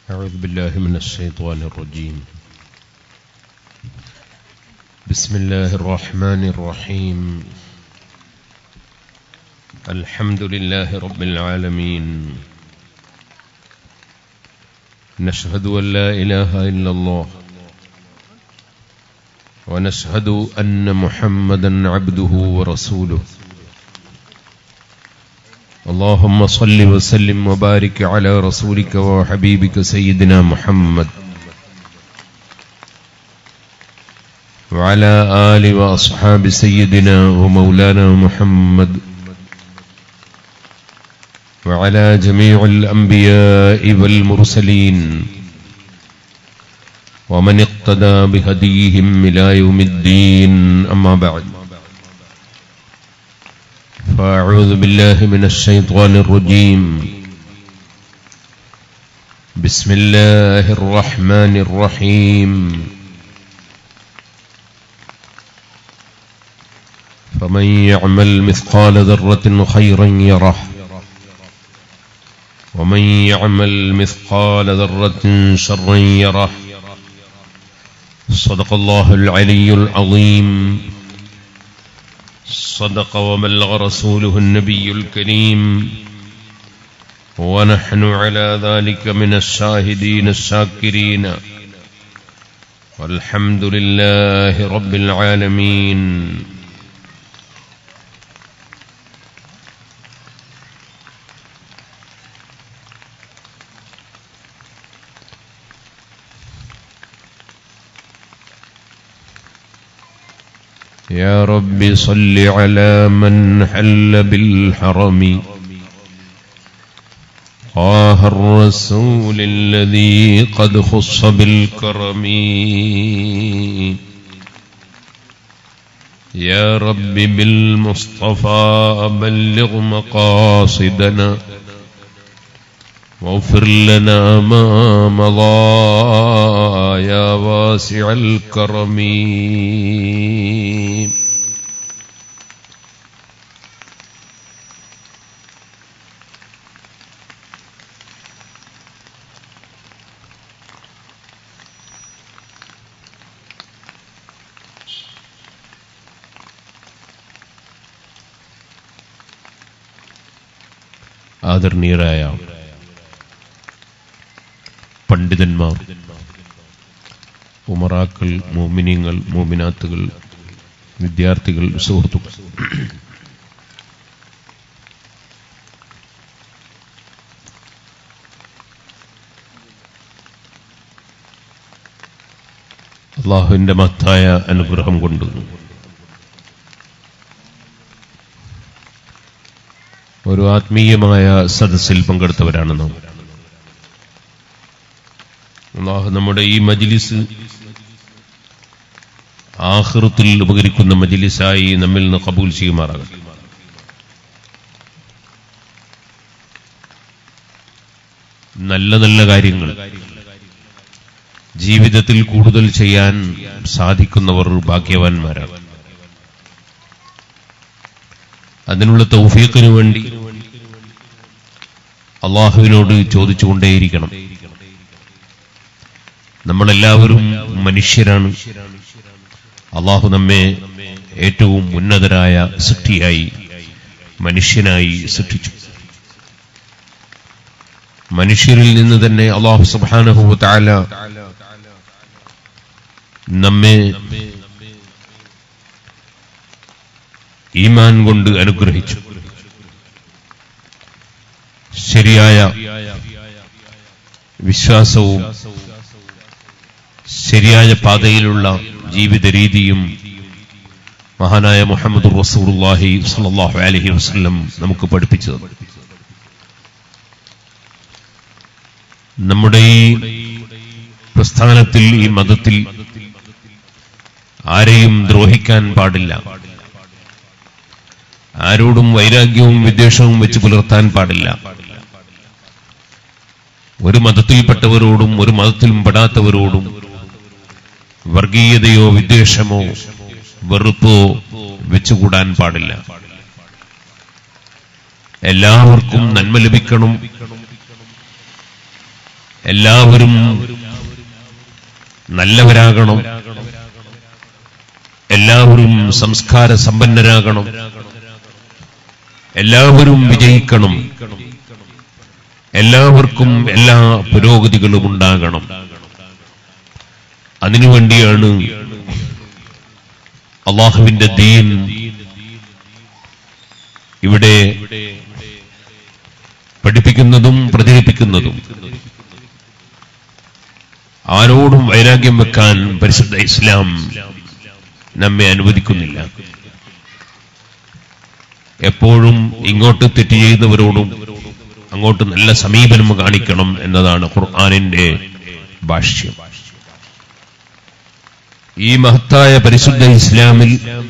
أعوذ بالله من الشيطان الرجيم بسم الله الرحمن الرحيم الحمد لله رب العالمين نشهد أن لا إله إلا الله ونشهد أن محمدا عبده ورسوله اللهم صل وسلم وبارك على رسولك وحبيبك سيدنا محمد وعلى آل وأصحاب سيدنا ومولانا محمد وعلى جميع الأنبياء والمرسلين ومن اقتدى بهديهم إلى يوم الدين أما بعد فأعوذ بالله من الشيطان الرجيم بسم الله الرحمن الرحيم فمن يعمل مثقال ذرة خيرا يره ومن يعمل مثقال ذرة شرا يره صدق الله العلي العظيم صدق وبلغ رسوله النبي الكريم ونحن على ذلك من الشاهدين الشاكرين والحمد لله رب العالمين يا رب صل على من حل بالحرم طه الرسول الذي قد خص بالكرم يا رب بالمصطفى بلغ مقاصدنا واغفر لنا ما مضى يا واسع الكرم ആദരണീയരായ പണ്ഡിതന്മാർ ഉമറാക്കൾ മോമിനിയങ്ങൾ മോമിനാത്തുകൾ വിദ്യാർത്ഥികൾ സുഹൃത്തുക്കൾ അള്ളാഹുവിന്റെ മഹത്തായ അനുഗ്രഹം കൊണ്ട് ഒരു ആത്മീയമായ സദസ്സിൽ പങ്കെടുത്തവരാണ് നാം അള്ളാഹു നമ്മുടെ ഈ മജിലിസ് ആഹൃത്തിൽ ഉപകരിക്കുന്ന മജിലിസായി നമ്മിൽ നിന്ന് കബൂൽ ചെയ്യുമാറാകട്ടെ നല്ല നല്ല കാര്യങ്ങൾ ജീവിതത്തിൽ കൂടുതൽ ചെയ്യാൻ സാധിക്കുന്നവർ ഭാഗ്യവാന്മാരാണ് അതിനുള്ള തൗഫീഖിനു വേണ്ടി അള്ളാഹുവിനോട് ചോദിച്ചുകൊണ്ടേയിരിക്കണം നമ്മളെല്ലാവരും മനുഷ്യരാണ് അള്ളാഹു നമ്മെ ഏറ്റവും ഉന്നതരായ സൃഷ്ടിയായി മനുഷ്യനായി സൃഷ്ടിച്ചു മനുഷ്യരിൽ നിന്ന് തന്നെ അള്ളാഹു സുബാനഹു താല നമ്മെ ഈമാൻ കൊണ്ട് അനുഗ്രഹിച്ചു ശരിയായ വിശ്വാസവും ശരിയായ പാതയിലുള്ള ജീവിത രീതിയും മഹാനായ മുഹമ്മദ് റസൂർഹി സലാഹു അലഹി വസ്ലം നമുക്ക് പഠിപ്പിച്ചു തന്നു നമ്മുടെ ഈ പ്രസ്ഥാനത്തിൽ ഈ മതത്തിൽ ആരെയും ദ്രോഹിക്കാൻ പാടില്ല ആരോടും വൈരാഗ്യവും വിദ്വേഷവും വെച്ച് പുലർത്താൻ പാടില്ല ഒരു മതത്തിൽപ്പെട്ടവരോടും ഒരു മതത്തിലും പെടാത്തവരോടും വർഗീയതയോ വിദ്വേഷമോ വെറുപ്പോ വെച്ചുകൂടാൻ പാടില്ല എല്ലാവർക്കും നന്മ ലഭിക്കണം എല്ലാവരും നല്ലവരാകണം എല്ലാവരും സംസ്കാര സമ്പന്നരാകണം എല്ലാവരും വിജയിക്കണം എല്ലാവർക്കും എല്ലാ പുരോഗതികളും ഉണ്ടാകണം അതിനുവേണ്ടിയാണ് അള്ളാഹുവിന്റെ ദീൻ ഇവിടെ പഠിപ്പിക്കുന്നതും പ്രചരിപ്പിക്കുന്നതും ആരോടും വൈരാഗ്യം വെക്കാൻ പരിശുദ്ധ ഇസ്ലാം നമ്മെ അനുവദിക്കുന്നില്ല എപ്പോഴും ഇങ്ങോട്ട് തെറ്റ് ചെയ്യുന്നവരോടും അങ്ങോട്ട് നല്ല സമീപനം കാണിക്കണം എന്നതാണ് ഖുർആാനിന്റെ ഭാഷ്യം ഈ മഹത്തായ പരിശുദ്ധ ഇസ്ലാമിൽ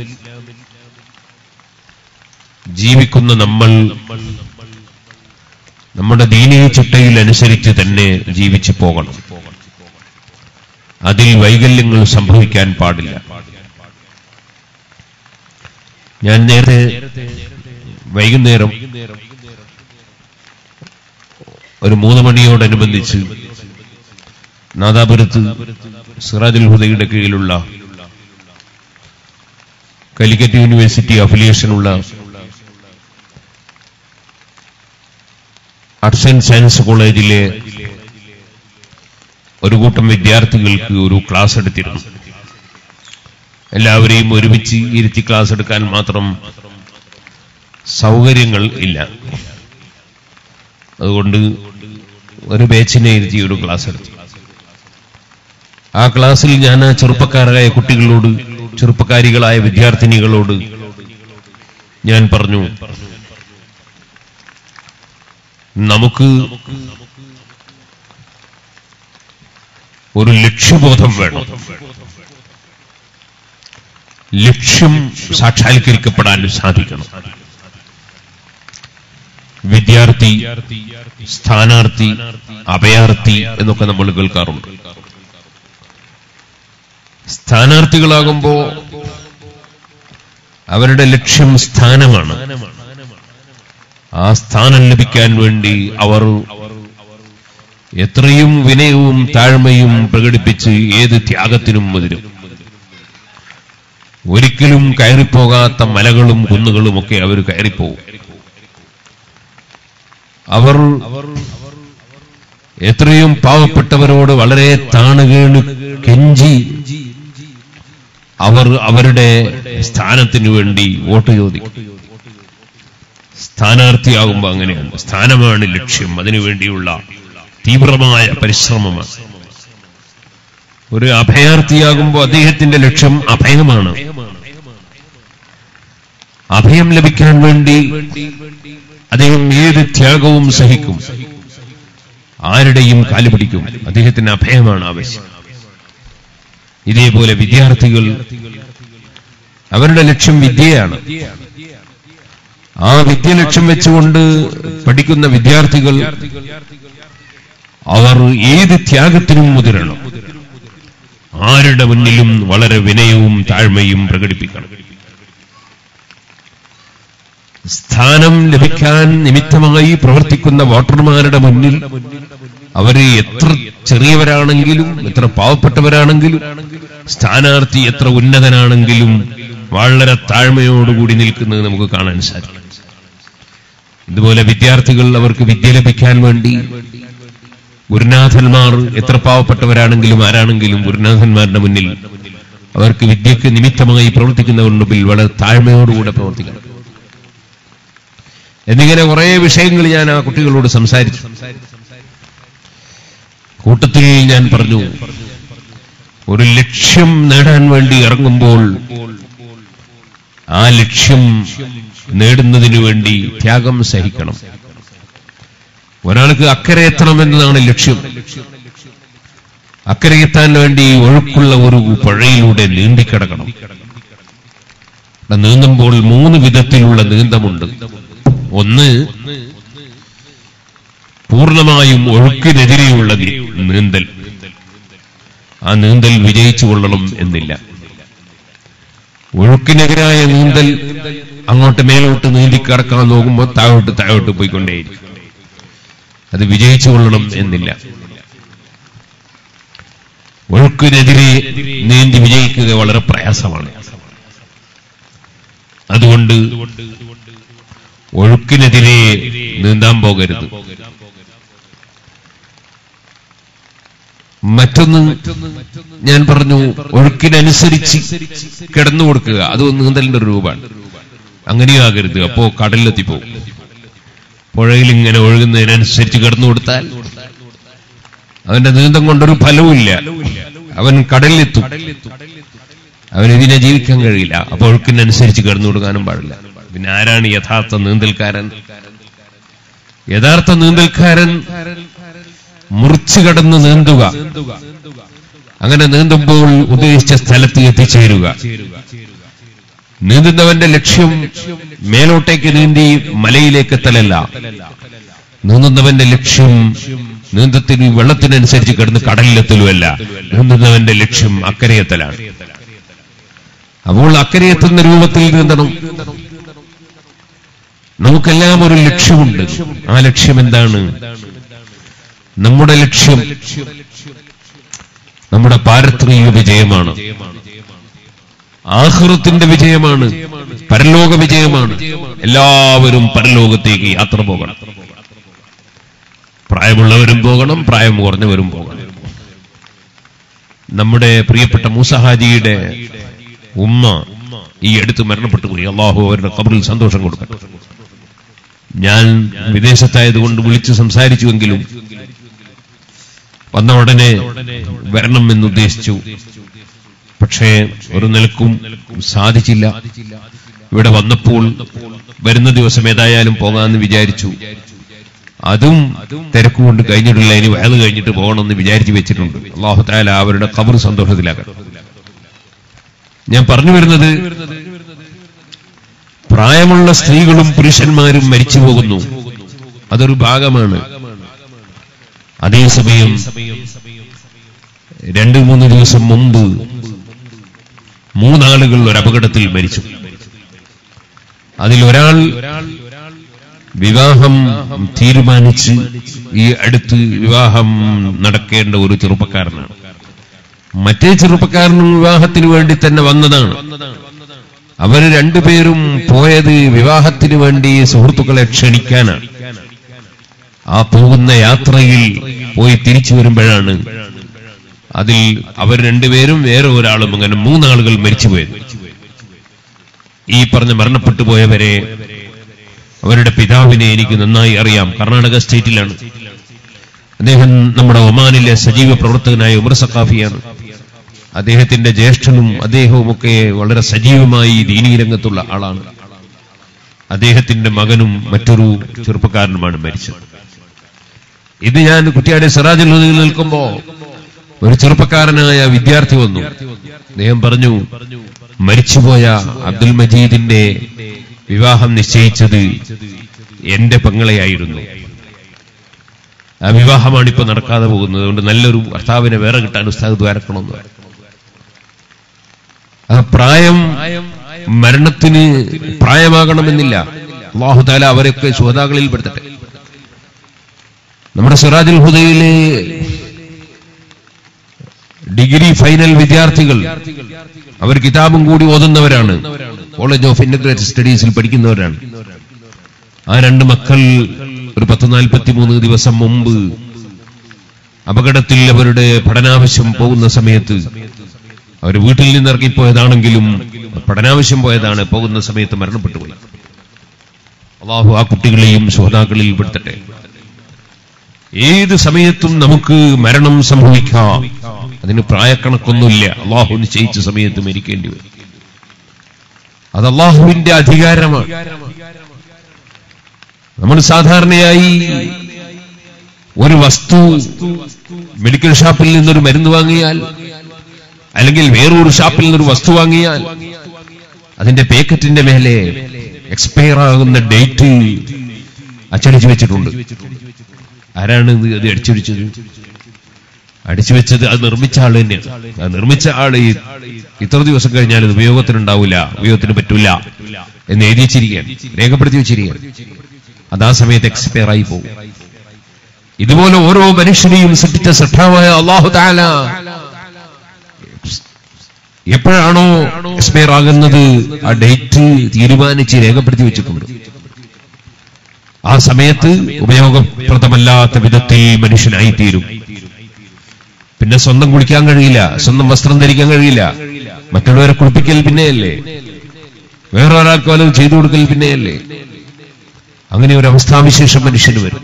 ജീവിക്കുന്ന നമ്മൾ നമ്മുടെ ദീനീയ ചിട്ടയിൽ അനുസരിച്ച് തന്നെ ജീവിച്ചു പോകണം അതിൽ വൈകല്യങ്ങൾ സംഭവിക്കാൻ പാടില്ല ഞാൻ നേരത്തെ വൈകുന്നേരം ഒരു മൂന്ന് മണിയോടനുബന്ധിച്ച് നാദാപുരത്ത് സിറാജുൽ ഹുദയുടെ കീഴിലുള്ള കാലിക്കറ്റ് യൂണിവേഴ്സിറ്റി അഫിലിയേഷനുള്ള ആർട്സ് ആൻഡ് സയൻസ് കോളേജിലെ ഒരു കൂട്ടം വിദ്യാർത്ഥികൾക്ക് ഒരു ക്ലാസ് എടുത്തിരുന്നു എല്ലാവരെയും ഒരുമിച്ച് ഇരുത്തി ക്ലാസ് എടുക്കാൻ മാത്രം സൗകര്യങ്ങൾ ഇല്ല അതുകൊണ്ട് ഒരു ബാച്ചിനെ ഇരുത്തി ഒരു ക്ലാസ് എടുത്തു ആ ക്ലാസ്സിൽ ഞാൻ ആ ചെറുപ്പക്കാരായ കുട്ടികളോട് ചെറുപ്പക്കാരികളായ വിദ്യാർത്ഥിനികളോട് ഞാൻ പറഞ്ഞു നമുക്ക് ഒരു ലക്ഷ്യബോധം വേണം ലക്ഷ്യം സാക്ഷാത്കരിക്കപ്പെടാൻ സാധിക്കണം വിദ്യാർത്ഥി സ്ഥാനാർത്ഥി അഭയാർത്ഥി എന്നൊക്കെ നമ്മൾ കേൾക്കാറുണ്ട് സ്ഥാനാർത്ഥികളാകുമ്പോ അവരുടെ ലക്ഷ്യം സ്ഥാനമാണ് ആ സ്ഥാനം ലഭിക്കാൻ വേണ്ടി അവർ എത്രയും വിനയവും താഴ്മയും പ്രകടിപ്പിച്ച് ഏത് ത്യാഗത്തിനും മുതിരും ഒരിക്കലും കയറിപ്പോകാത്ത മലകളും കുന്നുകളുമൊക്കെ അവർ കയറിപ്പോകും അവർ എത്രയും പാവപ്പെട്ടവരോട് വളരെ താണുകേണ് കെഞ്ചി അവർ അവരുടെ സ്ഥാനത്തിനു വേണ്ടി വോട്ട് ചോദിക്കും സ്ഥാനാർത്ഥിയാകുമ്പോ അങ്ങനെയാണ് സ്ഥാനമാണ് ലക്ഷ്യം അതിനുവേണ്ടിയുള്ള തീവ്രമായ പരിശ്രമമാണ് ഒരു അഭയാർത്ഥിയാകുമ്പോൾ അദ്ദേഹത്തിന്റെ ലക്ഷ്യം അഭയമാണ് അഭയം ലഭിക്കാൻ വേണ്ടി അദ്ദേഹം ഏത് ത്യാഗവും സഹിക്കും ആരുടെയും കാല് പിടിക്കും അദ്ദേഹത്തിന് അഭയമാണ് ആവശ്യം ഇതേപോലെ വിദ്യാർത്ഥികൾ അവരുടെ ലക്ഷ്യം വിദ്യയാണ് ആ വിദ്യ ലക്ഷ്യം വെച്ചുകൊണ്ട് പഠിക്കുന്ന വിദ്യാർത്ഥികൾ അവർ ഏത് ത്യാഗത്തിനും മുതിരണം ആരുടെ മുന്നിലും വളരെ വിനയവും താഴ്മയും പ്രകടിപ്പിക്കണം സ്ഥാനം ലഭിക്കാൻ നിമിത്തമായി പ്രവർത്തിക്കുന്ന വോട്ടർമാരുടെ മുന്നിൽ അവര് എത്ര ചെറിയവരാണെങ്കിലും എത്ര പാവപ്പെട്ടവരാണെങ്കിലും സ്ഥാനാർത്ഥി എത്ര ഉന്നതനാണെങ്കിലും വളരെ താഴ്മയോടുകൂടി നിൽക്കുന്നത് നമുക്ക് കാണാൻ സാധിക്കും ഇതുപോലെ വിദ്യാർത്ഥികൾ അവർക്ക് വിദ്യ ലഭിക്കാൻ വേണ്ടി ഗുരുനാഥന്മാർ എത്ര പാവപ്പെട്ടവരാണെങ്കിലും ആരാണെങ്കിലും ഗുരുനാഥന്മാരുടെ മുന്നിൽ അവർക്ക് വിദ്യക്ക് നിമിത്തമായി പ്രവർത്തിക്കുന്നവരുടെ മുമ്പിൽ വളരെ താഴ്മയോടുകൂടെ പ്രവർത്തിക്കണം എന്നിങ്ങനെ കുറെ വിഷയങ്ങൾ ഞാൻ ആ കുട്ടികളോട് സംസാരിച്ചു കൂട്ടത്തിൽ ഞാൻ പറഞ്ഞു ഒരു ലക്ഷ്യം നേടാൻ വേണ്ടി ഇറങ്ങുമ്പോൾ ആ ലക്ഷ്യം നേടുന്നതിനു വേണ്ടി ത്യാഗം സഹിക്കണം ഒരാൾക്ക് അക്കരെ എത്തണമെന്നതാണ് ലക്ഷ്യം അക്കരെ എത്താൻ വേണ്ടി ഒഴുക്കുള്ള ഒരു പുഴയിലൂടെ നീന്തിക്കിടക്കണം അവിടെ നീന്തുമ്പോൾ മൂന്ന് വിധത്തിലുള്ള നീന്തമുണ്ട് ഒന്ന് പൂർണ്ണമായും ഒഴുക്കിനെതിരെയുള്ള നീ- നീന്തൽ ആ നീന്തൽ വിജയിച്ചു കൊള്ളണം എന്നില്ല ഒഴുക്കിനെതിരായ നീന്തൽ അങ്ങോട്ട് മേലോട്ട് നീന്തി കറക്കാൻ നോക്കുമ്പോൾ താഴോട്ട് താഴോട്ട് പോയിക്കൊണ്ടേയിരിക്കും അത് വിജയിച്ചു കൊള്ളണം എന്നില്ല ഒഴുക്കിനെതിരെ നീന്തി വിജയിക്കുക വളരെ പ്രയാസമാണ് അതുകൊണ്ട് ഒഴുക്കിനെതിരെ നീന്താൻ പോകരുത് മറ്റൊന്ന് ഞാൻ പറഞ്ഞു ഒഴുക്കിനനുസരിച്ച് കിടന്നു കൊടുക്കുക അത് നീന്തലിന്റെ ഒരു രൂപമാണ് അങ്ങനെയാകരുത് അപ്പോ കടലിലെത്തിപ്പോകും പുഴയിൽ ഇങ്ങനെ ഒഴുകുന്നതിനനുസരിച്ച് കിടന്നു കൊടുത്താൽ അവന്റെ നീന്തം കൊണ്ടൊരു ഫലവുമില്ല അവൻ കടലിലെത്തും അവൻ ഇതിനെ ജീവിക്കാൻ കഴിയില്ല അപ്പൊ ഒഴുക്കിനനുസരിച്ച് കിടന്നു കൊടുക്കാനും പാടില്ല പിന്നെ ആരാണ് യഥാർത്ഥ നീന്തൽക്കാരൻ യഥാർത്ഥ നീന്തൽക്കാരൻ മുറിച്ചു കടന്ന് നീന്തുക അങ്ങനെ നീന്തുമ്പോൾ ഉദ്ദേശിച്ച സ്ഥലത്ത് എത്തിച്ചേരുക നീന്തുന്നവന്റെ ലക്ഷ്യം മേലോട്ടേക്ക് നീന്തി മലയിലേക്ക് എത്തലല്ല നീന്തുന്നവന്റെ ലക്ഷ്യം നീന്തത്തിന് വെള്ളത്തിനനുസരിച്ച് കിടന്ന് കടലിലെത്തലുമല്ല നീന്തുന്നവന്റെ ലക്ഷ്യം അക്കരയെത്തലാണ് അപ്പോൾ അക്കരയെത്തുന്ന രൂപത്തിൽ നീന്തണം നമുക്കെല്ലാം ഒരു ലക്ഷ്യമുണ്ട് ആ ലക്ഷ്യം എന്താണ് നമ്മുടെ ലക്ഷ്യം നമ്മുടെ പാരത്രിക വിജയമാണ് ആഹൃത്തിന്റെ വിജയമാണ് പരലോക വിജയമാണ് എല്ലാവരും പരലോകത്തേക്ക് യാത്ര പോകണം പ്രായമുള്ളവരും പോകണം പ്രായം കുറഞ്ഞവരും പോകണം നമ്മുടെ പ്രിയപ്പെട്ട മൂസഹാജിയുടെ ഉമ്മ ഈ അടുത്ത് മരണപ്പെട്ടു പോയി അള്ളാഹു അവരുടെ കബറിൽ സന്തോഷം കൊടുക്കട്ടെ ഞാൻ വിദേശത്തായതുകൊണ്ട് വിളിച്ച് സംസാരിച്ചുവെങ്കിലും വന്ന ഉടനെ വരണം എന്നുദ്ദേശിച്ചു പക്ഷേ ഒരു നിലക്കും സാധിച്ചില്ല ഇവിടെ വന്നപ്പോൾ വരുന്ന ദിവസം ഏതായാലും പോകാമെന്ന് വിചാരിച്ചു അതും തിരക്കുകൊണ്ട് കഴിഞ്ഞിട്ടില്ല ഇനി വയത് കഴിഞ്ഞിട്ട് പോകണമെന്ന് വിചാരിച്ചു വെച്ചിട്ടുണ്ട് അള്ളാഹു താല അവരുടെ കബർ സന്തോഷത്തിലാകട്ടെ ഞാൻ പറഞ്ഞു വരുന്നത് പ്രായമുള്ള സ്ത്രീകളും പുരുഷന്മാരും മരിച്ചു പോകുന്നു അതൊരു ഭാഗമാണ് അതേസമയം രണ്ടു മൂന്ന് ദിവസം മുമ്പ് മൂന്നാളുകൾ ഒരു അപകടത്തിൽ മരിച്ചു അതിൽ ഒരാൾ വിവാഹം തീരുമാനിച്ച് ഈ അടുത്ത് വിവാഹം നടക്കേണ്ട ഒരു ചെറുപ്പക്കാരനാണ് മറ്റേ ചെറുപ്പക്കാരനും വിവാഹത്തിന് വേണ്ടി തന്നെ വന്നതാണ് അവര് രണ്ടുപേരും പോയത് വിവാഹത്തിന് വേണ്ടി സുഹൃത്തുക്കളെ ക്ഷണിക്കാനാണ് ആ പോകുന്ന യാത്രയിൽ പോയി തിരിച്ചു വരുമ്പോഴാണ് അതിൽ അവർ രണ്ടുപേരും വേറെ ഒരാളും അങ്ങനെ മൂന്നാളുകൾ മരിച്ചുപോയത് ഈ പറഞ്ഞ മരണപ്പെട്ടു പോയവരെ അവരുടെ പിതാവിനെ എനിക്ക് നന്നായി അറിയാം കർണാടക സ്റ്റേറ്റിലാണ് അദ്ദേഹം നമ്മുടെ ഒമാനിലെ സജീവ പ്രവർത്തകനായ ഉമർ സഖാഫിയാണ് അദ്ദേഹത്തിന്റെ ജ്യേഷ്ഠനും അദ്ദേഹവുമൊക്കെ വളരെ സജീവമായി ദീനീ രംഗത്തുള്ള ആളാണ് അദ്ദേഹത്തിന്റെ മകനും മറ്റൊരു ചെറുപ്പക്കാരനുമാണ് മരിച്ചത് ഇത് ഞാൻ കുറ്റിയാടി സിറാജിൽ നിൽക്കുമ്പോ ഒരു ചെറുപ്പക്കാരനായ വിദ്യാർത്ഥി വന്നു അദ്ദേഹം പറഞ്ഞു മരിച്ചുപോയ അബ്ദുൽ മജീദിന്റെ വിവാഹം നിശ്ചയിച്ചത് എന്റെ പെങ്ങളെയായിരുന്നു ആ വിവാഹമാണ് ഇപ്പൊ നടക്കാതെ പോകുന്നത് അതുകൊണ്ട് നല്ലൊരു ഭർത്താവിനെ വേറെ കിട്ടാൻ ഉസ്താദ് ദ്വാരക്കണമെന്ന് പറഞ്ഞു. ആ പ്രായം മരണത്തിന് പ്രായമാകണമെന്നില്ല അള്ളാഹുതാല അവരൊക്കെ ശ്രോതാക്കളിൽ പെടുത്തട്ടെ നമ്മുടെ സിറാജുൽ ഹുദയിലെ ഡിഗ്രി ഫൈനൽ വിദ്യാർത്ഥികൾ അവർ കിതാബും കൂടി ഓതുന്നവരാണ് കോളേജ് ഓഫ് ഇന്റഗ്രേറ്റഡ് സ്റ്റഡീസിൽ പഠിക്കുന്നവരാണ് ആ രണ്ട് മക്കൾ ഒരു പത്ത് നാൽപ്പത്തി മൂന്ന് ദിവസം മുമ്പ് അപകടത്തിൽ അവരുടെ പഠനാവശ്യം പോകുന്ന സമയത്ത് അവർ വീട്ടിൽ നിന്ന് ഇറങ്ങിപ്പോയതാണെങ്കിലും പഠനാവശ്യം പോയതാണ് പോകുന്ന സമയത്ത് മരണപ്പെട്ടു പോയി അള്ളാഹു ആ കുട്ടികളെയും ശ്രോതാക്കളിൽ പെടുത്തട്ടെ ഏത് സമയത്തും നമുക്ക് മരണം സംഭവിക്കാം അതിന് പ്രായക്കണക്കൊന്നുമില്ല അള്ളാഹു നിശ്ചയിച്ച സമയത്ത് മരിക്കേണ്ടി വരും അത് അള്ളാഹുവിന്റെ അധികാരമാണ് നമ്മൾ സാധാരണയായി ഒരു വസ്തു മെഡിക്കൽ ഷാപ്പിൽ നിന്നൊരു മരുന്ന് വാങ്ങിയാൽ അല്ലെങ്കിൽ വേറൊരു ഷാപ്പിൽ നിന്നൊരു വസ്തു വാങ്ങിയാൽ അതിന്റെ പാക്കറ്റിന്റെ മേലെ എക്സ്പയർ ആകുന്ന ഡേറ്റ് അച്ചടിച്ചു വെച്ചിട്ടുണ്ട് ആരാണ് ഇത് അത് അടിച്ചു വെച്ചത് അടിച്ചു വെച്ചത് അത് നിർമ്മിച്ച ആള് തന്നെയാണ് അത് നിർമ്മിച്ച ആള് ഈ ഇത്ര ദിവസം കഴിഞ്ഞാൽ ഇത് ഉപയോഗത്തിനുണ്ടാവില്ല ഉപയോഗത്തിന് പറ്റൂല എന്ന് എഴുതി വെച്ചിരിക്കുകയാണ് രേഖപ്പെടുത്തി വെച്ചിരിക്കുകയാണ് അത് ആ സമയത്ത് എക്സ്പയർ ആയി പോകും ഇതുപോലെ ഓരോ മനുഷ്യനെയും സൃഷ്ടിച്ച ശ്രദ്ധാവായ അള്ളാഹു താല എപ്പോഴാണോ എക്സ്പയർ ആകുന്നത് ആ ഡേറ്റ് തീരുമാനിച്ച് രേഖപ്പെടുത്തി വെച്ചിട്ടുണ്ട് ആ സമയത്ത് ഉപയോഗപ്രദമല്ലാത്ത വിധത്തിൽ മനുഷ്യനായിത്തീരും പിന്നെ സ്വന്തം കുളിക്കാൻ കഴിയില്ല സ്വന്തം വസ്ത്രം ധരിക്കാൻ കഴിയില്ല മറ്റുള്ളവരെ കുളിപ്പിക്കൽ പിന്നെയല്ലേ വേറെ ഒരാൾക്ക് വല്ലതും ചെയ്തു കൊടുക്കൽ പിന്നെയല്ലേ അങ്ങനെ ഒരു അവസ്ഥാവിശേഷം മനുഷ്യന് വരും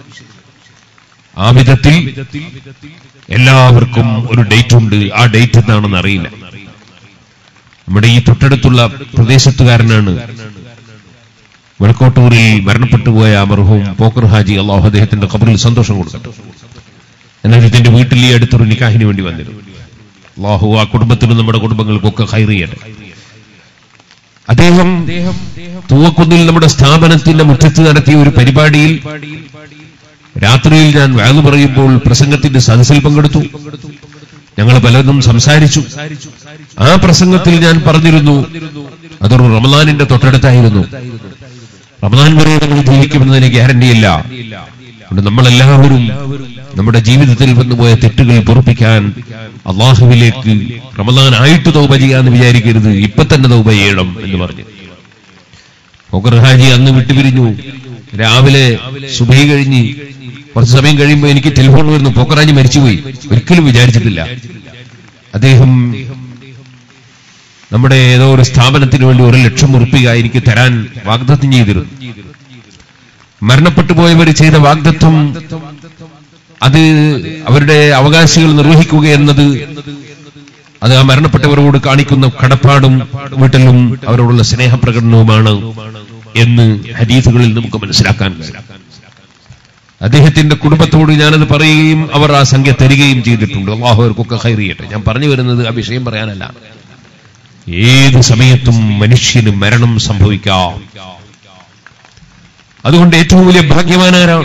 ആ വിധത്തിൽ എല്ലാവർക്കും ഒരു ഡേറ്റ് ഉണ്ട് ആ ഡേറ്റ് എന്താണെന്ന് അറിയില്ല നമ്മുടെ ഈ തൊട്ടടുത്തുള്ള പ്രദേശത്തുകാരനാണ് വെളുക്കോട്ടൂരിൽ മരണപ്പെട്ടു പോയ മർഹൂം പോക്കർ ഹാജി അള്ളാഹു അദ്ദേഹത്തിന്റെ ഖബറിൽ സന്തോഷം കൊടുക്കട്ടെ എന്നാൽ ഇതിന്റെ വീട്ടിൽ ഈ അടുത്തൊരു നിക്കാഹിന് വേണ്ടി വന്നിരുന്നു അള്ളാഹു ആ കുടുംബത്തിനും നമ്മുടെ കുടുംബങ്ങൾക്കൊക്കെ ഹൈർ ചെയ്യട്ടെ അദ്ദേഹം തൂവക്കുന്നിൽ നമ്മുടെ സ്ഥാപനത്തിന്റെ മുറ്റത്ത് നടത്തിയ ഒരു പരിപാടിയിൽ രാത്രിയിൽ ഞാൻ വാങ്ങു പറയുമ്പോൾ പ്രസംഗത്തിന്റെ സദസ്സിൽ പങ്കെടുത്തു ഞങ്ങൾ പലതും സംസാരിച്ചു ആ പ്രസംഗത്തിൽ ഞാൻ പറഞ്ഞിരുന്നു അതൊരു റമദാനിന്റെ തൊട്ടടുത്തായിരുന്നു റമദാൻ വരെ നമ്മൾ ജീവിക്കുമെന്നതിന് ഗ്യാരണ്ടിയില്ല അതുകൊണ്ട് നമ്മളെല്ലാവരും നമ്മുടെ ജീവിതത്തിൽ വന്നുപോയ തെറ്റുകൾ പൊറുപ്പിക്കാൻ അള്ളാഹുവിലേക്ക് റമദാൻ ആയിട്ട് തൗബ ചെയ്യാന്ന് വിചാരിക്കരുത് ഇപ്പൊ തന്നെ തൗബ ചെയ്യണം എന്ന് പറഞ്ഞു ഫൊക്കർ ഹാജി അന്ന് വിട്ടുപിരിഞ്ഞു രാവിലെ സുബൈ കഴിഞ്ഞ് കുറച്ച് സമയം കഴിയുമ്പോൾ എനിക്ക് ടെലിഫോൺ വരുന്നു ഫൊക്കർ ഹാജി മരിച്ചുപോയി ഒരിക്കലും വിചാരിച്ചിട്ടില്ല അദ്ദേഹം നമ്മുടെ ഏതോ ഒരു സ്ഥാപനത്തിന് വേണ്ടി ഒരു ലക്ഷം ഉറുപ്പിക എനിക്ക് തരാൻ വാഗ്ദത്തം ചെയ്തിരുന്നു മരണപ്പെട്ടു പോയവർ ചെയ്ത വാഗ്ദത്വം അത് അവരുടെ അവകാശികൾ നിർവഹിക്കുക എന്നത് അത് ആ മരണപ്പെട്ടവരോട് കാണിക്കുന്ന കടപ്പാടും വീട്ടിലും അവരോടുള്ള സ്നേഹപ്രകടനവുമാണ് എന്ന് ഹദീസുകളിൽ നമുക്ക് മനസ്സിലാക്കാൻ കഴിയും അദ്ദേഹത്തിന്റെ കുടുംബത്തോട് ഞാനത് പറയുകയും അവർ ആ സംഖ്യ തരികയും ചെയ്തിട്ടുണ്ട് അള്ളാഹു അവർക്കൊക്കെ ഹൈർ ചെയ്യട്ടെ ഞാൻ പറഞ്ഞു വരുന്നത് ആ വിഷയം പറയാനല്ല ഏത് സമയത്തും മനുഷ്യന് മരണം സംഭവിക്കാം അതുകൊണ്ട് ഏറ്റവും വലിയ ഭാഗ്യവാനാരാണ്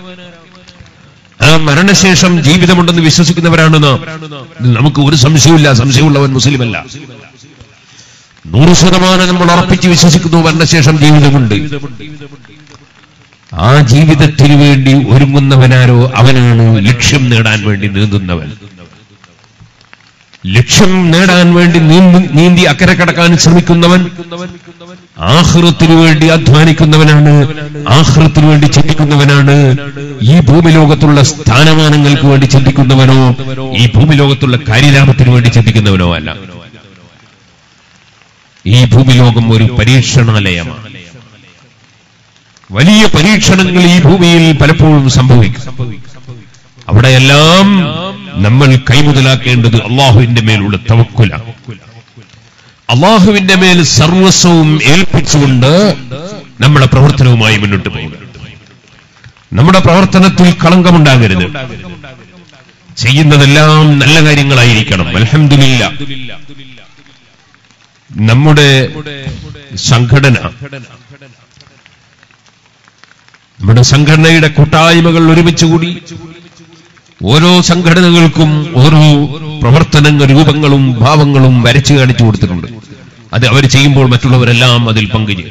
ആ മരണശേഷം ജീവിതമുണ്ടെന്ന് വിശ്വസിക്കുന്നവരാണ് നാം ഇതിൽ നമുക്ക് ഒരു സംശയമില്ല സംശയമുള്ളവൻ മുസ്ലിമല്ല നൂറ് ശതമാനം നമ്മൾ ഉറപ്പിച്ച് വിശ്വസിക്കുന്നു മരണശേഷം ജീവിതമുണ്ട് ആ ജീവിതത്തിന് വേണ്ടി ഒരുങ്ങുന്നവനാരോ അവനാണ് ലക്ഷ്യം നേടാൻ വേണ്ടി നീന്തുന്നവൻ ലക്ഷ്യം നേടാൻ വേണ്ടി നീന്തി- നീന്തി അക്കരെ കടക്കാൻ ശ്രമിക്കുന്നവൻ ആഹൃത്തിനു വേണ്ടി അധ്വാനിക്കുന്നവനാണ് ആഹൃത്തിനു വേണ്ടി ചിന്തിക്കുന്നവനാണ് ഈ ഭൂമി ലോകത്തുള്ള സ്ഥാനമാനങ്ങൾക്ക് വേണ്ടി ചിന്തിക്കുന്നവനോ ഈ ഭൂമി ലോകത്തുള്ള കാര്യലാഭത്തിന് വേണ്ടി ചിന്തിക്കുന്നവനോ അല്ല ഈ ഭൂമി ലോകം ഒരു പരീക്ഷണാലയമാണ് വലിയ പരീക്ഷണങ്ങൾ ഈ ഭൂമിയിൽ പലപ്പോഴും സംഭവിക്കും അവിടെയെല്ലാം നമ്മൾ കൈമുതലാക്കേണ്ടത് അള്ളാഹുവിന്റെ മേലുള്ള തവക്കുല അള്ളാഹുവിന്റെ മേൽ സർവസ്വവും ഏൽപ്പിച്ചുകൊണ്ട് നമ്മുടെ പ്രവർത്തനവുമായി മുന്നോട്ട് പോകുക നമ്മുടെ പ്രവർത്തനത്തിൽ കളങ്കമുണ്ടാകരുത് ചെയ്യുന്നതെല്ലാം നല്ല കാര്യങ്ങളായിരിക്കണം അൽഹംദുലില്ല നമ്മുടെ സംഘടന നമ്മുടെ സംഘടനയുടെ കൂട്ടായ്മകൾ ഒരുമിച്ചുകൂടി ഓരോ സംഘടനകൾക്കും ഓരോ പ്രവർത്തനങ്ങൾ രൂപങ്ങളും ഭാവങ്ങളും വരച്ചു കാണിച്ചു കൊടുത്തിട്ടുണ്ട് അത് അവർ ചെയ്യുമ്പോൾ മറ്റുള്ളവരെല്ലാം അതിൽ പങ്കുചെയ്യും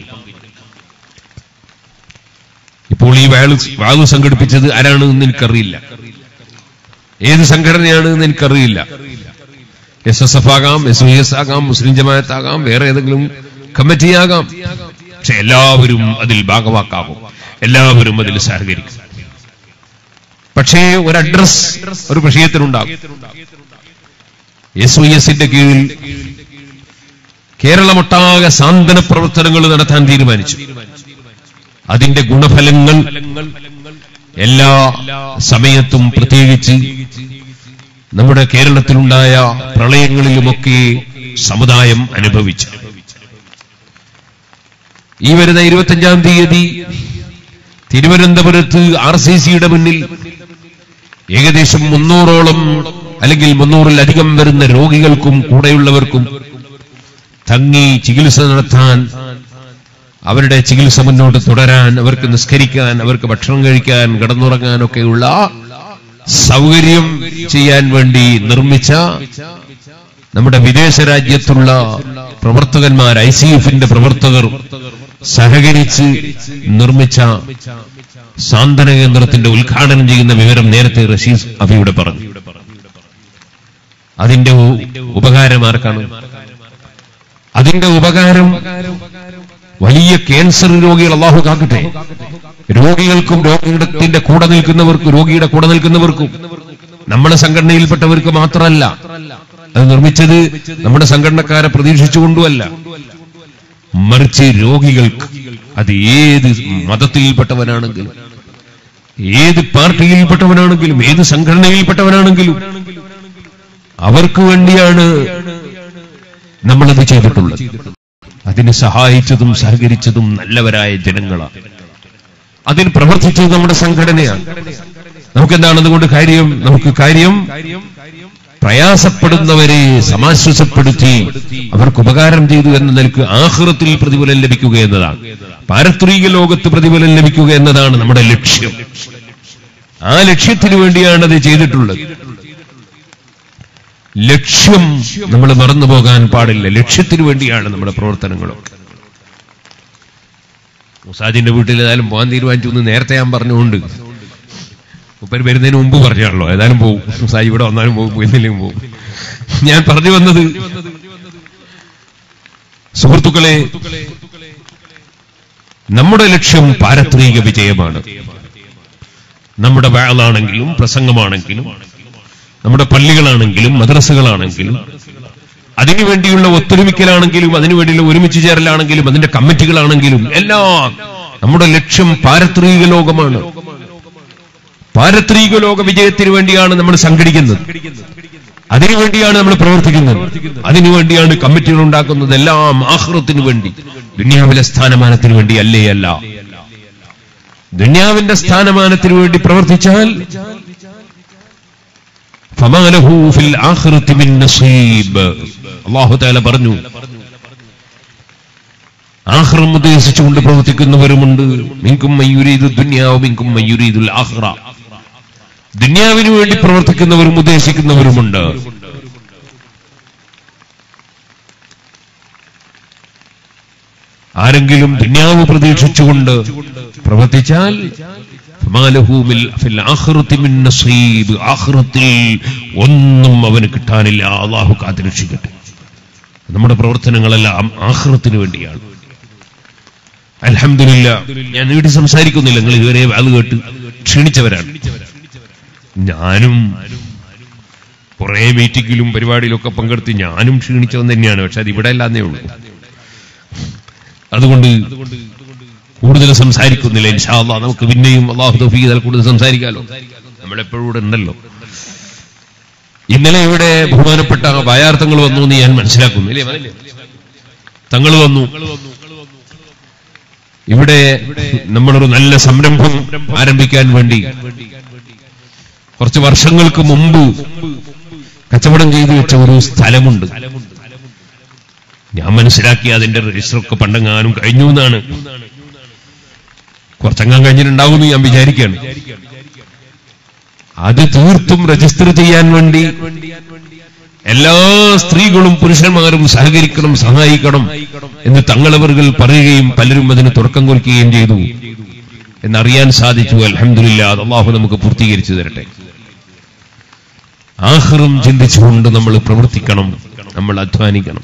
ഇപ്പോൾ ഈ വാഴ് വാഴ് സംഘടിപ്പിച്ചത് ആരാണ് എന്ന് എനിക്കറിയില്ല ഏത് സംഘടനയാണ് എന്ന് എനിക്കറിയില്ല എസ് എസ് എഫ് ആകാം എസ് വി എസ് ആകാം മുസ്ലിം ജമാഅത്ത് ആകാം വേറെ ഏതെങ്കിലും കമ്മിറ്റി ആകാം പക്ഷെ എല്ലാവരും അതിൽ ഭാഗവാക്കാകും എല്ലാവരും അതിൽ സഹകരിക്കും പക്ഷേ ഒരു അഡ്രസ് ഒരു വിഷയത്തിനുണ്ടാകും എസ് വി എസിന്റെ കീഴിൽ കേരളമൊട്ടാകെ സാന്ത്വന പ്രവർത്തനങ്ങൾ നടത്താൻ തീരുമാനിച്ചു അതിന്റെ ഗുണഫലങ്ങൾ എല്ലാ സമയത്തും പ്രത്യേകിച്ച് നമ്മുടെ കേരളത്തിലുണ്ടായ പ്രളയങ്ങളിലുമൊക്കെ സമുദായം അനുഭവിച്ചു ഈ വരുന്ന ഇരുപത്തഞ്ചാം തീയതി തിരുവനന്തപുരത്ത് ആർ സി സിയുടെ മുന്നിൽ ഏകദേശം മുന്നൂറോളം അല്ലെങ്കിൽ മുന്നൂറിലധികം വരുന്ന രോഗികൾക്കും കൂടെയുള്ളവർക്കും തങ്ങി ചികിത്സ നടത്താൻ അവരുടെ ചികിത്സ മുന്നോട്ട് തുടരാൻ അവർക്ക് നിസ്കരിക്കാൻ അവർക്ക് ഭക്ഷണം കഴിക്കാൻ കിടന്നുറങ്ങാനൊക്കെയുള്ള സൗകര്യം ചെയ്യാൻ വേണ്ടി നിർമ്മിച്ച നമ്മുടെ വിദേശ രാജ്യത്തുള്ള പ്രവർത്തകന്മാർ ഐ സി എഫിന്റെ പ്രവർത്തകർ സഹകരിച്ച് നിർമ്മിച്ച സാന്ത്വന കേന്ദ്രത്തിന്റെ ഉദ്ഘാടനം ചെയ്യുന്ന വിവരം നേരത്തെ റഷീദ് അബിയുടെ പറഞ്ഞു അതിന്റെ ഉ- ഉപകാരം ആർക്കാണ് അതിന്റെ ഉപകാരം വലിയ ക്യാൻസർ രോഗികൾ അള്ളാഹു കാക്കട്ടെ രോഗികൾക്കും രോഗത്തിന്റെ കൂടെ നിൽക്കുന്നവർക്കും രോഗിയുടെ കൂടെ നിൽക്കുന്നവർക്കും നമ്മുടെ സംഘടനയിൽപ്പെട്ടവർക്ക് മാത്രമല്ല അത് നിർമ്മിച്ചത് നമ്മുടെ സംഘടനക്കാരെ പ്രതീക്ഷിച്ചുകൊണ്ടുമല്ല മറിച്ച് രോഗികൾക്ക് അത് ഏത് മതത്തിൽപ്പെട്ടവനാണെങ്കിലും ഏത് പാർട്ടിയിൽപ്പെട്ടവനാണെങ്കിലും ഏത് സംഘടനയിൽപ്പെട്ടവനാണെങ്കിലും അവർക്ക് വേണ്ടിയാണ് നമ്മളത് ചെയ്തിട്ടുള്ളത് അതിന് സഹായിച്ചതും സഹകരിച്ചതും നല്ലവരായ ജനങ്ങളാണ് അതിന് പ്രവർത്തിച്ചത് നമ്മുടെ സംഘടനയാണ് നമുക്കെന്താണ് അതുകൊണ്ട് കാര്യം നമുക്ക് കാര്യം പ്രയാസപ്പെടുന്നവരെ സമാശ്വസപ്പെടുത്തി അവർക്ക് ഉപകാരം ചെയ്തു എന്ന നിലക്ക് ആഹൃത്തിൽ പ്രതിഫലം ലഭിക്കുക എന്നതാണ് പാരത്രിക ലോകത്ത് പ്രതിഫലം ലഭിക്കുക എന്നതാണ് നമ്മുടെ ലക്ഷ്യം ആ ലക്ഷ്യത്തിന് വേണ്ടിയാണ് അത് ചെയ്തിട്ടുള്ളത് ലക്ഷ്യം നമ്മൾ മറന്നു പോകാൻ പാടില്ല ലക്ഷ്യത്തിന് വേണ്ടിയാണ് നമ്മുടെ പ്രവർത്തനങ്ങളൊക്കെ മുസാജിന്റെ വീട്ടിൽ ഏതായാലും പോകാൻ തീരുമാനിച്ചു എന്ന് നേരത്തെ ഞാൻ പറഞ്ഞുകൊണ്ട് ഉപ്പര് വരുന്നതിന് മുമ്പ് പറഞ്ഞാണല്ലോ ഏതായാലും പോകും മുസാജി ഇവിടെ വന്നാലും പോകും പോയിന്നില്ലെങ്കിൽ പോകും ഞാൻ പറഞ്ഞു വന്നത് സുഹൃത്തുക്കളെ നമ്മുടെ ലക്ഷ്യം പാരത്രിക വിജയമാണ് നമ്മുടെ വാളാണെങ്കിലും പ്രസംഗമാണെങ്കിലും നമ്മുടെ പള്ളികളാണെങ്കിലും മദ്രസകളാണെങ്കിലും അതിനുവേണ്ടിയുള്ള ഒത്തൊരുമിക്കലാണെങ്കിലും അതിനുവേണ്ടിയുള്ള ഒരുമിച്ച് ചേരലാണെങ്കിലും അതിന്റെ കമ്മിറ്റികളാണെങ്കിലും എല്ലാം നമ്മുടെ ലക്ഷ്യം പാരത്രിക ലോകമാണ് പാരത്രിക ലോക വിജയത്തിന് വേണ്ടിയാണ് നമ്മൾ സംഘടിക്കുന്നത് അതിനുവേണ്ടിയാണ് നമ്മൾ പ്രവർത്തിക്കുന്നത് അതിനുവേണ്ടിയാണ് കമ്മിറ്റികൾ ഉണ്ടാക്കുന്നത് എല്ലാം ആഹ്റത്തിന് വേണ്ടി ദുന്യാവിലെ സ്ഥാനമാനത്തിന് വേണ്ടി അല്ലേ അല്ല ദുന്യാവിന്റെ സ്ഥാനമാനത്തിന് വേണ്ടി പ്രവർത്തിച്ചാൽ ഫമാലഹു ഫിൽ ആഖിറതി മിൻ നസീബ് അല്ലാഹു തആല പറഞ്ഞു ആഖിറം ഉദ്ദേശിച്ചുകൊണ്ട് പ്രവർത്തിക്കുന്നവരുമുണ്ട് മിൻകും മയ്യുരീദു ദുനിയാവ് മിൻകും മയ്യുരീദുൽ ആഖിറ ദുനിയാവിന് വേണ്ടി പ്രവർത്തിക്കുന്നവരും ഉദ്ദേശിക്കുന്നവരുമുണ്ട് ആരെങ്കിലും ദുന്യാവ് പ്രതീക്ഷിച്ചുകൊണ്ട് പ്രവർത്തിച്ചാൽ ഫമാലഹു മിൽ- ഫിൽ ആഖിറതി മിൻ നസീബ്. ആഖിറത്തിൽ ഒന്നും അവന് കിട്ടാനില്ല അള്ളാഹു കാത്തിരക്ഷിക്കട്ടെ നമ്മുടെ പ്രവർത്തനങ്ങളെല്ലാം ആഹ്റത്തിന് വേണ്ടിയാണ് അൽഹംദുലില്ല ഞാൻ നീട്ടി സംസാരിക്കുന്നില്ല നിങ്ങൾ ഇതുവരെ അത് കേട്ട് ക്ഷീണിച്ചവരാണ് ഞാനും കുറെ മീറ്റിംഗിലും പരിപാടിയിലൊക്കെ പങ്കെടുത്ത് ഞാനും ക്ഷീണിച്ചവൻ തന്നെയാണ് പക്ഷെ അത് ഇവിടെ അല്ലാന്നേ ഉള്ളൂ അതുകൊണ്ട് കൂടുതൽ സംസാരിക്കുന്നില്ല ഇൻഷാ അള്ളാഹ് നമുക്ക് പിന്നെയും അള്ളാഹു തൗഫീഖ് ചെയ്താൽ കൂടുതൽ സംസാരിക്കാലോ നമ്മളെപ്പോഴും ഇവിടെ ഉണ്ടല്ലോ ഇന്നലെ ഇവിടെ ബഹുമാനപ്പെട്ട വായാർത്ഥങ്ങൾ വന്നു എന്ന് ഞാൻ മനസ്സിലാക്കുന്നു ഇല്ലേ വന്നില്ലേ? തങ്ങൾ വന്നു ഇവിടെ നമ്മളൊരു നല്ല സംരംഭം ആരംഭിക്കാൻ വേണ്ടി കുറച്ച് വർഷങ്ങൾക്ക് മുമ്പ് കച്ചവടം ചെയ്തു വെച്ച ഒരു സ്ഥലമുണ്ട് ഞാൻ മനസ്സിലാക്കി അതിന്റെ രജിസ്റ്ററൊക്കെ പണ്ടെങ്ങാനും കഴിഞ്ഞു എന്നാണ് കുറച്ചെങ്ങാൻ കഴിഞ്ഞിട്ടുണ്ടാവുമെന്ന് ഞാൻ വിചാരിക്കുകയാണ് അത് തീർത്തും രജിസ്റ്റർ ചെയ്യാൻ വേണ്ടി എല്ലാ സ്ത്രീകളും പുരുഷന്മാരും സഹകരിക്കണം സഹായിക്കണം എന്ന് തങ്ങളവറുകൾ പറയുകയും പലരും അതിന് തുടക്കം കുറിക്കുകയും ചെയ്തു എന്നറിയാൻ സാധിച്ചു അലഹമില്ല അത് അള്ളാഹു നമുക്ക് പൂർത്തീകരിച്ചു തരട്ടെ ആഹ്റും ചിന്തിച്ചുകൊണ്ട് നമ്മൾ പ്രവർത്തിക്കണം നമ്മൾ അധ്വാനിക്കണം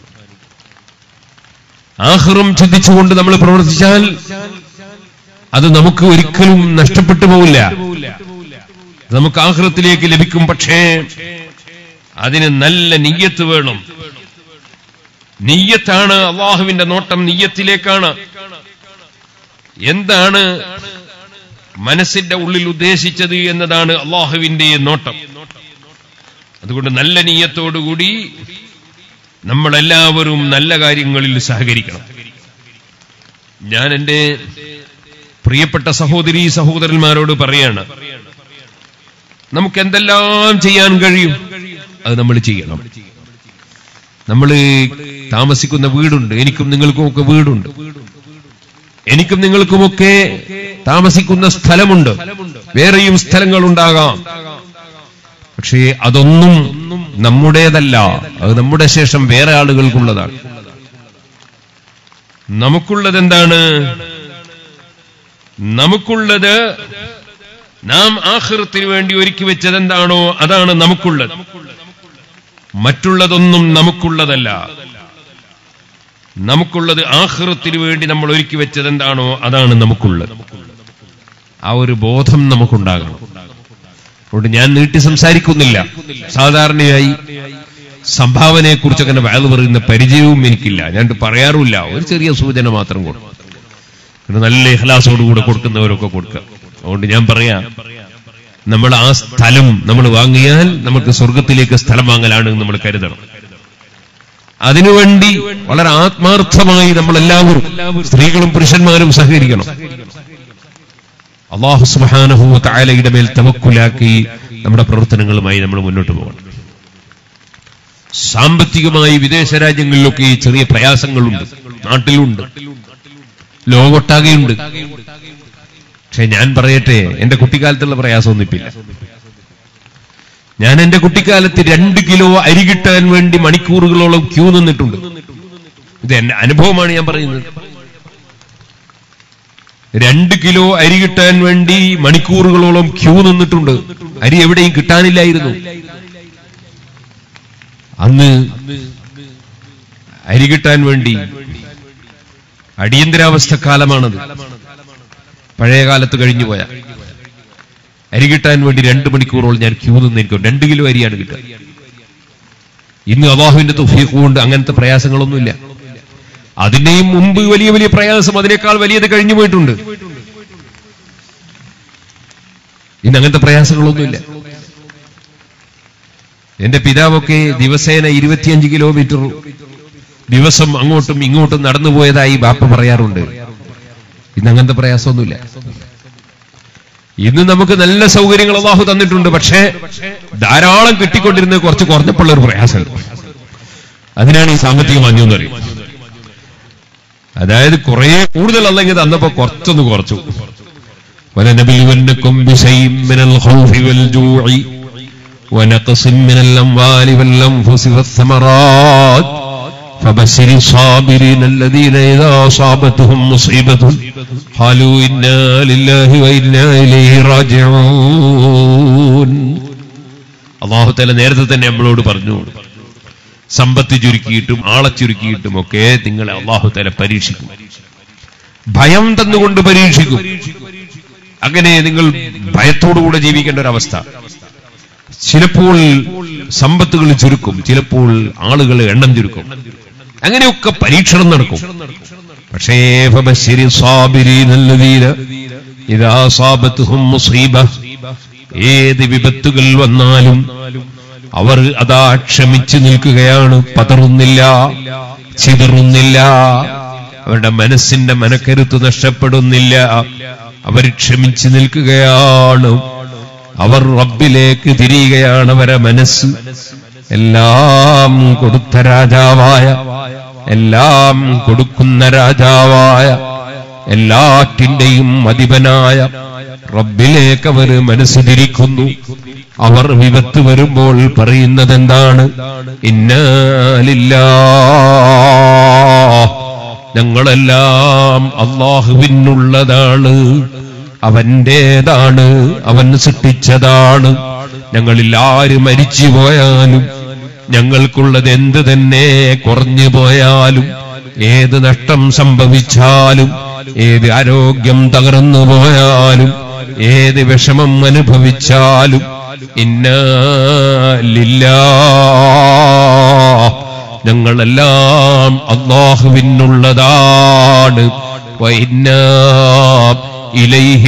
ആഹ്റും ചിന്തിച്ചുകൊണ്ട് നമ്മൾ പ്രവർത്തിച്ചാൽ അത് നമുക്ക് ഒരിക്കലും നഷ്ടപ്പെട്ടു പോവില്ല നമുക്ക് ആഹ്റത്തിലേക്ക് ലഭിക്കും പക്ഷേ അതിന് നല്ല നീയത്ത് വേണം നീയത്താണ് അള്ളാഹുവിന്റെ നോട്ടം നീയത്തിലേക്കാണ് എന്താണ് മനസ്സിന്റെ ഉള്ളിൽ ഉദ്ദേശിച്ചത് എന്നതാണ് അള്ളാഹുവിന്റെ നോട്ടം അതുകൊണ്ട് നല്ല നീയത്തോടുകൂടി നമ്മളെല്ലാവരും നല്ല കാര്യങ്ങളിൽ സഹകരിക്കണം ഞാൻ എന്റെ പ്രിയപ്പെട്ട സഹോദരി സഹോദരന്മാരോട് പറയാണ് നമുക്ക് എന്തെല്ലാം ചെയ്യാൻ കഴിയും അത് നമ്മൾ ചെയ്യണം നമ്മൾ താമസിക്കുന്ന വീടുണ്ട് എനിക്കും നിങ്ങൾക്കും ഒക്കെ വീടുണ്ട് എനിക്കും നിങ്ങൾക്കുമൊക്കെ താമസിക്കുന്ന സ്ഥലമുണ്ട് വേറെയും സ്ഥലങ്ങൾ ഉണ്ടാകാം പക്ഷേ അതൊന്നും നമ്മുടേതല്ല അത് നമ്മുടെ ശേഷം വേറെ ആളുകൾക്കുള്ളതാണ് നമുക്കുള്ളത് എന്താണ് നമുക്കുള്ളത് നാം ആഹൃത്തിന് വേണ്ടി ഒരുക്കി വെച്ചത് എന്താണോ അതാണ് നമുക്കുള്ളത് മറ്റുള്ളതൊന്നും നമുക്കുള്ളതല്ല നമുക്കുള്ളത് ആഹ്റത്തിന് വേണ്ടി നമ്മൾ ഒരുക്കി വെച്ചത് എന്താണോ അതാണ് നമുക്കുള്ളത് ആ ഒരു ബോധം നമുക്കുണ്ടാകണം അതുകൊണ്ട് ഞാൻ നീട്ടി സംസാരിക്കുന്നില്ല സാധാരണയായി സംഭാവനയെ കുറിച്ച് അങ്ങനെ വയല് പറയുന്ന പരിചയവും എനിക്കില്ല ഞാൻ ഇത് പറയാറുമില്ല ഒരു ചെറിയ സൂചന മാത്രം കൊടുക്കും പിന്നെ നല്ല ഇഹ്ലാസോടുകൂടെ കൊടുക്കുന്നവരൊക്കെ കൊടുക്കുക അതുകൊണ്ട് ഞാൻ പറയാം നമ്മൾ ആ സ്ഥലം നമ്മൾ വാങ്ങിയാൽ നമുക്ക് സ്വർഗത്തിലേക്ക് സ്ഥലം വാങ്ങലാണ് എന്ന് നമ്മൾ കരുതണം അതിനുവേണ്ടി വളരെ ആത്മാർത്ഥമായി നമ്മൾ എല്ലാവരും സ്ത്രീകളും പുരുഷന്മാരും സഹകരിക്കണം അള്ളാഹു സുബാനഹു താലയുടെ മേൽ തവക്കുലാക്കി നമ്മുടെ പ്രവർത്തനങ്ങളുമായി നമ്മൾ മുന്നോട്ട് പോകണം സാമ്പത്തികമായി വിദേശ രാജ്യങ്ങളിലൊക്കെ ഈ ചെറിയ പ്രയാസങ്ങളുണ്ട് നാട്ടിലുണ്ട് ലോകൊട്ടാകെയുണ്ട് പക്ഷെ ഞാൻ പറയട്ടെ എന്റെ കുട്ടിക്കാലത്തുള്ള പ്രയാസമൊന്നും ഇപ്പില്ല ഞാൻ എന്റെ കുട്ടിക്കാലത്ത് രണ്ട് കിലോ അരി കിട്ടാൻ വേണ്ടി മണിക്കൂറുകളോളം ക്യൂ നിന്നിട്ടുണ്ട് ഇത് എന്റെ അനുഭവമാണ് ഞാൻ പറയുന്നത് രണ്ട് കിലോ അരി കിട്ടാൻ വേണ്ടി മണിക്കൂറുകളോളം ക്യൂ നിന്നിട്ടുണ്ട് അരി എവിടെയും കിട്ടാനില്ലായിരുന്നു അന്ന് അരി കിട്ടാൻ വേണ്ടി അടിയന്തരാവസ്ഥ കാലമാണത് പഴയ കാലത്ത് കഴിഞ്ഞു പോയ അരി കിട്ടാൻ വേണ്ടി രണ്ട് മണിക്കൂറോളം ഞാൻ ക്യൂ നിന്ന് എനിക്ക് രണ്ട് കിലോ അരിയാണ് കിട്ടുക ഇന്ന് അള്ളാഹുവിന്റെ തുഫീഖ് കൊണ്ട് അങ്ങനത്തെ പ്രയാസങ്ങളൊന്നുമില്ല അതിന്റെയും മുമ്പ് വലിയ വലിയ പ്രയാസം അതിനേക്കാൾ വലിയത് കഴിഞ്ഞു പോയിട്ടുണ്ട് ഇന്ന് അങ്ങനത്തെ പ്രയാസങ്ങളൊന്നുമില്ല എന്റെ പിതാവൊക്കെ ദിവസേന ഇരുപത്തിയഞ്ച് കിലോമീറ്റർ ദിവസം അങ്ങോട്ടും ഇങ്ങോട്ടും നടന്നു പോയതായി ബാപ്പ പറയാറുണ്ട് ഇന്ന് അങ്ങനത്തെ പ്രയാസമൊന്നുമില്ല ഇന്ന് നമുക്ക് നല്ല സൗകര്യങ്ങൾ അള്ളാഹു തന്നിട്ടുണ്ട് പക്ഷേ ധാരാളം കിട്ടിക്കൊണ്ടിരുന്നത് കുറച്ച് കുറഞ്ഞപ്പോൾ ഒരു പ്രയാസമുണ്ട് അതിനാണ് ഈ സാമ്പത്തിക മാന്യം എന്ന് പറയുന്നത് അതായത് കുറെ കൂടുതൽ അല്ലെങ്കിൽ തന്നപ്പോ കുറച്ചൊന്ന് കുറച്ചു ولنبلونكم بشيء من الخوف والجوع ونقص من الأموال والأنفس والثمرات فبشر الصابرين الذين إذا أصابتهم مصيبة قالوا إنا لله وإنا إليه راجعون അള്ളാഹു തല നേരത്തെ തന്നെ നമ്മളോട് പറഞ്ഞു സമ്പത്ത് ചുരുക്കിയിട്ടും ആളെ ചുരുക്കിയിട്ടും ഒക്കെ നിങ്ങളെ അള്ളാഹു തല പരീക്ഷിക്കും ഭയം തന്നുകൊണ്ട് പരീക്ഷിക്കും അങ്ങനെ നിങ്ങൾ ഭയത്തോടുകൂടെ ജീവിക്കേണ്ട ഒരവസ്ഥ ചിലപ്പോൾ സമ്പത്തുകൾ ചുരുക്കും ചിലപ്പോൾ ആളുകൾ എണ്ണം ചുരുക്കും അങ്ങനെയൊക്കെ പരീക്ഷണം നടക്കും പക്ഷേ ഫബശ്ശിരി സാബിരീനല്ലദീന ഇദാ സാബത്തുഹും മുസീബ ഏത് വിപത്തുകൾ വന്നാലും അവർ അതാ ക്ഷമിച്ചു നിൽക്കുകയാണ് പതറുന്നില്ല ചിതറുന്നില്ല അവരുടെ മനസ്സിന്റെ മനക്കരുത്ത് നഷ്ടപ്പെടുന്നില്ല അവർ ക്ഷമിച്ചു നിൽക്കുകയാണ് അവർ റബ്ബിലേക്ക് തിരിയുകയാണ് അവരെ മനസ്സ് എല്ലാം കൊടുത്ത രാജാവായ എല്ലാം കൊടുക്കുന്ന രാജാവായ എല്ലാറ്റിന്റെയും അധിപനായ റബ്ബിലേക്ക് അവർ മനസ്സ് തിരിക്കുന്നു അവർ വിപത്ത് വരുമ്പോൾ പറയുന്നത് എന്താണ് ഇന്നാലില്ലാ ഞങ്ങളെല്ലാം അള്ളാഹുവിനുള്ളതാണ് അവന്റേതാണ് അവൻ സൃഷ്ടിച്ചതാണ് ഞങ്ങളിൽ ആര് മരിച്ചു പോയാലും ഞങ്ങൾക്കുള്ളത് എന്ത് തന്നെ കുറഞ്ഞു പോയാലും ഏത് നഷ്ടം സംഭവിച്ചാലും ഏത് ആരോഗ്യം തകർന്നു പോയാലും ഏത് വിഷമം അനുഭവിച്ചാലും ഇന്നില്ലാ ഞങ്ങളെല്ലാം അള്ളാഹുവിനുള്ളതാണ് വൈന്നാ ഇലൈഹി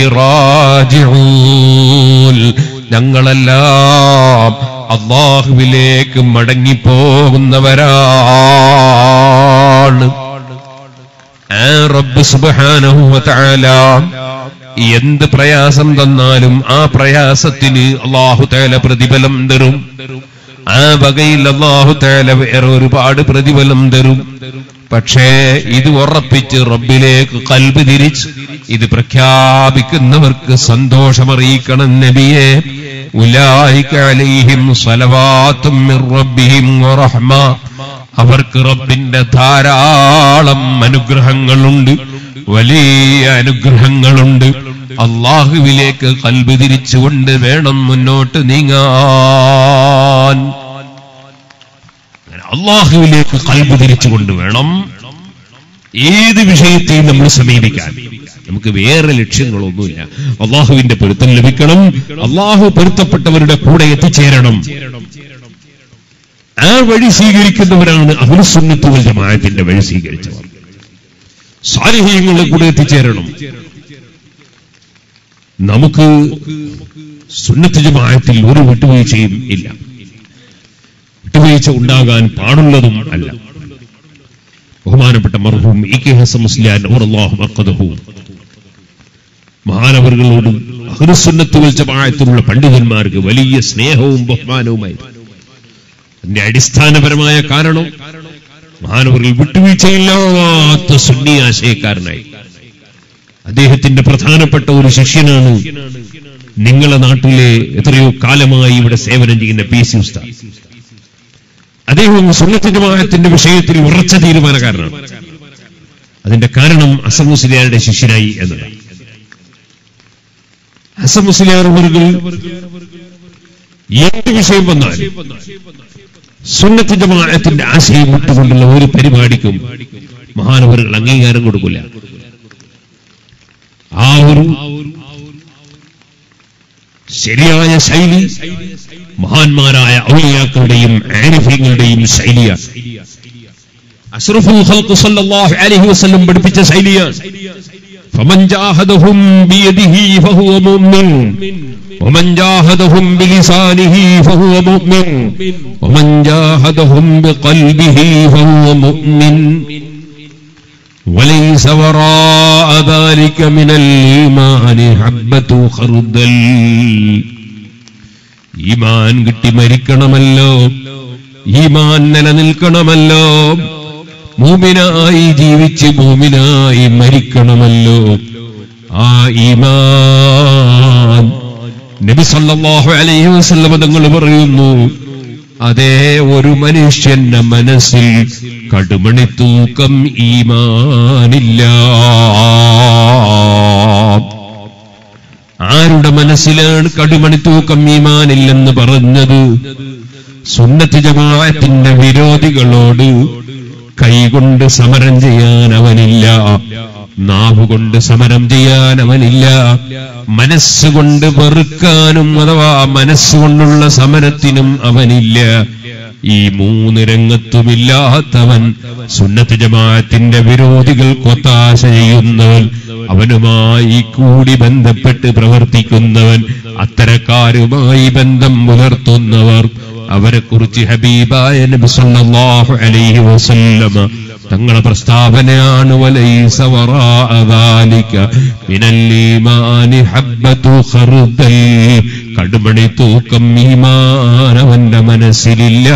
റാജിഊൻ ഞങ്ങളെല്ലാം അള്ളാഹുവിലേക്ക് മടങ്ങിപ്പോകുന്നവരാണ് ആ റബ്ബ് സുബ്ഹാനഹു വ തആല എന്ത് പ്രയാസം തന്നാലും ആ പ്രയാസത്തിന് അള്ളാഹു തആല പ്രതിഫലം തരും ആ വകയിൽ അള്ളാഹു തആല വേറെ ഒരുപാട് പ്രതിഫലം തരും പക്ഷേ ഇത് ഉറപ്പിച്ച് റബ്ബിലേക്ക് കൽബ് തിരിച്ച് ഇത് പ്രഖ്യാപിക്കുന്നവർക്ക് സന്തോഷമറിയിക്കണം നബിയെ ഉലായിക അലൈഹിം സ്വലവാത്തും മിർ റബ്ബിഹിം വറഹ്മ അവർക്ക് റബ്ബിന്റെ ധാരാളം അനുഗ്രഹങ്ങളുണ്ട് വലിയ അനുഗ്രഹങ്ങളുണ്ട് അള്ളാഹുവിലേക്ക് കൽബ് തിരിച്ചുകൊണ്ട് വേണം മുന്നോട്ട് നീങ്ങാൻ അള്ളാഹുവിലേക്ക് കൽബ് തിരിച്ചുകൊണ്ട് വേണം ഏത് വിഷയത്തെയും നമ്മൾ സമീപിക്കാൻ നമുക്ക് വേറെ ലക്ഷ്യങ്ങളൊന്നുമില്ല അള്ളാഹുവിന്റെ പൊരുത്തം ലഭിക്കണം അള്ളാഹു പൊരുത്തപ്പെട്ടവരുടെ കൂടെ എത്തിച്ചേരണം ആ വഴി സ്വീകരിക്കുന്നവരാണ് അഹുസുന്നത്തുവൽ ജമാഅത്തിന്റെ വഴി സ്വീകരിച്ചവർ സാലിഹ്യങ്ങളുടെ കൂടെ എത്തിച്ചേരണം നമുക്ക് സുന്നത്ത് ജമാഅത്തിൽ ഒരു വിട്ടുവീഴ്ചയും ഇല്ല വിട്ടുവീഴ്ച ഉണ്ടാകാൻ പാടുള്ളതും അല്ല ബഹുമാനപ്പെട്ട മർഹൂം ഇ കെ ഹസൻ മുസ്ലിയാൻ ഓറല്ലാഹു മർക്കദഹു മഹാനവറുകളോട് അഹ്ലുസുന്നത്തുൽ ജമാഅത്തിലുള്ള പണ്ഡിതന്മാർക്ക് വലിയ സ്നേഹവും ബഹുമാനവുമായി അതിന്റെ അടിസ്ഥാനപരമായ കാരണം മഹാനവറുകൾ വിട്ടുവീഴ്ചയില്ലാത്ത സുന്നി ആശയക്കാരനായി അദ്ദേഹത്തിന്റെ പ്രധാനപ്പെട്ട ഒരു ശിഷ്യനാണ് നിങ്ങളെ നാട്ടിലെ എത്രയോ കാലമായി ഇവിടെ സേവനം ചെയ്യുന്ന പി സി ഉസ്താദ് അദ്ദേഹം സുന്നത്ത് ജമാഅത്തിന്റെ വിഷയത്തിൽ ഉറച്ച തീരുമാനക്കാരനാണ് അതിന്റെ കാരണം അസം മുസ്ലിയാരുടെ ശിഷ്യനായി എന്നതാണ് അസം മുസ്ലിയാർ അവர்கள் എന്ത് വിഷയം വന്നാൽ സുന്നത്ത് ജമാഅത്തിന്റെ ആശയം വിട്ടുകൊണ്ടുള്ള ഒരു പരിപാടിക്കും മഹാനവറുകൾ അംഗീകാരം കൊടുക്കില്ല ആ ഒരു ശരിയായ ശൈലി മഹാന്മാരായ ഔലിയാക്കളുടെയും ആരിഫ്യങ്ങളുടെയും ശൈലിയാണ് അഷ്റഫുൽ ഖൽഖ് സല്ലല്ലാഹു അലൈഹി വസല്ലം പഠിപ്പിച്ച ശൈലിയാണ് فمن جاهدهم بيده فهو مؤمن ومن جاهدهم بلسانه فهو مؤمن ومن جاهدهم بقلبه فهو مؤمن وليس وراء ذلك من الإيمان حبة خردل ഈമാൻ കിട്ടി മരിക്കണമല്ലോ ഈമാൻ നിലനിൽക്കണമല്ലോ മൂമിനായി ജീവിച്ച് മൂമിനായി മരിക്കണമല്ലോ ആ ഈമാൻ നബി സല്ലല്ലാഹു അലൈഹി വസല്ലം തങ്ങൾ പറയുന്നു അതേ ഒരു മനുഷ്യന്റെ മനസ്സിൽ കടുമണി തൂക്കം ഈമാനില്ല ആരുടെ മനസ്സിലാണ് കടുമണി തൂക്കം ഈമാനില്ലെന്ന് പറഞ്ഞത് സുന്നത്ത് ജമാഅത്തിന്റെ വിരോധികളോട് കൈകൊണ്ട് സമരം ചെയ്യാൻ അവനില്ല നാവുകൊണ്ട് സമരം ചെയ്യാൻ അവനില്ല മനസ്സുകൊണ്ട് വെറുക്കാനും അഥവാ മനസ്സുകൊണ്ടുള്ള സമരത്തിനും അവനില്ല ഈ മൂന്ന് രംഗത്തുമില്ലാത്തവൻ സുന്നത്ത് ജമാഅത്തിന്റെ വിരോധികൾക്ക് ഒത്താശ ചെയ്യുന്നവൻ അവനുമായി കൂടി ബന്ധപ്പെട്ട് പ്രവർത്തിക്കുന്നവൻ അത്തരക്കാരുമായി ബന്ധം പുലർത്തുന്നവർ അവരെ കുറിച്ച് ഹബീബായ നബി സല്ലല്ലാഹു അലൈഹി വസല്ലമ തങ്ങളെ പ്രസ്താവനയാണ് വലൈസ വറാഅ ദാലിക മിനൽ ഈമാനി ഹബ്ബതു ഖർദൽ കടുമണി തൂക്കം ഈമാൻ അവന്റെ മനസ്സിലില്ല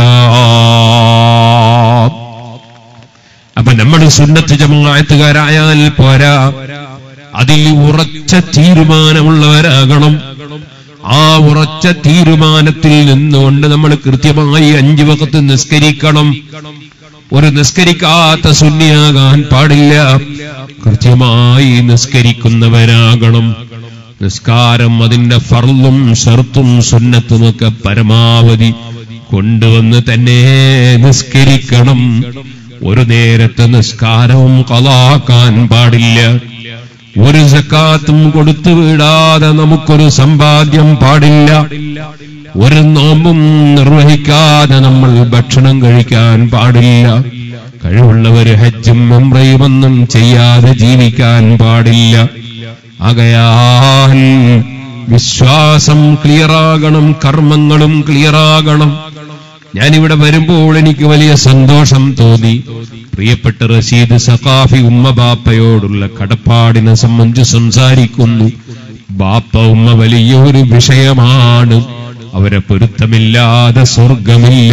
അപ്പൊ നമ്മൾ സുന്നത്ത് ജമാഅത്തുകാരായാൽ പോരാ അതിൽ ഉറച്ച തീരുമാനമുള്ളവരാകണം ആ ഉറച്ച തീരുമാനത്തിൽ നിന്നുകൊണ്ട് നമ്മൾ കൃത്യമായി അഞ്ചു വക്കത്ത് നിസ്കരിക്കണം ഒരു നിസ്കരിക്കാത്ത സുന്നിയാകാൻ പാടില്ല കൃത്യമായി നിസ്കരിക്കുന്നവരാകണം നിസ്കാരം അതിന്റെ ഫർളും ഷർത്തും സുന്നത്തുമൊക്കെ പരമാവധി കൊണ്ടുവന്ന് തന്നെ നിസ്കരിക്കണം ഒരു നേരത്തെ നിസ്കാരവും കളാക്കാൻ പാടില്ല ഒരു സക്കാത്തും കൊടുത്തു വിടാതെ നമുക്കൊരു സമ്പാദ്യം പാടില്ല ഒരു നോമ്പും നിർവഹിക്കാതെ നമ്മൾ ഭക്ഷണം കഴിക്കാൻ പാടില്ല കഴിവുള്ളവര് ഹജ്ജും മെമ്രയുമൊന്നും ചെയ്യാതെ ജീവിക്കാൻ പാടില്ല ആകയാൽ വിശ്വാസം ക്ലിയറാകണം കർമ്മങ്ങളും ക്ലിയറാകണം ഞാനിവിടെ വരുമ്പോൾ എനിക്ക് വലിയ സന്തോഷം തോന്നി പ്രിയപ്പെട്ട റഷീദ് സഖാഫി ഉമ്മ ബാപ്പയോടുള്ള കടപ്പാടിനെ സംബന്ധിച്ച് സംസാരിക്കുന്നു ബാപ്പ ഉമ്മ വലിയൊരു വിഷയമാണ് അവരെ പൊരുത്തമില്ലാതെ സ്വർഗമില്ല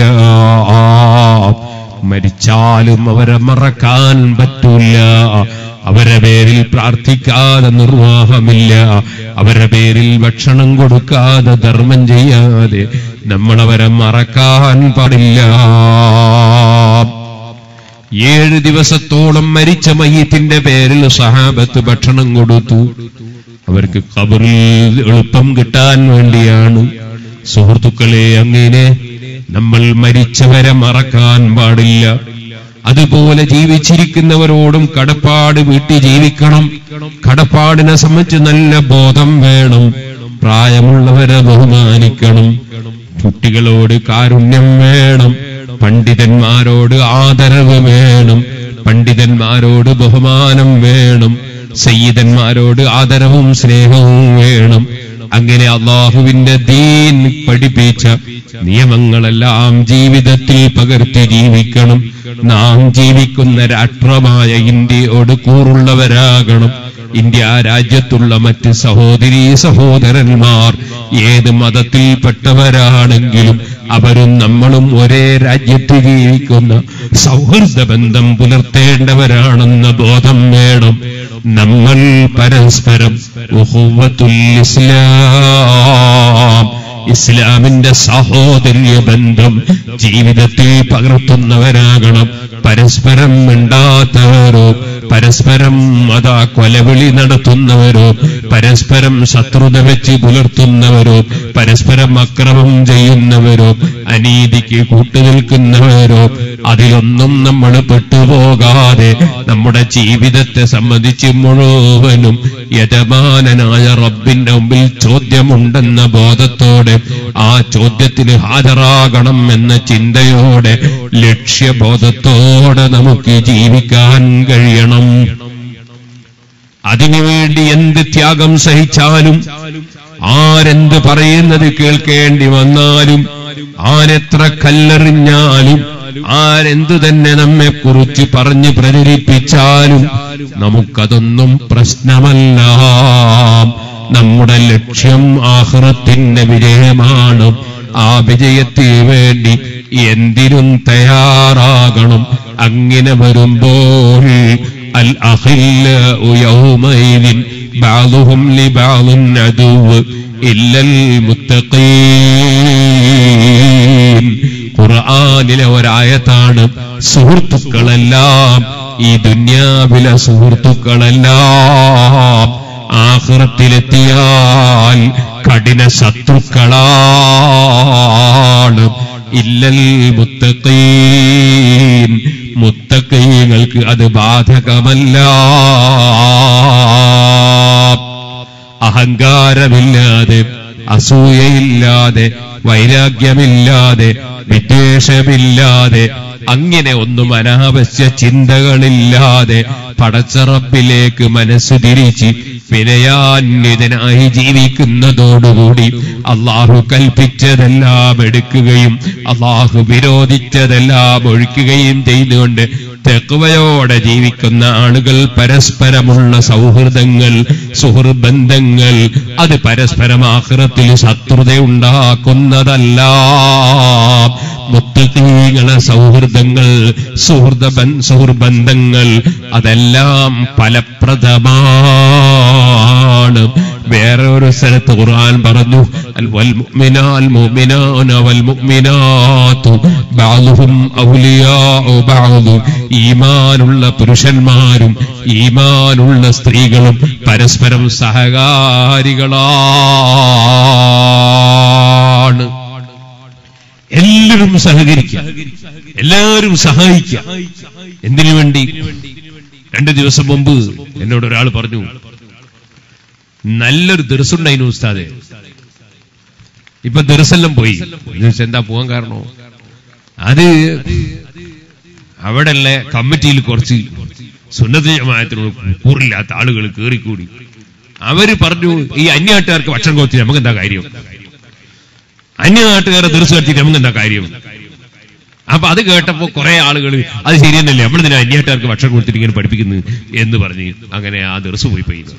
മരിച്ചാലും അവരെ മറക്കാൻ പറ്റൂല അവരെ പേരിൽ പ്രാർത്ഥിക്കാതെ നിർവാഹമില്ല അവരെ പേരിൽ ഭക്ഷണം കൊടുക്കാതെ ധർമ്മം ചെയ്യാതെ നമ്മളവരെ മറക്കാൻ പാടില്ല ഏഴ് ദിവസത്തോളം മരിച്ച മയ്യത്തിന്റെ പേരിൽ സഹാബത്ത് ഭക്ഷണം കൊടുത്തു അവർക്ക് കബറിൽ എളുപ്പം കിട്ടാൻ വേണ്ടിയാണ് സുഹൃത്തുക്കളെ അങ്ങനെ നമ്മൾ മരിച്ചവരെ മറക്കാൻ പാടില്ല അതുപോലെ ജീവിച്ചിരിക്കുന്നവരോടും കടപ്പാട് വീട്ടി ജീവിക്കണം കടപ്പാടിനെ സംബന്ധിച്ച് നല്ല ബോധം വേണം പ്രായമുള്ളവരെ ബഹുമാനിക്കണം കുട്ടികളോട് കാരുണ്യം വേണം പണ്ഡിതന്മാരോട് ആദരവ് വേണം പണ്ഡിതന്മാരോട് ബഹുമാനം വേണം സയ്യിദന്മാരോട് ആദരവും സ്നേഹവും വേണം അങ്ങനെ അള്ളാഹുവിന്റെ ദീൻ പഠിപ്പിച്ച നിയമങ്ങളെല്ലാം ജീവിതത്തിൽ പകർത്തി ജീവിക്കണം നാം ജീവിക്കുന്ന രാഷ്ട്രമായ ഇന്ത്യയോട് കൂറുള്ളവരാകണം ഇന്ത്യ രാജ്യത്തുള്ള മറ്റ് സഹോദരീ സഹോദരന്മാർ ഏത് മതത്തിൽപ്പെട്ടവരാണെങ്കിലും അവരും നമ്മളും ഒരേ രാജ്യത്ത് ജീവിക്കുന്ന സൗഹൃദ ബന്ധം പുലർത്തേണ്ടവരാണെന്ന ബോധം വേണം നമ്മൾ പരസ്പരം ഉഹുവത്തുൽ ഇസ്ലാം ഇസ്ലാമിന്റെ സാഹോദര്യ ബന്ധം ജീവിതത്തിൽ പകർത്തുന്നവരാകണം പരസ്പരം മിണ്ടാത്തവരോ പരസ്പരം അതാ കൊലവിളി നടത്തുന്നവരോ പരസ്പരം ശത്രുത വെച്ച് പുലർത്തുന്നവരോ പരസ്പരം അക്രമം ചെയ്യുന്നവരോ അനീതിക്ക് കൂട്ടുനിൽക്കുന്നവരോ അതിലൊന്നും നമ്മൾ പെട്ടുപോകാതെ നമ്മുടെ ജീവിതത്തെ സംബന്ധിച്ച് മുഴുവനും യജമാനനായ റബ്ബിന്റെ മുമ്പിൽ ചോദ്യമുണ്ടെന്ന ബോധത്തോടെ ആ ചോദ്യത്തിന് ഹാജരാകണം എന്ന ചിന്തയോടെ ലക്ഷ്യബോധത്തോടെ നമുക്ക് ജീവിക്കാൻ കഴിയണം അതിനുവേണ്ടി എന്ത് ത്യാഗം സഹിച്ചാലും ആരെന്ത് പറയുന്നത് കേൾക്കേണ്ടി വന്നാലും ആരെത്ര കല്ലെറിഞ്ഞാലും ആരെന്തു തന്നെ നമ്മെ കുറിച്ച് പറഞ്ഞ് പ്രചരിപ്പിച്ചാലും നമുക്കതൊന്നും പ്രശ്നമല്ല നമ്മുടെ ലക്ഷ്യം ആഹ്റത്തിന്റെ വിജയമാണ് ആ വിജയത്തിന് വേണ്ടി എന്തിനും തയ്യാറാകണം അങ്ങനെ വരുമ്പോൾ അൽ അഖില്ലാഉ യൗമൈദിൻ بعضهم لبعض عدو إلا المتقين ഖുർആനിലെ ഒരായത്താണ് സുഹൃത്തുക്കളെല്ലാം ഈ ദുന്യാവിലെ സുഹൃത്തുക്കളെല്ലാം ആഹ്റത്തിലെത്തിയാൽ കഠിന ശത്രുക്കളാണ് ഇല്ലൽ മുത്തഖീൻ മുത്തക്കൈങ്ങൾക്ക് അത് ബാധകമല്ല അഹങ്കാരമില്ലാതെ അസൂയയില്ലാതെ വൈരാഗ്യമില്ലാതെ വിദ്വേഷമില്ലാതെ അങ്ങനെ ഒന്നും അനാവശ്യ ചിന്തകളില്ലാതെ പടച്ചറപ്പിലേക്ക് മനസ്സ് തിരിച്ച് വിനയാന്വിതനായി ജീവിക്കുന്നതോടുകൂടി അള്ളാഹു കൽപ്പിച്ചതെല്ലാം എടുക്കുകയും അള്ളാഹു വിരോധിച്ചതെല്ലാം ഒഴിക്കുകയും ചെയ്തുകൊണ്ട് തെക്കുവയോടെ ജീവിക്കുന്ന ആളുകൾ പരസ്പരമുള്ള സൗഹൃദങ്ങൾ സുഹൃബന്ധങ്ങൾ അത് പരസ്പരം ആഹ്റത്തിൽ ശത്രുതയുണ്ടാക്കുന്നതല്ല മുത്തീങ്ങളെ സൗഹൃദങ്ങൾ സുഹൃദ സുഹൃബന്ധങ്ങൾ അതെല്ലാം ഫലപ്രദമാണ് വേറെ ഒരു സ്ഥലത്ത് ഖുർആൻ പറഞ്ഞു അൽ വൽ മുഅ്മിനാൽ മുഅ്മിനാന വൽ മുഅ്മിനാത്തു ബഅദുഹും ഔലിയാഉ ബഅദു ഈമാനുള്ള പുരുഷന്മാരും ഈമാനുള്ള സ്ത്രീകളും പരസ്പരം സഹകാരികളാണ് എല്ലാവരും സഹകരിക്കുക എല്ലാവരും സഹായിക്കുക എന്തിനു വേണ്ടി രണ്ടു ദിവസം മുമ്പ് എന്നോട് ഒരാൾ പറഞ്ഞു നല്ലൊരു ദർസുണ്ടായിരുന്നു ഉസ്താദെ ഇപ്പൊ ദർസെല്ലാം പോയി ഞാൻ ചോദിച്ചു, എന്താ പോകാൻ കാരണോ അത് അവിടെയുള്ള കമ്മിറ്റിയിൽ കുറച്ച് സുന്നത്ത് ജമായത്തിനോട് കൂറില്ലാത്ത ആളുകൾ കയറിക്കൂടി അവര് പറഞ്ഞു ഈ അന്യനാട്ടുകാർക്ക് ഭക്ഷണം കൊടുത്തിട്ട് നമുക്ക് എന്താ കാര്യം അന്യനാട്ടുകാരെ ദർസ് കടത്തിയിട്ട് നമുക്ക് എന്താ കാര്യം അപ്പൊ അത് കേട്ടപ്പോ കുറെ ആളുകൾ അത് ശരിയെന്നല്ലേ നമ്മളിതിനെ അന്യനാട്ടുകാർക്ക് ഭക്ഷണം കൊടുത്തിട്ട് ഇങ്ങനെ പഠിപ്പിക്കുന്നു എന്ന് പറഞ്ഞ് അങ്ങനെ ആ ദർസ് പോയി പോയി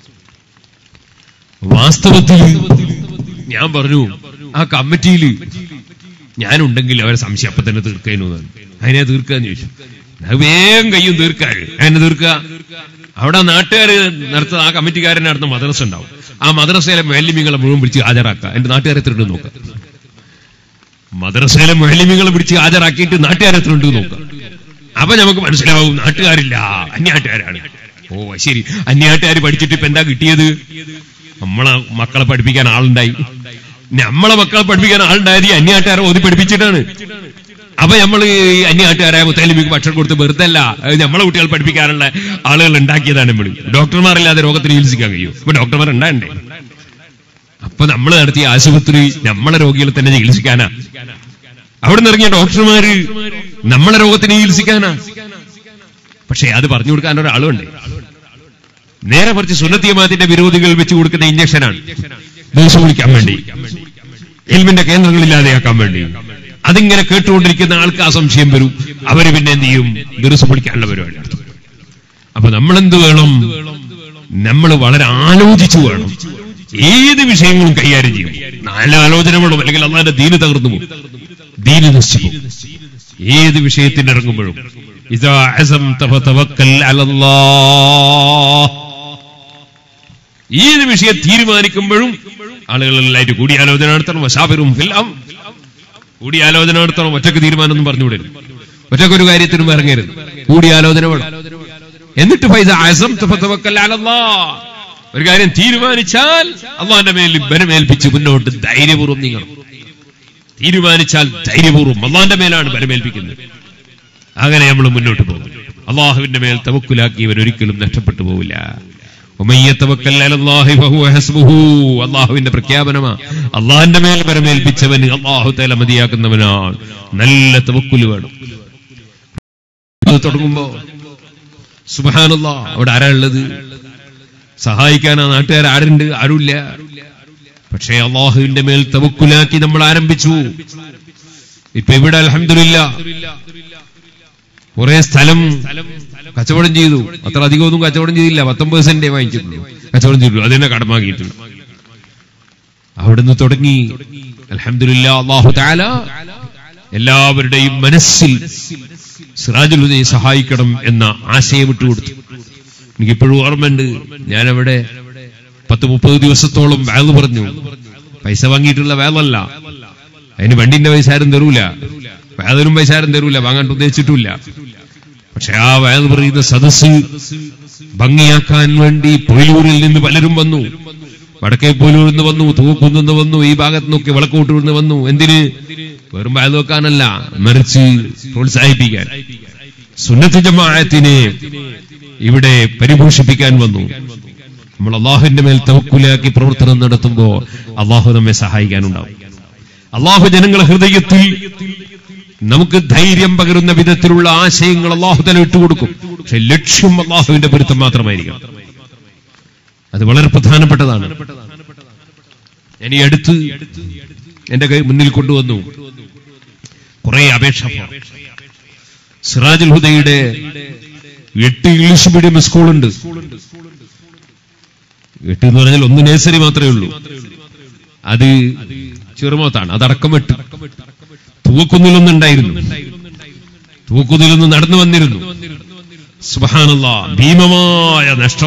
വാസ്തവത്തിൽ ഞാൻ പറഞ്ഞു ആ കമ്മിറ്റിയിൽ ഞാനുണ്ടെങ്കിൽ അവരെ സംശയം അപ്പൊ തന്നെ തീർക്കാനു അതിനെ തീർക്കാന്ന് ചോദിച്ചു അത് വേഗം കയ്യും തീർക്കാൻ അതിനെ തീർക്കുക അവിടെ നാട്ടുകാര് നടത്തുന്ന ആ കമ്മിറ്റിക്കാരൻ നടത്തുന്ന മദ്രസ ഉണ്ടാവും ആ മദ്രസയിലെ മേലിമികളെ മുഴുവൻ വിളിച്ച് ഹാജരാക്കുക എന്റെ നാട്ടുകാരെ എത്ര ഉണ്ട് നോക്കാം മദ്രസയിലെ മേലിമികളെ പിടിച്ച് ഹാജരാക്കിയിട്ട് നാട്ടുകാരെ എത്ര ഉണ്ട് നോക്കാം അപ്പൊ നമുക്ക് മനസ്സിലാവും നാട്ടുകാരില്ല അന്യാട്ടുകാരാണ് ഓ ശരി അന്യാട്ടുകാർ പഠിച്ചിട്ട് ഇപ്പൊ എന്താ കിട്ടിയത് നമ്മളെ മക്കളെ പഠിപ്പിക്കാൻ ആളുണ്ടായി നമ്മളെ മക്കളെ പഠിപ്പിക്കാൻ ആളുണ്ടായത് ഈ അന്യാട്ടുകാരെ ഓതി പഠിപ്പിച്ചിട്ടാണ് അപ്പൊ നമ്മൾ അന്യനാട്ടുകാരായ മുത്തലിമിക്ക് ഭക്ഷണം കൊടുത്ത് വെറുതെ അല്ല അത് നമ്മളെ കുട്ടികൾ പഠിപ്പിക്കാനുള്ള ആളുകൾ ഉണ്ടാക്കിയതാണ് നമ്മൾ ഡോക്ടർമാരില്ലാതെ രോഗത്തിന് ചികിത്സിക്കാൻ കഴിയും ഇപ്പൊ ഡോക്ടർമാർ ഉണ്ടാണ്ടേ അപ്പൊ നമ്മൾ നടത്തിയ ആശുപത്രി നമ്മളെ രോഗികളെ തന്നെ ചികിത്സിക്കാനാ അവിടെ നിന്ന് ഇറങ്ങിയ ഡോക്ടർമാര് നമ്മളെ രോഗത്തിന് ചികിത്സിക്കാനാ പക്ഷേ അത് പറഞ്ഞു കൊടുക്കാൻ ഒരാളുണ്ട് നേരെ മറിച്ച് സുന്നത്തിയമാത്തിന്റെ വിരോധികൾ വെച്ച് കൊടുക്കുന്ന ഇഞ്ചക്ഷനാണ് ദിവസം വിളിക്കാൻ വേണ്ടി ഇൽമിന്റെ കേന്ദ്രങ്ങളില്ലാതെയാക്കാൻ വേണ്ടി അതിങ്ങനെ കേട്ടുകൊണ്ടിരിക്കുന്ന ആൾക്ക് ആ സംശയം വരും അവര് പിന്നെ എന്ത് ചെയ്യും ദിവസം വിളിക്കാനുള്ള പരിപാടി നടത്തും അപ്പൊ നമ്മളെന്ത് വേണം നമ്മൾ വളരെ ആലോചിച്ചു വേണം ഏത് വിഷയങ്ങളും കൈകാര്യം ചെയ്യും നല്ല ആലോചന വേണം അല്ലെങ്കിൽ അള്ളാന്റെ ദീന് തകർന്നു പോകും ദീന് നശിച്ചു പോകും ഏത് വിഷയത്തിന് ഇറങ്ങുമ്പോഴും ഇതാ അസംത ഫതവക്കൽ അലല്ലാഹ് ഏത് വിഷയം തീരുമാനിക്കുമ്പോഴും ആളുകളെല്ലായിട്ട് കൂടിയാലോചന നടത്തണം വശാപരും എല്ലാം കൂടിയാലോചന നടത്തണം ഒറ്റക്ക് തീരുമാനമൊന്നും പറഞ്ഞുവിടരുത് ഒറ്റക്ക് ഒരു കാര്യത്തിനും ഇറങ്ങരുത് കൂടിയാലോചന വേണം എന്നിട്ട് പൈസ അസം ഒരു കാര്യം തീരുമാനിച്ചാൽ അള്ളാന്റെ മേൽ ബലമേൽപ്പിച്ച് മുന്നോട്ട് ധൈര്യപൂർവ്വം നീങ്ങണം തീരുമാനിച്ചാൽ ധൈര്യപൂർവ്വം അള്ളാന്റെ മേലാണ് ബലമേൽപ്പിക്കുന്നത് അങ്ങനെ നമ്മൾ മുന്നോട്ട് പോകും അള്ളാഹുവിന്റെ മേൽ തവക്കുലാക്കിയവൻ ഒരിക്കലും നഷ്ടപ്പെട്ടു പോവില്ല ഉമയ്യത്തവക്കൽ അലല്ലാഹി ഫഹുവ ഹസ്ബുഹു. അള്ളാഹുവിന്റെ പ്രഖ്യാപനമാ അള്ളാഹിന്റെ മേൽ പരമേൽപ്പിച്ചവന് അള്ളാഹു തല മതിയാക്കുന്നവനാണ് നല്ല തവക്കുല് വേണം അത് തുടങ്ങുമ്പോ സുബാനല്ല അവിടെ ആരാ ഉള്ളത് സഹായിക്കാൻ ആ നാട്ടുകാർ ആരുണ്ട് ആരുമില്ല പക്ഷേ അള്ളാഹുവിന്റെ മേൽ തവക്കുലാക്കി നമ്മൾ ആരംഭിച്ചു ഇപ്പൊ ഇവിടെ അലഹമില്ല കുറെ സ്ഥലം കച്ചവടം ചെയ്തു അത്ര അധികമൊന്നും കച്ചവടം ചെയ്തില്ല പത്തൊമ്പത് സെന്റേ വാങ്ങിച്ചിട്ടുള്ളൂ കച്ചവടം ചെയ്തിട്ടുള്ളൂ അതിനെ കടമാക്കിയിട്ടുണ്ട് അവിടുന്ന് തുടങ്ങി അലഹമില്ല അള്ളാഹു താല എല്ലാവരുടെയും മനസ്സിൽ സിറാജുലുദയെ സഹായിക്കണം എന്ന ആശയം വിട്ടുകൊടുത്തു എനിക്കിപ്പോഴും ഓർമ്മയുണ്ട് ഞാനവിടെ പത്ത് മുപ്പത് ദിവസത്തോളം വേല പറഞ്ഞു പൈസ വാങ്ങിയിട്ടുള്ള വേലല്ല അതിന് വണ്ടിന്റെ പൈസ ആരും തരൂല വേദനും പൈസ ആരും തരൂല വാങ്ങാൻ ഉദ്ദേശിച്ചിട്ടില്ല പക്ഷെ ആ വേദ പറയുന്ന സദസ് ഭംഗിയാക്കാൻ വേണ്ടി പൊയിലൂരിൽ നിന്ന് പലരും വന്നു വടക്കേ പോലൂരിൽ നിന്ന് വന്നു തൂക്കുന്നിൽ നിന്ന് വന്നു ഈ ഭാഗത്ത് നിന്നൊക്കെ വിളക്കോട്ടൂരിൽ നിന്ന് വന്നു എന്തിന് വെറും വേദ വെക്കാനല്ല മറിച്ച് പ്രോത്സാഹിപ്പിക്കാൻ സുന്നത്ത് ജമാഅത്തിനെ ഇവിടെ പരിപോഷിപ്പിക്കാൻ വന്നു നമ്മൾ അള്ളാഹുവിന്റെ മേൽ തവക്കുലാക്കി പ്രവർത്തനം നടത്തുമ്പോ അള്ളാഹു നമ്മെ സഹായിക്കാനുണ്ടാവും അള്ളാഹു ജനങ്ങളെ ഹൃദയത്തിൽ നമുക്ക് ധൈര്യം പകരുന്ന വിധത്തിലുള്ള ആശയങ്ങൾ അള്ളാഹു തന്നെ ഇട്ടുകൊടുക്കും പക്ഷെ ലക്ഷ്യം അള്ളാഹുവിന്റെ പൊരുത്തം മാത്രമായിരിക്കണം അത് വളരെ പ്രധാനപ്പെട്ടതാണ് ഞാൻ ഈ അടുത്ത് എന്റെ കൈ മുന്നിൽ കൊണ്ടുവന്നു കുറെ അപേക്ഷ ഫോം. സിറാജുൽ ഹുദയുടെ എട്ട് ഇംഗ്ലീഷ് മീഡിയം സ്കൂളുണ്ട് എട്ട് എന്ന് പറഞ്ഞാൽ ഒന്ന് നേഴ്സറി മാത്രമേ ഉള്ളൂ അത് ചെറുമോത്താണ് അതടക്കം എട്ട് തൂക്കുന്നിലൊന്നുണ്ടായിരുന്നു തൂക്കുന്നിലൊന്ന് നടന്നു വന്നിരുന്നു സുബാനല്ല ഭീമമായ നഷ്ടം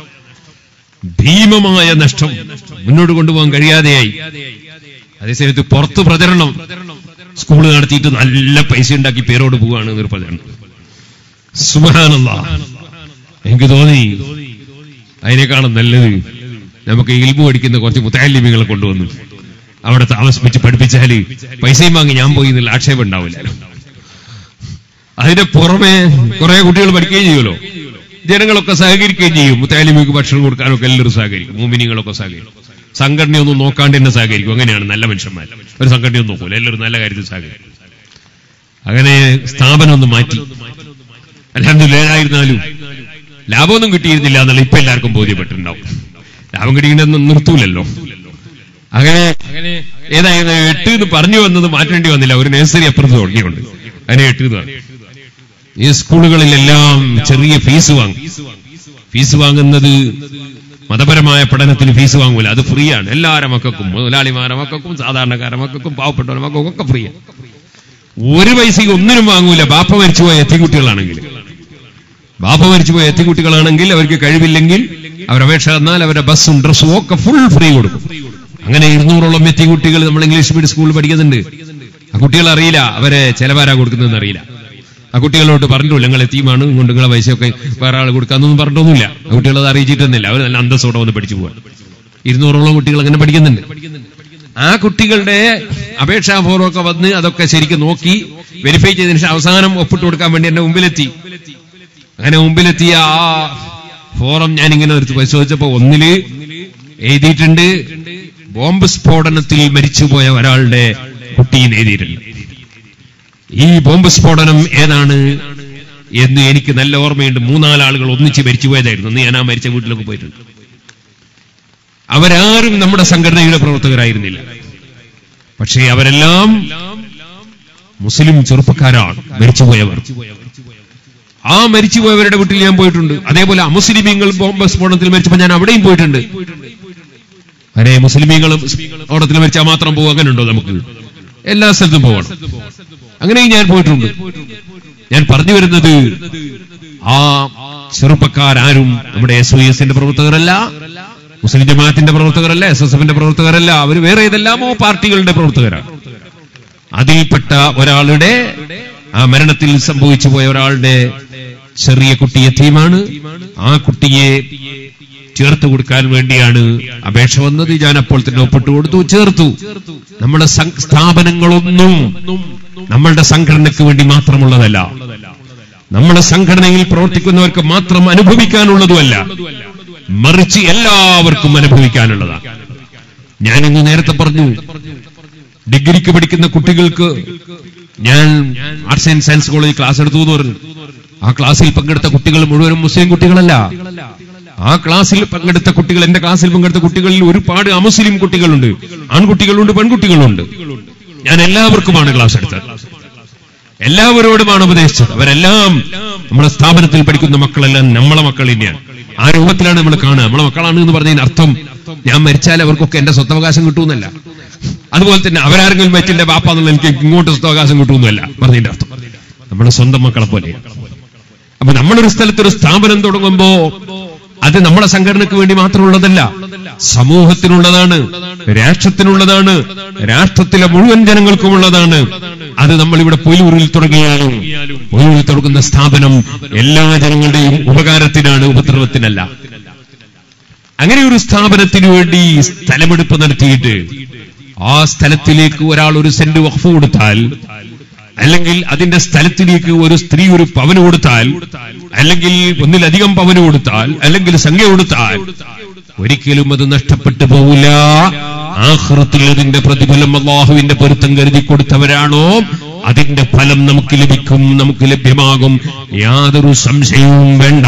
ഭീമമായ നഷ്ടം മുന്നോട്ട് കൊണ്ടുപോകാൻ കഴിയാതെയായി അതേസമയത്ത് പുറത്ത് പ്രചരണം സ്കൂൾ നടത്തിയിട്ട് നല്ല പൈസ ഉണ്ടാക്കി പേരോട് പോവാണ് എന്നൊരു പ്രചരണം സുബാനല്ല എനിക്ക് തോന്നി അതിനേക്കാളും നല്ലത് നമുക്ക് ഇൽമു പഠിക്കുന്ന കുറച്ച് മുത്താലിമികളെ കൊണ്ടുവന്നു അവിടെ താമസിപ്പിച്ച് പഠിപ്പിച്ചാല് പൈസയും വാങ്ങി ഞാൻ പോയി എന്നുള്ള ആക്ഷേപം ഉണ്ടാവില്ല അതിന്റെ പുറമെ കുറെ കുട്ടികൾ പഠിക്കുകയും ചെയ്യുമല്ലോ ജനങ്ങളൊക്കെ സഹകരിക്കുകയും ചെയ്യും മുത്താലിമിക്ക് ഭക്ഷണം കൊടുക്കാനൊക്കെ എല്ലാവരും സഹകരിക്കും മൂമിനികളൊക്കെ സഹകരിക്കും സംഘടനയൊന്നും നോക്കാണ്ട് തന്നെ സഹകരിക്കും അങ്ങനെയാണ് നല്ല മനുഷ്യന്മാർ ഒരു സംഘടനയൊന്നും നോക്കൂല എല്ലാവരും നല്ല കാര്യത്തിൽ സഹകരിക്കും അങ്ങനെ സ്ഥാപനം ഒന്ന് മാറ്റി അല്ലായിരുന്നാലും ലാഭമൊന്നും കിട്ടിയിരുന്നില്ല എന്നുള്ള ഇപ്പൊ എല്ലാവർക്കും ബോധ്യപ്പെട്ടിട്ടുണ്ടാവും ലാഭം കിട്ടിയിട്ടുണ്ടെന്ന് നിർത്തൂലല്ലോ അങ്ങനെ ഏതായാലും എട്ട് എന്ന് പറഞ്ഞു വന്നത് മാറ്റേണ്ടി വന്നില്ല ഒരു നഴ്സറി അപ്പുറത്ത് തുടങ്ങിയുണ്ട് അതിനെ എട്ട് എന്ന് പറഞ്ഞു ഈ സ്കൂളുകളിലെല്ലാം ചെറിയ ഫീസ് വാങ്ങും ഫീസ് വാങ്ങുന്നത് മതപരമായ പഠനത്തിന് ഫീസ് വാങ്ങൂല അത് ഫ്രീ ആണ് എല്ലാവരുടെ മക്കൾക്കും മുതലാളിമാരുടെ മക്കൾക്കും സാധാരണക്കാരുടെ മക്കൾക്കും പാവപ്പെട്ടവരുടെ മക്കൾക്കും ഒക്കെ ഫ്രീ ഒരു പൈസയ്ക്ക് ഒന്നിനും വാങ്ങൂല ബാപ്പ മരിച്ചുപോയ എത്തിക്കുട്ടികളാണെങ്കിൽ ബാപ്പ മരിച്ചുപോയ എത്തിക്കുട്ടികളാണെങ്കിൽ അവർക്ക് കഴിവില്ലെങ്കിൽ അവർ അപേക്ഷ തന്നാൽ അവരുടെ ബസ്സും ഡ്രസ്സും ഒക്കെ ഫുൾ ഫ്രീ കൊടുക്കും അങ്ങനെ ഇരുന്നൂറോളം എത്തിക്കുട്ടികൾ നമ്മൾ ഇംഗ്ലീഷ് മീഡിയം സ്കൂളിൽ പഠിക്കുന്നുണ്ട് ആ കുട്ടികൾ അറിയില്ല അവരെ ചെലവാരാ കൊടുക്കുന്നതെന്ന് അറിയില്ല ആ കുട്ടികളോട് പറഞ്ഞില്ല നിങ്ങൾ എത്തിയുമാണ് കൊണ്ട് നിങ്ങളെ പൈസയൊക്കെ വേറെ ആൾ കൊടുക്കാന്നൊന്നും പറഞ്ഞിട്ടൊന്നുമില്ല ആ കുട്ടികൾ അത് അറിയിച്ചിട്ടൊന്നുമില്ല അവർ നല്ല അന്തസ്സോടെ വന്ന് പഠിച്ചു പോവാൻ ഇരുന്നൂറോളം കുട്ടികൾ അങ്ങനെ പഠിക്കുന്നുണ്ട് ആ കുട്ടികളുടെ അപേക്ഷാപൂർവ്വമൊക്കെ വന്ന് അതൊക്കെ ശരിക്കും നോക്കി വെരിഫൈ ചെയ്തതിന് ശേഷം അവസാനം ഒപ്പിട്ട് കൊടുക്കാൻ വേണ്ടി എന്റെ മുമ്പിലെത്തി അങ്ങനെ മുമ്പിലെത്തിയ ആ ഫോറം ഞാൻ ഇങ്ങനെ എടുത്ത് പരിശോധിച്ചപ്പോ ഒന്നില് എഴുതിയിട്ടുണ്ട് ബോംബ് സ്ഫോടനത്തിൽ മരിച്ചുപോയ ഒരാളുടെ കുട്ടിയിൽ എഴുതിയിട്ടുണ്ട് ഈ ബോംബ് സ്ഫോടനം ഏതാണ് എന്ന് എനിക്ക് നല്ല ഓർമ്മയുണ്ട് മൂന്നാലാളുകൾ ഒന്നിച്ച് മരിച്ചു പോയതായിരുന്നു അന്ന് ഞാൻ ആ മരിച്ച വീട്ടിലൊക്കെ പോയിട്ടുണ്ട് അവരാരും നമ്മുടെ സംഘടനയുടെ പ്രവർത്തകരായിരുന്നില്ല പക്ഷേ അവരെല്ലാം മുസ്ലിം ചെറുപ്പക്കാരാണ് മരിച്ചുപോയവർ ആ മരിച്ചുപോയവരുടെ വീട്ടിൽ ഞാൻ പോയിട്ടുണ്ട് അതേപോലെ അമുസ്ലിമീങ്ങൾ ബോംബ് സ്ഫോടനത്തിൽ മരിച്ചപ്പോൾ ഞാൻ അവിടെയും പോയിട്ടുണ്ട് അരെ മുസ്ലിമീങ്ങളും സ്ഫോടനത്തിൽ മരിച്ചാൽ മാത്രം പോകും അങ്ങനെ ഉണ്ടോ നമുക്ക് എല്ലാ സ്ഥലത്തും പോകണം അങ്ങനെയും ഞാൻ പോയിട്ടുണ്ട് ഞാൻ പറഞ്ഞു വരുന്നത് ആ ചെറുപ്പക്കാരും നമ്മുടെ എസ് വൈ എസിന്റെ പ്രവർത്തകരല്ല മുസ്ലിം ജമാഅത്തിന്റെ പ്രവർത്തകരല്ല എസ് എസ് എഫിന്റെ പ്രവർത്തകരല്ല അവർ വേറെ ഏതെല്ലാമോ പാർട്ടികളുടെ പ്രവർത്തകരാണ് അതിൽപ്പെട്ട ഒരാളുടെ ആ മരണത്തിൽ സംഭവിച്ചു പോയ ഒരാളുടെ ചെറിയ കുട്ടി യത്തീമാണ് ആ കുട്ടിയെ ചേർത്ത് കൊടുക്കാൻ വേണ്ടിയാണ് അപേക്ഷ വന്നത് ഞാൻ അപ്പോൾ തന്നെ ഒപ്പിട്ട് കൊടുത്തു ചേർത്തു നമ്മുടെ സം- സ്ഥാപനങ്ങളൊന്നും നമ്മളുടെ സംഘടനയ്ക്ക് വേണ്ടി മാത്രമുള്ളതല്ല നമ്മുടെ സംഘടനയിൽ പ്രവർത്തിക്കുന്നവർക്ക് മാത്രം അനുഭവിക്കാനുള്ളതുമല്ല മറിച്ച് എല്ലാവർക്കും അനുഭവിക്കാനുള്ളതാണ് ഞാനിന്ന് നേരത്തെ പറഞ്ഞു ഡിഗ്രിക്ക് പഠിക്കുന്ന കുട്ടികൾക്ക് ഞാൻ arts and science college class എടുത്തു എന്ന് പറഞ്ഞു ആ ക്ലാസ്സിൽ പങ്കെടുത്ത കുട്ടികൾ മുഴുവനും മുസ്ലിം കുട്ടികളല്ല ആ ക്ലാസ്സിൽ പങ്കെടുത്ത കുട്ടികൾ എന്റെ ക്ലാസ്സിൽ പങ്കെടുത്ത കുട്ടികളിൽ ഒരുപാട് അമുസ്ലിം കുട്ടികളുണ്ട് ആൺകുട്ടികളുണ്ട് പെൺകുട്ടികളുണ്ട് ഞാൻ എല്ലാവർക്കുമാണ് ക്ലാസ് എടുത്തത് എല്ലാവരോടുമാണ് ഉപദേശിച്ചത് അവരെല്ലാം നമ്മുടെ സ്ഥാപനത്തിൽ പഠിക്കുന്ന മക്കളെല്ലാം നമ്മളെ മക്കൾ തന്നെയാണ് ആ രൂപത്തിലാണ് നമ്മൾ കാണുക നമ്മളെ മക്കളാണ് എന്ന് പറഞ്ഞതിന് അർത്ഥം ഞാൻ മരിച്ചാൽ അവർക്കൊക്കെ എന്റെ സ്വത്തവകാശം കിട്ടുമെന്നല്ല അതുപോലെ തന്നെ അവരാരെങ്കിലും മറ്റിന്റെ ബാപ്പ എന്നുള്ള എനിക്ക് ഇങ്ങോട്ട് സ്വത്തവകാശം കിട്ടുമെന്നല്ല പറഞ്ഞതിന്റെ അർത്ഥം നമ്മുടെ സ്വന്തം മക്കളെ പോലെ അപ്പൊ നമ്മളൊരു സ്ഥലത്ത് ഒരു സ്ഥാപനം തുടങ്ങുമ്പോ അത് നമ്മുടെ സംഘടനയ്ക്ക് വേണ്ടി മാത്രമുള്ളതല്ല സമൂഹത്തിനുള്ളതാണ് രാഷ്ട്രത്തിനുള്ളതാണ് രാഷ്ട്രത്തിലെ മുഴുവൻ ജനങ്ങൾക്കുമുള്ളതാണ് അത് നമ്മൾ ഇവിടെ പൊയിലൂരിൽ തുടങ്ങിയാലും പൊയിലൂരിൽ തുടങ്ങുന്ന സ്ഥാപനം എല്ലാ ജനങ്ങളുടെയും ഉപകാരത്തിനാണ് ഉപദ്രവത്തിനല്ല അങ്ങനെ ഒരു സ്ഥാപനത്തിന് വേണ്ടി സ്ഥലമെടുപ്പ് നടത്തിയിട്ട് ആ സ്ഥലത്തിലേക്ക് ഒരാൾ ഒരു സെന്റ് വഖഫ് കൊടുത്താൽ അല്ലെങ്കിൽ അതിന്റെ സ്ഥലത്തിലേക്ക് ഒരു സ്ത്രീ ഒരു പവന് കൊടുത്താൽ അല്ലെങ്കിൽ ഒന്നിലധികം പവന് കൊടുത്താൽ അല്ലെങ്കിൽ സംഖ്യ കൊടുത്താൽ ഒരിക്കലും അത് നഷ്ടപ്പെട്ടു പോവില്ല ആഹ്റത്തിൽ അതിന്റെ പ്രതിഫലം അള്ളാഹുവിന്റെ പൊരുത്തം കരുതി കൊടുത്തവരാണോ അതിന്റെ ഫലം നമുക്ക് ലഭിക്കും നമുക്ക് ലഭ്യമാകും യാതൊരു സംശയവും വേണ്ട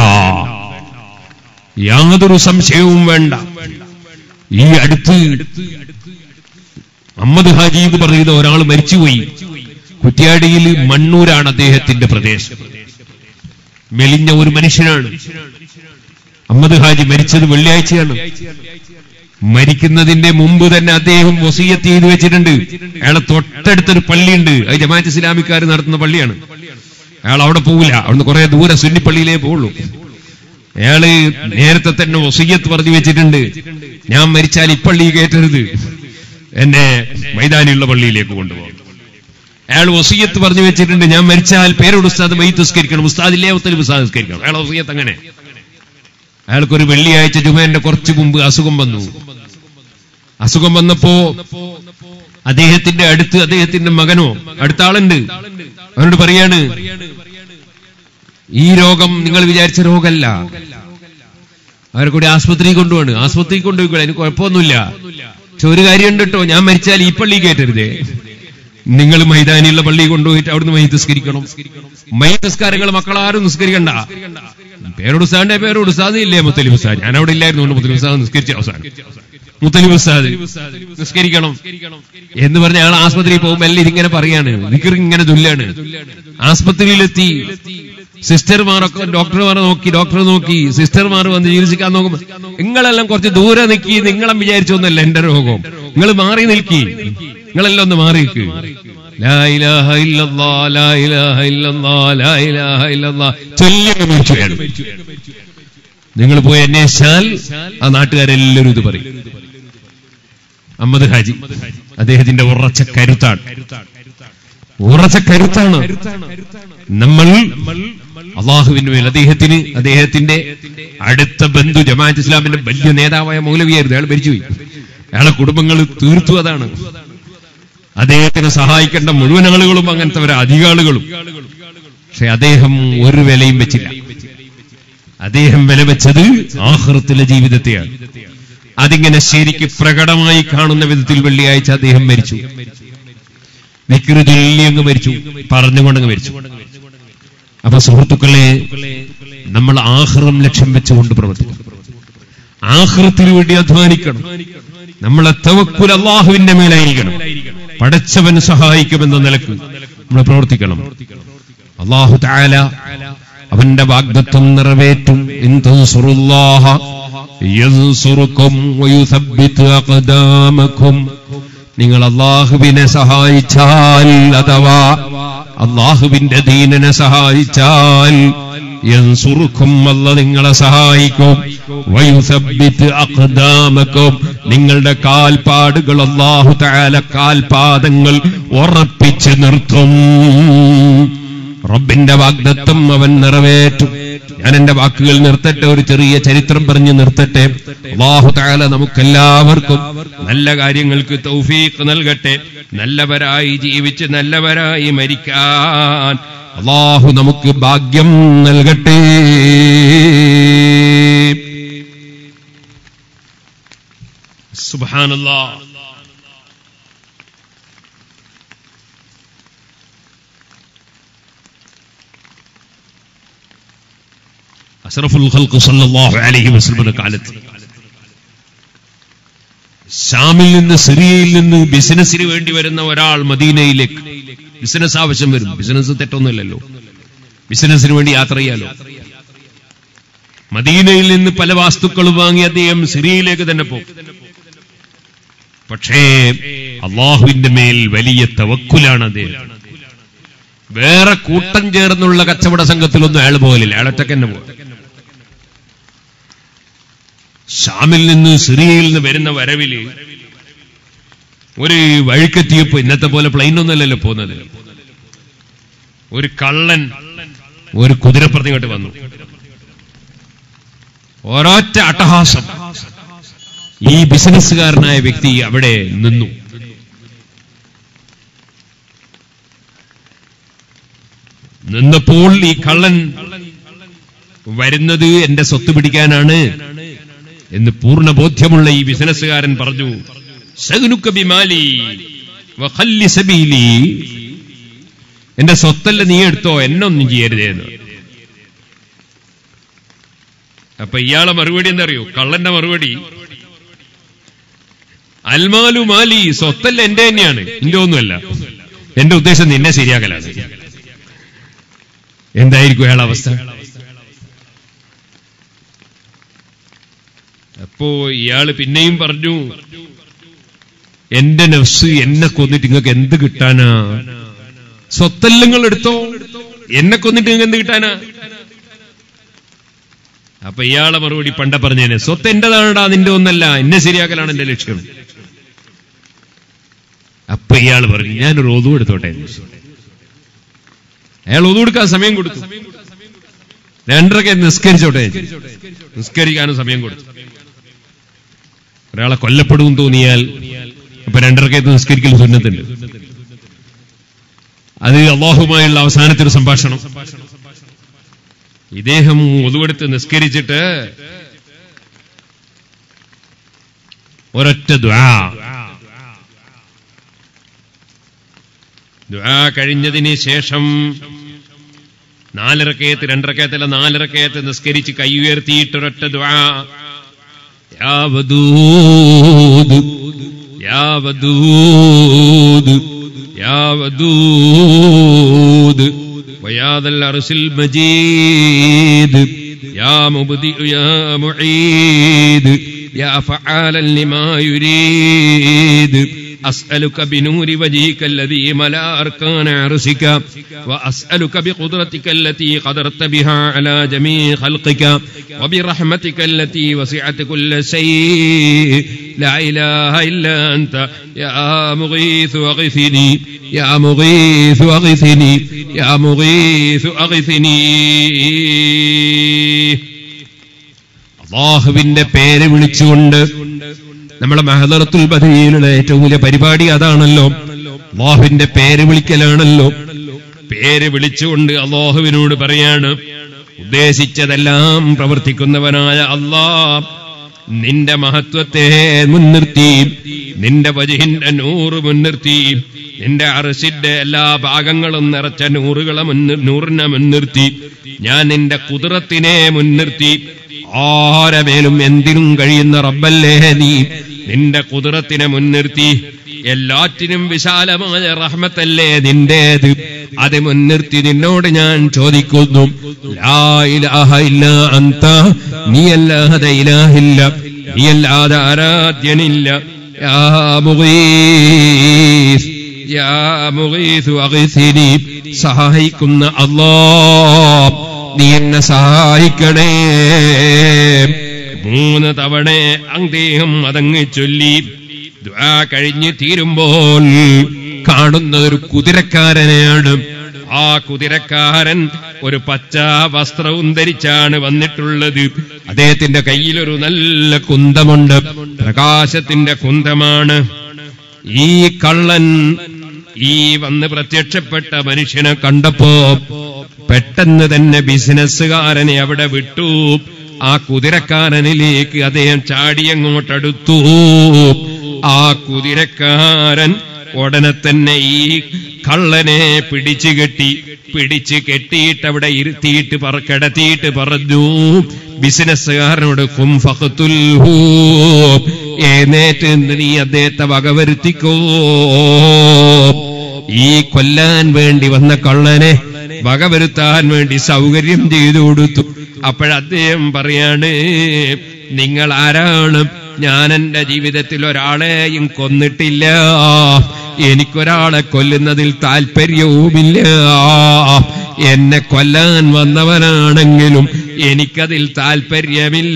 യാതൊരു സംശയവും വേണ്ട ഈ അടുത്ത് അഹമ്മദ് ഹാജി എന്ന് പറയുന്ന ഒരാൾ മരിച്ചുപോയി കുറ്റ്യാടിയിൽ മണ്ണൂരാണ് അദ്ദേഹത്തിന്റെ പ്രദേശം മെലിഞ്ഞ ഒരു മനുഷ്യനാണ് അഹമ്മദ് ഹാജി മരിച്ചത് വെള്ളിയാഴ്ചയാണ് മരിക്കുന്നതിന്റെ മുമ്പ് തന്നെ അദ്ദേഹം വസീയത്ത് ചെയ്തു വെച്ചിട്ടുണ്ട് അയാളെ തൊട്ടടുത്തൊരു പള്ളിയുണ്ട് അത് ജമാഅത്ത് ഇസ്ലാമിക്കാർ നടത്തുന്ന പള്ളിയാണ് അയാൾ അവിടെ പോവില്ല അവിടുന്ന് കുറെ ദൂരെ സുന്നിപ്പള്ളിയിലേ പോവുള്ളൂ അയാള് നേരത്തെ തന്നെ വസീയത്ത് പറഞ്ഞു വെച്ചിട്ടുണ്ട് ഞാൻ മരിച്ചാൽ ഇപ്പള്ളി കയറ്റരുത് എന്നെ മൈതാനിയുള്ള പള്ളിയിലേക്ക് കൊണ്ടുപോകും അയാൾ വസീയത്ത് പറഞ്ഞു വെച്ചിട്ടുണ്ട് ഞാൻ മരിച്ചാൽ പേരോട് ഉസ്താദ് മൈ നിസ്കരിക്കണം ഉസ്താദ് ഇല്ലേ ഉത്തരവ് ഉസ്താദ് നിസ്കരിക്കണം അയാൾ വസീയത്ത് അങ്ങനെ അയാൾക്കൊരു വെള്ളിയാഴ്ച ജുമേന്റെ കുറച്ചു മുമ്പ് അസുഖം വന്നു അസുഖം വന്നപ്പോ അദ്ദേഹത്തിന്റെ അടുത്ത് അദ്ദേഹത്തിന്റെ മകനോ അടുത്ത ആളുണ്ട് അവനോട് പറയാണ് ഈ രോഗം നിങ്ങൾ വിചാരിച്ച രോഗമല്ല അവരെ കൂടി ആസ്പത്രി കൊണ്ടുപോണ് ആസ്പത്രി കൊണ്ടുപോയിക്കോളെ എനിക്ക് കുഴപ്പമൊന്നുമില്ല പക്ഷെ ഒരു കാര്യമുണ്ട് കേട്ടോ ഞാൻ മരിച്ചാൽ ഈ പള്ളി കയറ്റരുതേ നിങ്ങൾ മൈതാനിയുള്ള പള്ളി കൊണ്ടുപോയിട്ട് അവിടുന്ന് മൈ നിസ്കരിക്കണം മൈ നിസ്കാരങ്ങൾ മക്കളാരും നിസ്കരിക്കണ്ട പേരോട് ഉസ്താദിന്റെ പേരോട് ഉസ്താദ് ഇല്ലേ മുത്തലിബ് ഉസ്താദ് ഞാൻ അവിടെ ഇല്ലായിരുന്നു കൊണ്ട് മുത്തലിബ് ഉസ്താദ് നിസ്കരിച്ച അവസാനം മുത്തലിബ് ഉസ്താദ് നിസ്കരിക്കണം എന്ന് പറഞ്ഞ ആൾ ആസ്പത്രിയിൽ പോകുമ്പോൾ എല്ലാം ഇതിങ്ങനെ പറയാണ് നിക്കർ ഇങ്ങനെ തുല്ലാണ് ആസ്പത്രിയിലെത്തി സിസ്റ്റർമാരൊക്കെ ഡോക്ടർമാരെ നോക്കി ഡോക്ടറെ നോക്കി സിസ്റ്റർമാർ വന്ന് ചികിത്സിക്കാൻ നോക്കുമ്പോ നിങ്ങളെല്ലാം കുറച്ച് ദൂരെ നിൽക്കി നിങ്ങളെ വിചാരിച്ചൊന്നല്ല എന്റെ രോഗം നിങ്ങൾ മാറി നിൽക്കി നിങ്ങളെല്ലാം ഒന്ന് മാറി നിൽക്ക് ലാ ഇലാഹ ഇല്ലല്ലാ, ലാ ഇലാഹ ഇല്ലല്ലാ, ലാ ഇലാഹ ഇല്ലല്ലാ. ചൊല്ലിയങ്ങ് മരിച്ചു അയാൾ. നിങ്ങൾ പോയി അന്വേഷിച്ചാൽ ആ നാട്ടുകാരെല്ലാവരും ഇത് പറയും അഹമ്മദ് ഹാജി അദ്ദേഹത്തിന്റെ ഉറച്ച കരുത്താണ് ഉറച്ച കരുത്താണ് നമ്മൾ അള്ളാഹുവിന് മേൽ അദ്ദേഹത്തിന് അദ്ദേഹത്തിന്റെ അടുത്ത ബന്ധു ജമാഅത്ത് ഇസ്ലാമിന്റെ വലിയ നേതാവായ മൗലവിയായിരുന്നു അയാൾ മരിച്ചുപോയി അയാളെ കുടുംബങ്ങൾ തീർത്തു അതാണ് അദ്ദേഹത്തിനെ സഹായിക്കേണ്ട മുഴുവൻ ആളുകളും അങ്ങനത്തെ ഒരു അധിക ആളുകളും പക്ഷെ അദ്ദേഹം ഒരു വിലയും വെച്ചില്ല അദ്ദേഹം വില വെച്ചത് ആഹൃത്തിലെ ജീവിതത്തെയാണ് അതിങ്ങനെ ശരിക്ക് പ്രകടമായി കാണുന്ന വിധത്തിൽ വെള്ളിയാഴ്ച അദ്ദേഹം മരിച്ചു വിക്രുതി അങ്ങ് മരിച്ചു പറഞ്ഞുകൊണ്ടങ്ങ് മരിച്ചു അപ്പൊ സുഹൃത്തുക്കളെ നമ്മൾ ആഹ്റം ലക്ഷ്യം വെച്ചുകൊണ്ട് പ്രവർത്തിക്കണം ആഹ്റത്തിന് വേണ്ടി അധ്വാനിക്കണം നമ്മളെ തവക്കുൽ അള്ളാഹുവിന്റെ മേലായിരിക്കണം പടച്ചവൻ സഹായിക്കുമെന്ന നിലക്ക് നമ്മൾ പ്രവർത്തിക്കണം അള്ളാഹു താല അവന്റെ വാഗ്ദത്വം നിറവേറ്റും ഇൻ തൻസുറുല്ലാഹ യൻസുറുക്കും വയുസബ്ബിത് അഖദാമക്കും നിങ്ങൾ അള്ളാഹുവിനെ സഹായിച്ചാൽ അഥവാ അള്ളാഹുവിന്റെ ദീനനെ സഹായിച്ചാൽ യൻസുറുക്കും അല്ല നിങ്ങളെ സഹായിക്കും വയുസബ്ബിത് അഖദാമക്കും നിങ്ങളുടെ കാൽപാടുകൾ അള്ളാഹു താല കാൽപാദങ്ങൾ ഉറപ്പിച്ച് നിർത്തും റബ്ബിന്റെ വാഗ്ദത്വം അവൻ നിറവേറ്റും ഞാൻ എന്റെ വാക്കുകൾ നിർത്തട്ടെ ഒരു ചെറിയ ചരിത്രം പറഞ്ഞ് നിർത്തട്ടെ അള്ളാഹു താല നമുക്കെല്ലാവർക്കും നല്ല കാര്യങ്ങൾക്ക് തൗഫീഖ് നൽകട്ടെ നല്ലവരായി ജീവിച്ച് നല്ലവരായി മരിക്കാൻ അള്ളാഹു നമുക്ക് ഭാഗ്യം നൽകട്ടെ സുബാനല്ലാ അഷറഫുൽ ഖൽഖ് സല്ലല്ലാഹു അലൈഹി വസല്ലമയുടെ കാലത്ത് ഷാമിൽ നിന്ന് സിറിയയിൽ നിന്ന് ബിസിനസ്സിന് വേണ്ടി വരുന്ന ഒരാൾ മദീനയിലേക്ക് ബിസിനസ് ആവശ്യം വരും ബിസിനസ് തെറ്റൊന്നുമില്ലല്ലോ ബിസിനസ്സിന് വേണ്ടി യാത്ര ചെയ്യാലോ മദീനയിൽ നിന്ന് പല വസ്തുക്കളും വാങ്ങി അദ്ദേഹം സിറിയയിലേക്ക് തന്നെ പോകും പക്ഷേ അള്ളാഹുവിന്റെ മേൽ വലിയ തവക്കുലാണ് അദ്ദേഹം വേറെ കൂട്ടം ചേർന്നുള്ള കച്ചവട സംഘത്തിലൊന്നും അയാൾ പോകലില്ല അയാൾ ഒറ്റക്ക് തന്നെ പോകും ഷാമിൽ നിന്ന് സിറിയയിൽ നിന്ന് വരുന്ന വരവില് ഒരു വഴിക്കെത്തിയപ്പോ ഇന്നത്തെ പോലെ പ്ലെയിൻ ഒന്നല്ലല്ലോ പോകുന്നത് ഒരു കള്ളൻ ഒരു കുതിരപ്പുറത്ത് ഇങ്ങോട്ട് വന്നു ഒരൊറ്റ അട്ടഹാസം ഈ ബിസിനസ്സുകാരനായ വ്യക്തി അവിടെ നിന്നു നിന്നപ്പോൾ ഈ കള്ളൻ വരുന്നത് എന്റെ സ്വത്ത് പിടിക്കാനാണ് എന്ന് പൂർണ്ണ ബോധ്യമുള്ള ഈ ബിസിനസ്സുകാരൻ പറഞ്ഞു "സഗ്നുക ബിമാലി വഖല്ലി സബീലി." എന്റെ സ്വത്തല്ല നീ എടുത്തോ എന്നൊന്നും ചെയ്യരുതേ എന്ന് അപ്പൊ ഇയാളെ മറുപടി എന്താ അറിയോ കള്ളന്റെ മറുപടി അൽമാലു മാലി സ്വത്തല്ല എന്റെ തന്നെയാണ് എന്റെ ഒന്നുമല്ല എന്റെ ഉദ്ദേശം നിന്നെ ശരിയാക്കലാണ് എന്തായിരിക്കും അയാളെ അവസ്ഥ അപ്പോ ഇയാള് പിന്നെയും പറഞ്ഞു എന്റെ നഫ്സ് എന്നെ കൊന്നിട്ട് നിങ്ങൾക്ക് എന്ത് കിട്ടാനാ സ്വത്തെല്ലങ്ങൾ എടുത്തോ എന്നെ കൊന്നിട്ട് നിങ്ങൾക്ക് എന്ത് കിട്ടാനാ അപ്പൊ ഇയാളെ മറുപടി പണ്ട പറഞ്ഞേനെ സ്വത്ത് എന്റേതാണടാ നിന്റെ ഒന്നല്ല എന്നെ ശരിയാക്കലാണ് എന്റെ ലക്ഷ്യം അപ്പൊ ഇയാൾ പറഞ്ഞു ഞാനൊരു ഒതു എടുത്തോട്ടെ എന്ന് ചോദിച്ചു. അയാൾ ഒതു കൊടുക്കാൻ സമയം കൊടുത്തു രണ്ടരക്കെ നിസ്കരിച്ചോട്ടെ എന്ന് ചോദിച്ചു. നിസ്കരിക്കാനും സമയം കൊടുത്തു ഒരാളെ കൊല്ലപ്പെടും തോന്നിയാൽ ഇപ്പൊ രണ്ടരക്കയത്ത് നിസ്കരിക്കൽ സുന്നത്തുണ്ട് അത് അള്ളാഹുമായുള്ള അവസാനത്തെ ഒരു സംഭാഷണം ഇദ്ദേഹം ഒതുവെടുത്ത് നിസ്കരിച്ചിട്ട് ഒരൊറ്റ ദ്വാ ദ്വാ കഴിഞ്ഞതിന് ശേഷം നാലരക്കയത്ത് രണ്ടരക്കയത്തല്ല നാലരക്കയത്ത് നിസ്കരിച്ച് കൈ ഉയർത്തിയിട്ട് ഒരൊറ്റ ദ്വാ യാ വദൂദ് യാ വദൂദ് യാ വദൂദ് ويا ذا العرش المجيد يا مبدئ يا معيد يا فعالا لما يريد أسألك بنور وجهك الذي ملا أركان عرشك وأسألك بقدرتك التي قدرت بها على جميع خلقك وبرحمتك التي وسعت كل شيء لا إله إلا أنت يا مغيث أغثني يا مغيث أغثني يا مغيث أغثني അള്ളാഹുവിന്റെ പേര് വിളിച്ചുകൊണ്ട് നമ്മളെ മഹദറത്തുൽ ബദരിയിലുള്ള ഏറ്റവും വലിയ പരിപാടി അതാണല്ലോ അള്ളാഹുവിന്റെ പേര് വിളിക്കലാണല്ലോ പേര് വിളിച്ചുകൊണ്ട് അള്ളാഹുവിനോട് പറയാണ് ഉദ്ദേശിച്ചതെല്ലാം പ്രവർത്തിക്കുന്നവനായ അള്ളാഹ് നിന്റെ മഹത്വത്തെ മുൻനിർത്തി നിന്റെ വജുഹിന്റെ നൂറ് മുൻനിർത്തി നിന്റെ അറസിന്റെ എല്ലാ ഭാഗങ്ങളും നിറച്ച നൂറുകളെ മുന്നിർ നൂറിനെ മുൻനിർത്തി ഞാൻ നിന്റെ കുതിരത്തിനെ മുൻനിർത്തി ആരമേലും എന്തിനും കഴിയുന്ന റബ്ബല്ലേ നീ നിന്റെ കുതിരത്തിനെ മുൻനിർത്തി എല്ലാറ്റിനും വിശാലമായ റഹ്മത്തല്ലേ നിന്റേത് അത് മുൻനിർത്തി നിന്നോട് ഞാൻ ചോദിക്കുന്നു ലാ ഇലാഹ ഇല്ലാ അന്ത നീയല്ലാതെ ഇലാഹില്ല നീയല്ലാതെ ആരാധ്യനില്ല യാ മുഗീസ് യാ മുഗീസ് അഗീസിനി സഹായിക്കുന്ന അല്ലാ നീ എന്നെ സഹായിക്കണേ മൂന്ന് തവണ അദ്ദേഹം അതങ്ങ് ചൊല്ലി ദ്വാ കഴിഞ്ഞ് തീരുമ്പോൾ കാണുന്നത് ഒരു കുതിരക്കാരനെയാണ് ആ കുതിരക്കാരൻ ഒരു പച്ച വസ്ത്രവും ധരിച്ചാണ് വന്നിട്ടുള്ളത് അദ്ദേഹത്തിന്റെ കയ്യിൽ ഒരു നല്ല കുന്തമുണ്ട് പ്രകാശത്തിന്റെ കുന്തമാണ് ഈ കള്ളൻ ഈ വന്ന് പ്രത്യക്ഷപ്പെട്ട മനുഷ്യനെ കണ്ടപ്പോ പെട്ടെന്ന് തന്നെ ബിസിനസ്സുകാരനെ അവിടെ വിട്ടു ആ കുതിരക്കാരനിലേക്ക് അദ്ദേഹം ചാടിയങ്ങോട്ടടുത്തു ആ കുതിരക്കാരൻ ഉടനെ തന്നെ ഈ കള്ളനെ പിടിച്ചു കെട്ടി പിടിച്ച് കെട്ടിയിട്ട് അവിടെ ഇരുത്തിയിട്ട് പറ കിടത്തിയിട്ട് പറഞ്ഞു ബിസിനസ്സുകാരനോട് കുംഫത്തുൽ ഏനേറ്റ് നീ അദ്ദേഹത്തെ വകവരുത്തിക്കോ ഈ കൊല്ലാൻ വേണ്ടി വന്ന കള്ളനെ വകവരുത്താൻ വേണ്ടി സൗകര്യം ചെയ്തു കൊടുത്തു അപ്പോഴദ്ദേഹം പറയാണ് നിങ്ങൾ ആരാണ് ഞാൻ എന്റെ ജീവിതത്തിൽ ഒരാളെയും കൊന്നിട്ടില്ല എനിക്കൊരാളെ കൊല്ലുന്നതിൽ താല്പര്യവുമില്ല എന്നെ കൊല്ലാൻ വന്നവനാണെങ്കിലും എനിക്കതിൽ താല്പര്യമില്ല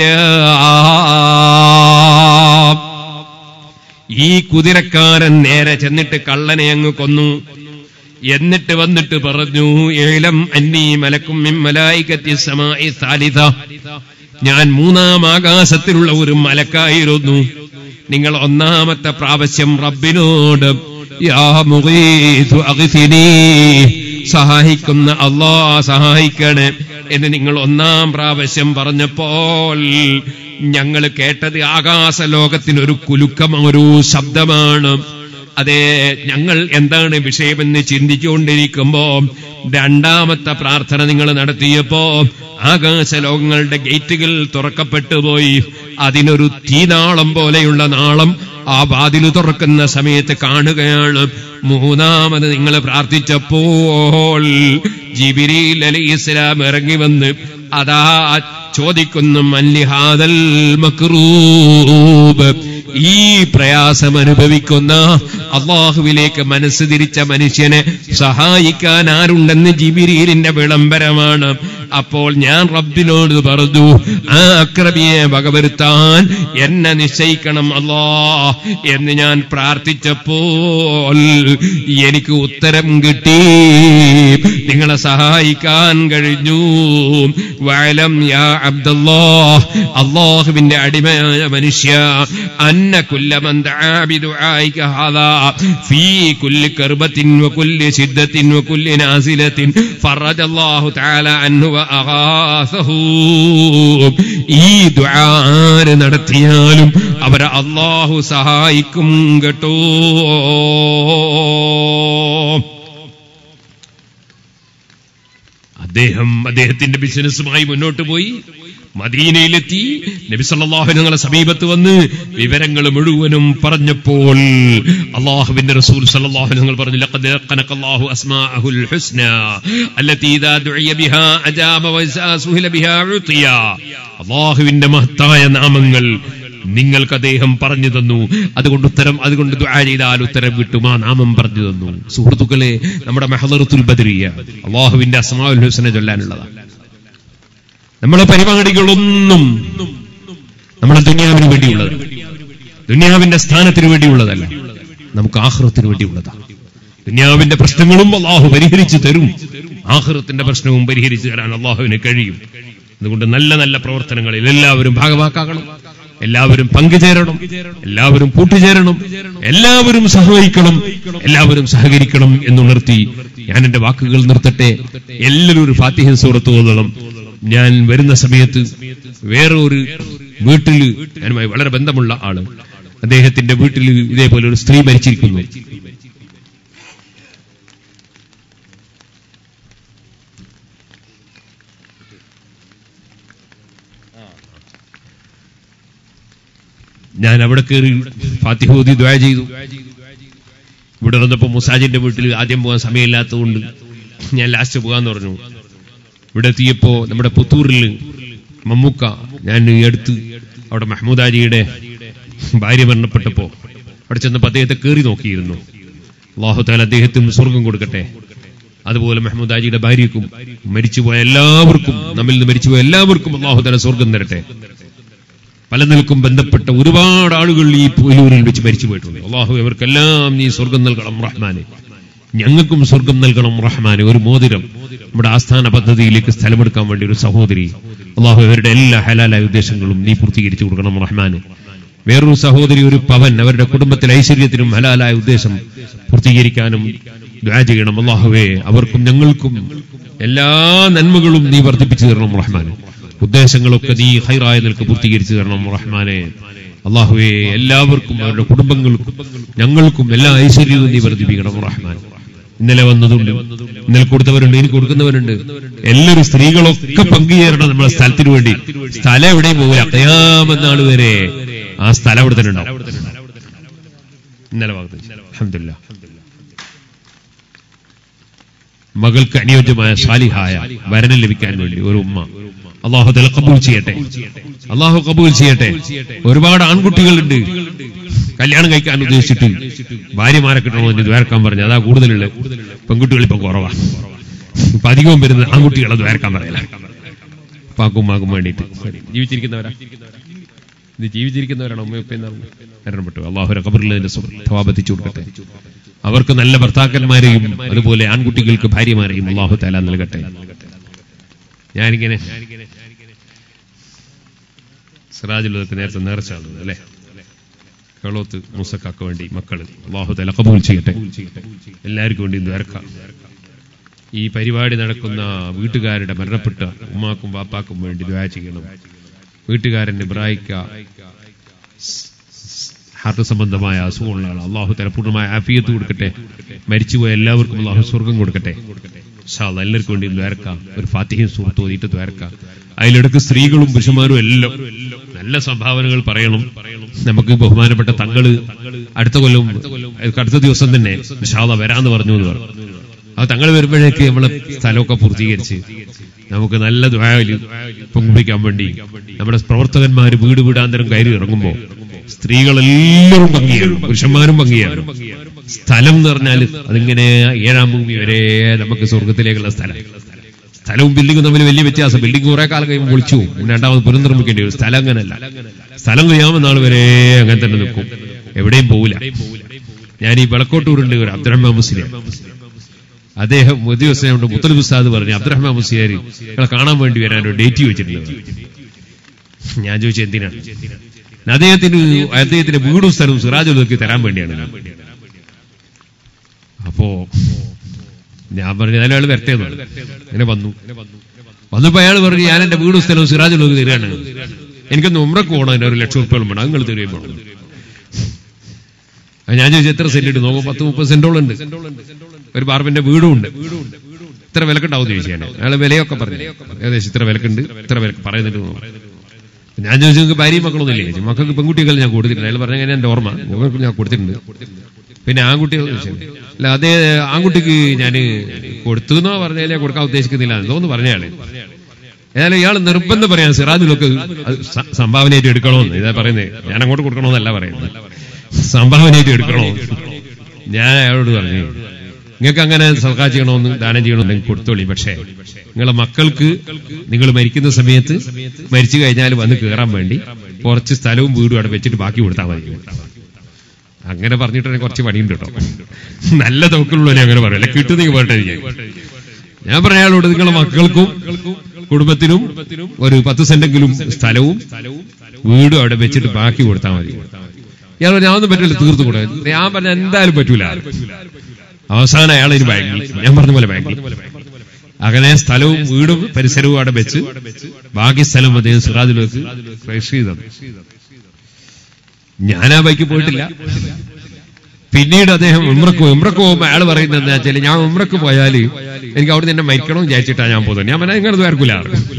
ഈ കുതിരക്കാരൻ നേരെ ചെന്നിട്ട് കള്ളനെ അങ്ങ് കൊന്നു എന്നിട്ട് വന്നിട്ട് പറഞ്ഞു ഏലം അന്നീ മലക്കും മിമ്മലായിക്കത്തി സമായി സാലിത ഞാൻ മൂന്നാം ആകാശത്തിലുള്ള ഒരു മലക്കായിരുന്നു നിങ്ങൾ ഒന്നാമത്തെ പ്രാവശ്യം റബ്ബിനോട് യാ മുഗീഥു അഗ്സിനീ സഹായിക്കുന്ന അള്ളാ സഹായിക്കണേ എന്ന് നിങ്ങൾ ഒന്നാം പ്രാവശ്യം പറഞ്ഞപ്പോൾ ഞങ്ങൾ കേട്ടത് ആകാശ ലോകത്തിനൊരു കുലുക്കം ഒരു ശബ്ദമാണ് അതെ ഞങ്ങൾ എന്താണ് വിഷയമെന്ന് ചിന്തിച്ചുകൊണ്ടിരിക്കുമ്പോ രണ്ടാമത്തെ പ്രാർത്ഥന നിങ്ങൾ നടത്തിയപ്പോ ആകാശ ലോകങ്ങളുടെ ഗേറ്റുകൾ തുറക്കപ്പെട്ടു പോയി അതിനൊരു തീനാളം പോലെയുള്ള നാളം ആ വാതില് തുറക്കുന്ന സമയത്ത് കാണുകയാണ് മൂന്നാമത് നിങ്ങൾ പ്രാർത്ഥിച്ചപ്പോൾ ജിബിരിൽ അലി ഇസ്ലാം ഇറങ്ങി വന്ന് അതാ ചോദിക്കുന്നു മല്ലിഹാദൽ മക്രൂബ് ഈ പ്രയാസം അനുഭവിക്കുന്ന അള്ളാഹുവിലേക്ക് മനസ്സ് തിരിച്ച മനുഷ്യനെ സഹായിക്കാൻ ആരുണ്ടെന്ന് ജിബിരിലിന്റെ വിളംബരമാണ് അപ്പോൾ ഞാൻ റബ്ബിനോട് പറഞ്ഞു ആ അക്രമിയെ വകവരുത്താൻ എന്നെ നിശ്ചയിക്കണം അല്ലാ എന്ന് ഞാൻ പ്രാർത്ഥിച്ചപ്പോൾ എനിക്ക് ഉത്തരം കിട്ടി നിങ്ങളെ സഹായിക്കാൻ കഴിഞ്ഞു വയലം യാ അബ്ദല്ലാ അള്ളാഹുവിന്റെ അടിമയായ മനുഷ്യ അന്ന കുല്ലമൻ ദുആഇക ഹാദാ ഫീ കുല്ലി കർബത്തിൻ വകുല്ലി ശിദ്ദത്തിൻ വകുല്ലി നാസിലത്തിൻ ഫറജ അല്ലാഹു തആല അൻഹു വഅഗാസഹു ഈ ദുആ ആര് നടത്തിയാലും അവരെ അള്ളാഹു സഹായിക്കും കേട്ടോ അദ്ദേഹം അദ്ദേഹത്തിന്റെ ബിസിനസ്സുമായി മുന്നോട്ട് പോയി മദീനയിലെത്തി നബി സല്ലല്ലാഹു ഞങ്ങളെ സമീപത്ത് വന്ന് വിവരങ്ങൾ മുഴുവനും പറഞ്ഞപ്പോൾ അള്ളാഹുവിന്റെ റസൂൽ സല്ലല്ലാഹു ഞങ്ങൾ പറഞ്ഞു ലഖദ് ഖനഖല്ലാഹു അസ്മാഅഹുൽ ഹുസ്ന അല്ലതി ഇദാ ദുഇയ ബിഹാ അജാബ വഇസാ സുഹില ബിഹാ ഉതിയ അള്ളാഹുവിന്റെ മഹത്തായ നാമങ്ങൾ നിങ്ങൾക്ക് അദ്ദേഹം പറഞ്ഞു തന്നു അതുകൊണ്ട് ഉത്തരം അതുകൊണ്ട് ദുആ ചെയ്താൽ ഉത്തരം കിട്ടും ആ നാമം പറഞ്ഞു തന്നു സുഹൃത്തുക്കളെ നമ്മുടെ മെഹദറത്തുൽ ബദരിയ അള്ളാഹുവിന്റെ അസ്മാഉൽ ഹുസ്ന ചൊല്ലാനുള്ളതാണ് നമ്മളെ പരിപാടികളൊന്നും നമ്മളെ ദുനിയാവിന് വേണ്ടിയുള്ളത് ദുനിയാവിന്റെ സ്ഥാനത്തിന് വേണ്ടിയുള്ളതല്ല നമുക്ക് ആഹ്റത്തിന് വേണ്ടിയുള്ളതാണ് ദുനിയാവിന്റെ പ്രശ്നങ്ങളും അള്ളാഹു പരിഹരിച്ചു തരും ആഹ്റത്തിന്റെ പ്രശ്നവും പരിഹരിച്ചു തരാൻ അള്ളാഹുവിന് കഴിയും അതുകൊണ്ട് നല്ല നല്ല പ്രവർത്തനങ്ങളിൽ എല്ലാവരും ഭാഗവാക്കാകണം എല്ലാവരും പങ്കുചേരണം എല്ലാവരും കൂട്ടുചേരണം എല്ലാവരും സഹകരിക്കണം എല്ലാവരും സഹകരിക്കണം എന്നുണർത്തി ഞാൻ എന്റെ വാക്കുകൾ നിർത്തട്ടെ എല്ലാവരും ഒരു ഫാത്തിഹ സൂറത്ത് ഓതണം ഞാൻ വരുന്ന സമയത്ത് വേറെ ഒരു വീട്ടിൽ ഞാനുമായി വളരെ ബന്ധമുള്ള ആള് അദ്ദേഹത്തിന്റെ വീട്ടിൽ ഇതേപോലെ ഒരു സ്ത്രീ മരിച്ചിരിക്കുന്നു ഞാൻ അവിടെ കയറി ഫാത്തിഹോദി ദ്വാ ചെയ്തു ഇവിടെ വന്നപ്പോ മുസാജിന്റെ വീട്ടിൽ ആദ്യം പോകാൻ സമയമില്ലാത്തതുകൊണ്ട് ഞാൻ ലാസ്റ്റ് പോകാന്ന് പറഞ്ഞു ഇവിടെ എത്തിയപ്പോ നമ്മുടെ പുത്തൂരിൽ മമ്മൂക്ക ഞാൻ ഈ അടുത്ത് അവിടെ മഹ്മൂദാജിയുടെ ഭാര്യ മരണപ്പെട്ടപ്പോ അവിടെ ചെന്നപ്പോ അദ്ദേഹത്തെ കയറി നോക്കിയിരുന്നു അള്ളാഹുത്താൽ അദ്ദേഹത്തിന് സ്വർഗം കൊടുക്കട്ടെ അതുപോലെ മഹ്മൂദാജിയുടെ ഭാര്യക്കും മരിച്ചുപോയ എല്ലാവർക്കും നമ്മിൽ നിന്ന് മരിച്ചുപോയ എല്ലാവർക്കും അള്ളാഹുത്താല സ്വർഗം തരട്ടെ പല നിൽക്കും ബന്ധപ്പെട്ട ഒരുപാട് ആളുകൾ ഈ പൊയിലൂരിൽ വെച്ച് മരിച്ചു പോയിട്ടുണ്ട് അള്ളാഹു ഇവർക്കെല്ലാം നീ സ്വർഗം നൽകണം റഹ്മാനെ ഞങ്ങൾക്കും സ്വർഗം നൽകണം റഹ്മാനെ ഒരു മോതിരം നമ്മുടെ ആസ്ഥാന പദ്ധതിയിലേക്ക് സ്ഥലമെടുക്കാൻ വേണ്ടി ഒരു സഹോദരി അള്ളാഹു ഇവരുടെ എല്ലാ ഹലാലായ ഉദ്ദേശങ്ങളും നീ പൂർത്തീകരിച്ചു കൊടുക്കണം റഹ്മാനെ വേറൊരു സഹോദരി ഒരു പവൻ അവരുടെ കുടുംബത്തിലെ ഐശ്വര്യത്തിനും ഹലാലായ ഉദ്ദേശം പൂർത്തീകരിക്കാനും ദ്വാ ചെയ്യണം അള്ളാഹുവേ അവർക്കും ഞങ്ങൾക്കും എല്ലാ നന്മകളും നീ വർദ്ധിപ്പിച്ചു തരണം റഹ്മാനെ ഉദ്ദേശങ്ങളൊക്കെ നീ ഹൈറായ നിൽക്ക് പൂർത്തീകരിച്ചു തരണം റഹ്മാനെ അള്ളാഹുവെ എല്ലാവർക്കും അവരുടെ കുടുംബങ്ങൾക്കും ഞങ്ങൾക്കും എല്ലാ ഐശ്വര്യവും നീ വർദ്ധിപ്പിക്കണം റഹ്മാൻ ഇന്നലെ വന്നതുണ്ട് ഇന്നലെ കൊടുത്തവരുണ്ട് ഇനി കൊടുക്കുന്നവരുണ്ട് എല്ലാവരും സ്ത്രീകളൊക്കെ പങ്കുചേരണം നമ്മുടെ സ്ഥലത്തിന് വേണ്ടി സ്ഥലം എവിടെയും പോകില്ല അക്കയാമെന്നാൾ വരെ ആ സ്ഥലം അവിടെ തന്നെ ഉണ്ടാവും ഇന്നലെ ഭാഗത്ത് അഹമ്മദില്ല മകൾക്ക് അനുയോജ്യമായ സാലിഹായ വരനം ലഭിക്കാൻ വേണ്ടി ഒരു ഉമ്മ അള്ളാഹു തല കബൂൽ ചെയ്യട്ടെ അള്ളാഹു കബൂൽ ചെയ്യട്ടെ ഒരുപാട് ആൺകുട്ടികളുണ്ട് കല്യാണം കഴിക്കാൻ ഉദ്ദേശിച്ചിട്ട് ഭാര്യമാരെ കിട്ടണമെന്ന് ദ്വാരക്കാൻ പറഞ്ഞു അതാ കൂടുതലുള്ളത് പെൺകുട്ടികൾ ഇപ്പം കുറവാ ഇപ്പൊ അധികവും വരുന്നത് ആൺകുട്ടികളെ ദ്വാരക്കാൻ പറയല പാക്കും മാക്കും വേണ്ടിയിട്ട് ജീവിച്ചിരിക്കുന്നവരാ ഇത് ജീവിച്ചിരിക്കുന്നവരാണ് ഉമ്മയപ്പ മരണപ്പെട്ടു അള്ളാഹുര കബറിൽ സ്വഭാവത്തിച്ചു കൊടുക്കട്ടെ അവർക്ക് നല്ല ഭർത്താക്കന്മാരെയും അതുപോലെ ആൺകുട്ടികൾക്ക് ഭാര്യമാരെയും അള്ളാഹു താല നൽകട്ടെ ഞാനിങ്ങനെ സിറാജുള്ളതൊക്കെ നേരത്തെ നേർച്ച അല്ലേ കളോത്ത് മൂസക്കാക്ക് വേണ്ടി മക്കൾ അള്ളാഹു തല കബൂൽ ചെയ്യട്ടെ എല്ലാവർക്കും വേണ്ടി ദ്വാരക്കാം ഈ പരിപാടി നടക്കുന്ന വീട്ടുകാരുടെ മരണപ്പെട്ട ഉമ്മാക്കും വാപ്പാക്കും വേണ്ടി ദ്വാ ചെയ്യണം വീട്ടുകാരൻ ഇബ്രാഹിക്ക ഹാർട്ട് സംബന്ധമായ അസുഖമുള്ള ആൾ അള്ളാഹു തല പൂർണ്ണമായ ആഫിയത്ത് കൊടുക്കട്ടെ മരിച്ചുപോയ എല്ലാവർക്കും അള്ളാഹു സ്വർഗം കൊടുക്കട്ടെ ഷാള്ള എല്ലാവർക്കും വേണ്ടി ദ്വാരക്കാം ഒരു ഫാത്തിഹയും സുഹൃത്ത് ഓതിയിട്ട് ദ്വാരക്കാം അതിലിടക്ക് സ്ത്രീകളും പുരുഷന്മാരും എല്ലാം നല്ല സംഭാവനകൾ പറയണം നമുക്ക് ബഹുമാനപ്പെട്ട തങ്ങള് അടുത്ത കൊല്ലം അടുത്ത ദിവസം തന്നെ ഷാള വരാന്ന് പറഞ്ഞു എന്ന് പറഞ്ഞു ആ തങ്ങൾ വരുമ്പോഴേക്ക് നമ്മളെ സ്ഥലമൊക്കെ പൂർത്തീകരിച്ച് നമുക്ക് നല്ല ദ്വായല് പങ്കുവയ്ക്കാൻ വേണ്ടി നമ്മുടെ പ്രവർത്തകന്മാർ വീട് വീടാന്തരം കയറി ഇറങ്ങുമ്പോൾ സ്ത്രീകളെല്ലാവരും ഭംഗിയാണ് പുരുഷന്മാരും ഭംഗിയാണ് സ്ഥലം എന്ന് പറഞ്ഞാൽ അതിങ്ങനെ ഏഴാം ഭൂമി വരെ നമുക്ക് സ്വർഗത്തിലേക്കുള്ള സ്ഥലം സ്ഥലവും ബിൽഡിങ്ങും തമ്മിൽ വലിയ വ്യത്യാസം ബിൽഡിംഗ് കുറെ കാലം കഴിയുമ്പോൾ പൊളിച്ചു പിന്നെ രണ്ടാമത് പുനർനിർമ്മിക്കേണ്ടി വരും സ്ഥലം അങ്ങനല്ല സ്ഥലം കഴിയാവുന്ന നാൾ വരെ അങ്ങനെ തന്നെ നിൽക്കും എവിടെയും പോവില്ല ഞാൻ ഈ വിളക്കോട്ടൂരുണ്ട് ഒരു അബ്ദുറഹ്മാൻ മുസ്ലിം അദ്ദേഹം ഒരു ദിവസം കൊണ്ട് മുത്തലിബ് ഉസ്താദ് പറഞ്ഞു അബ്ദുറഹ്മാൻ മുസ്ലിയാർ നിങ്ങളെ കാണാൻ വേണ്ടി വരാൻ ഒരു ഡേറ്റ് വെച്ചിട്ടുണ്ട് ഞാൻ ചോദിച്ചു എന്തിനാണ് അദ്ദേഹത്തിന് അദ്ദേഹത്തിന്റെ വീടും സ്ഥലവും സിറാജുലൊക്കെ തരാൻ വേണ്ടിയാണ് അപ്പോ ഞാൻ പറഞ്ഞു അയാൾ വരട്ടെ എന്ന് പറഞ്ഞു. അങ്ങനെ വന്നു വന്നപ്പോ അയാൾ പറഞ്ഞു ഞാൻ എന്റെ വീടും സ്ഥലവും സിറാജുലൊക്കെ തരികയാണ് എനിക്കൊന്ന് ഉമ്രക്ക് പോകണം അതിന് ഒരു ലക്ഷം റുപ്യ വേണം അത് നിങ്ങൾ തരുകയും വേണം അത് ഞാൻ ചോദിച്ചു എത്ര സെന്റ് ഉണ്ട് നോക്കുമ്പോൾ പത്ത് മുപ്പത് സെന്റോളം ഉണ്ട് ഒരു ബാർബിന്റെ വീടും ഉണ്ട് ഇത്ര വിലക്കുണ്ടാവും ചോദിച്ചു ഞാൻ അയാൾ വിലയൊക്കെ പറഞ്ഞു ഏകദേശം ഇത്ര വിലക്കുണ്ട് ഇത്ര വിലക്ക് പറയുന്നുണ്ട് എന്ന് പറഞ്ഞു. ഞാൻ ചോദിച്ചു നിങ്ങൾക്ക് ഭാര്യയും മക്കളൊന്നും ഇല്ലേ ചോദിച്ചു. മക്കൾക്ക് പെൺകുട്ടികൾ ഞാൻ കൊടുത്തിട്ടുണ്ട് അയാൾ പറഞ്ഞ എന്റെ ഓർമ്മ നിങ്ങൾക്ക് ഞാൻ കൊടുത്തിട്ടുണ്ട് പിന്നെ ആൺകുട്ടികൾ ചോദിച്ചു. അല്ല അതേ ആൺകുട്ടിക്ക് ഞാൻ കൊടുത്തു എന്നോ പറഞ്ഞാൽ ഞാൻ കൊടുക്കാൻ ഉദ്ദേശിക്കുന്നില്ല എന്തോന്ന് പറഞ്ഞയാള് ഏതായാലും ഇയാൾ നിർബന്ധം പറയാൻ സിറാജിലൊക്കെ അത് സ- സംഭാവനയായിട്ട് എടുക്കണമെന്ന് ഇതാ പറയുന്നത് ഞാൻ അങ്ങോട്ട് കൊടുക്കണമെന്നല്ല പറയുന്നത് സംഭാവനയായിട്ട് എടുക്കണോ ഞാൻ അയാളോട് പറഞ്ഞു നിങ്ങൾക്ക് അങ്ങനെ സർക്കാർ ചെയ്യണമെന്ന് ദാനം ചെയ്യണമെന്ന് കൊടുത്തോളി പക്ഷേ നിങ്ങളെ മക്കൾക്ക് നിങ്ങൾ മരിക്കുന്ന സമയത്ത് മരിച്ചു കഴിഞ്ഞാൽ വന്ന് കയറാൻ വേണ്ടി കുറച്ച് സ്ഥലവും വീടും അവിടെ വെച്ചിട്ട് ബാക്കി കൊടുത്താൽ മതി അങ്ങനെ പറഞ്ഞിട്ടുണ്ടെങ്കിൽ കുറച്ച് പണിയുണ്ട് കേട്ടോ നല്ല തോക്കിലുള്ളവരെ അങ്ങനെ പറയല്ല കിട്ടുന്നെങ്കിൽ പോട്ടെ ഞാൻ പറഞ്ഞ അയാളോട് നിങ്ങളെ മക്കൾക്കും കുടുംബത്തിനും ഒരു പത്ത് സെന്റെങ്കിലും സ്ഥലവും വീടും അവിടെ വെച്ചിട്ട് ബാക്കി കൊടുത്താൽ മതി ഇയാൾ പറഞ്ഞു, ഞാനൊന്നും പറ്റില്ല തീർത്തു കൂടെ ഞാൻ പറഞ്ഞ എന്തായാലും പറ്റൂല അവസാനം അയാൾ ഇനി വാങ്ങി ഞാൻ പറഞ്ഞ പോലെ വാങ്ങി അങ്ങനെ സ്ഥലവും വീടും പരിസരവും അവിടെ വെച്ച് ബാക്കി സ്ഥലം അദ്ദേഹം സിറാജിലേക്ക് രജിസ്റ്റർ ചെയ്തത് ഞാൻ ആ ബൈക്ക് പോയിട്ടില്ല പിന്നീട് അദ്ദേഹം ഉമ്രക്ക് പോകും ഉമ്രക്ക് പോകുമ്പോൾ അയാൾ പറയുന്നത് എന്താ വെച്ചാൽ ഞാൻ ഉമ്രക്ക് പോയാൽ എനിക്ക് അവിടെ തന്നെ മരിക്കണം വിചാരിച്ചിട്ടാണ് ഞാൻ പോകുന്നത് ഞാൻ പറഞ്ഞാൽ ഇങ്ങനെ വരക്കൂല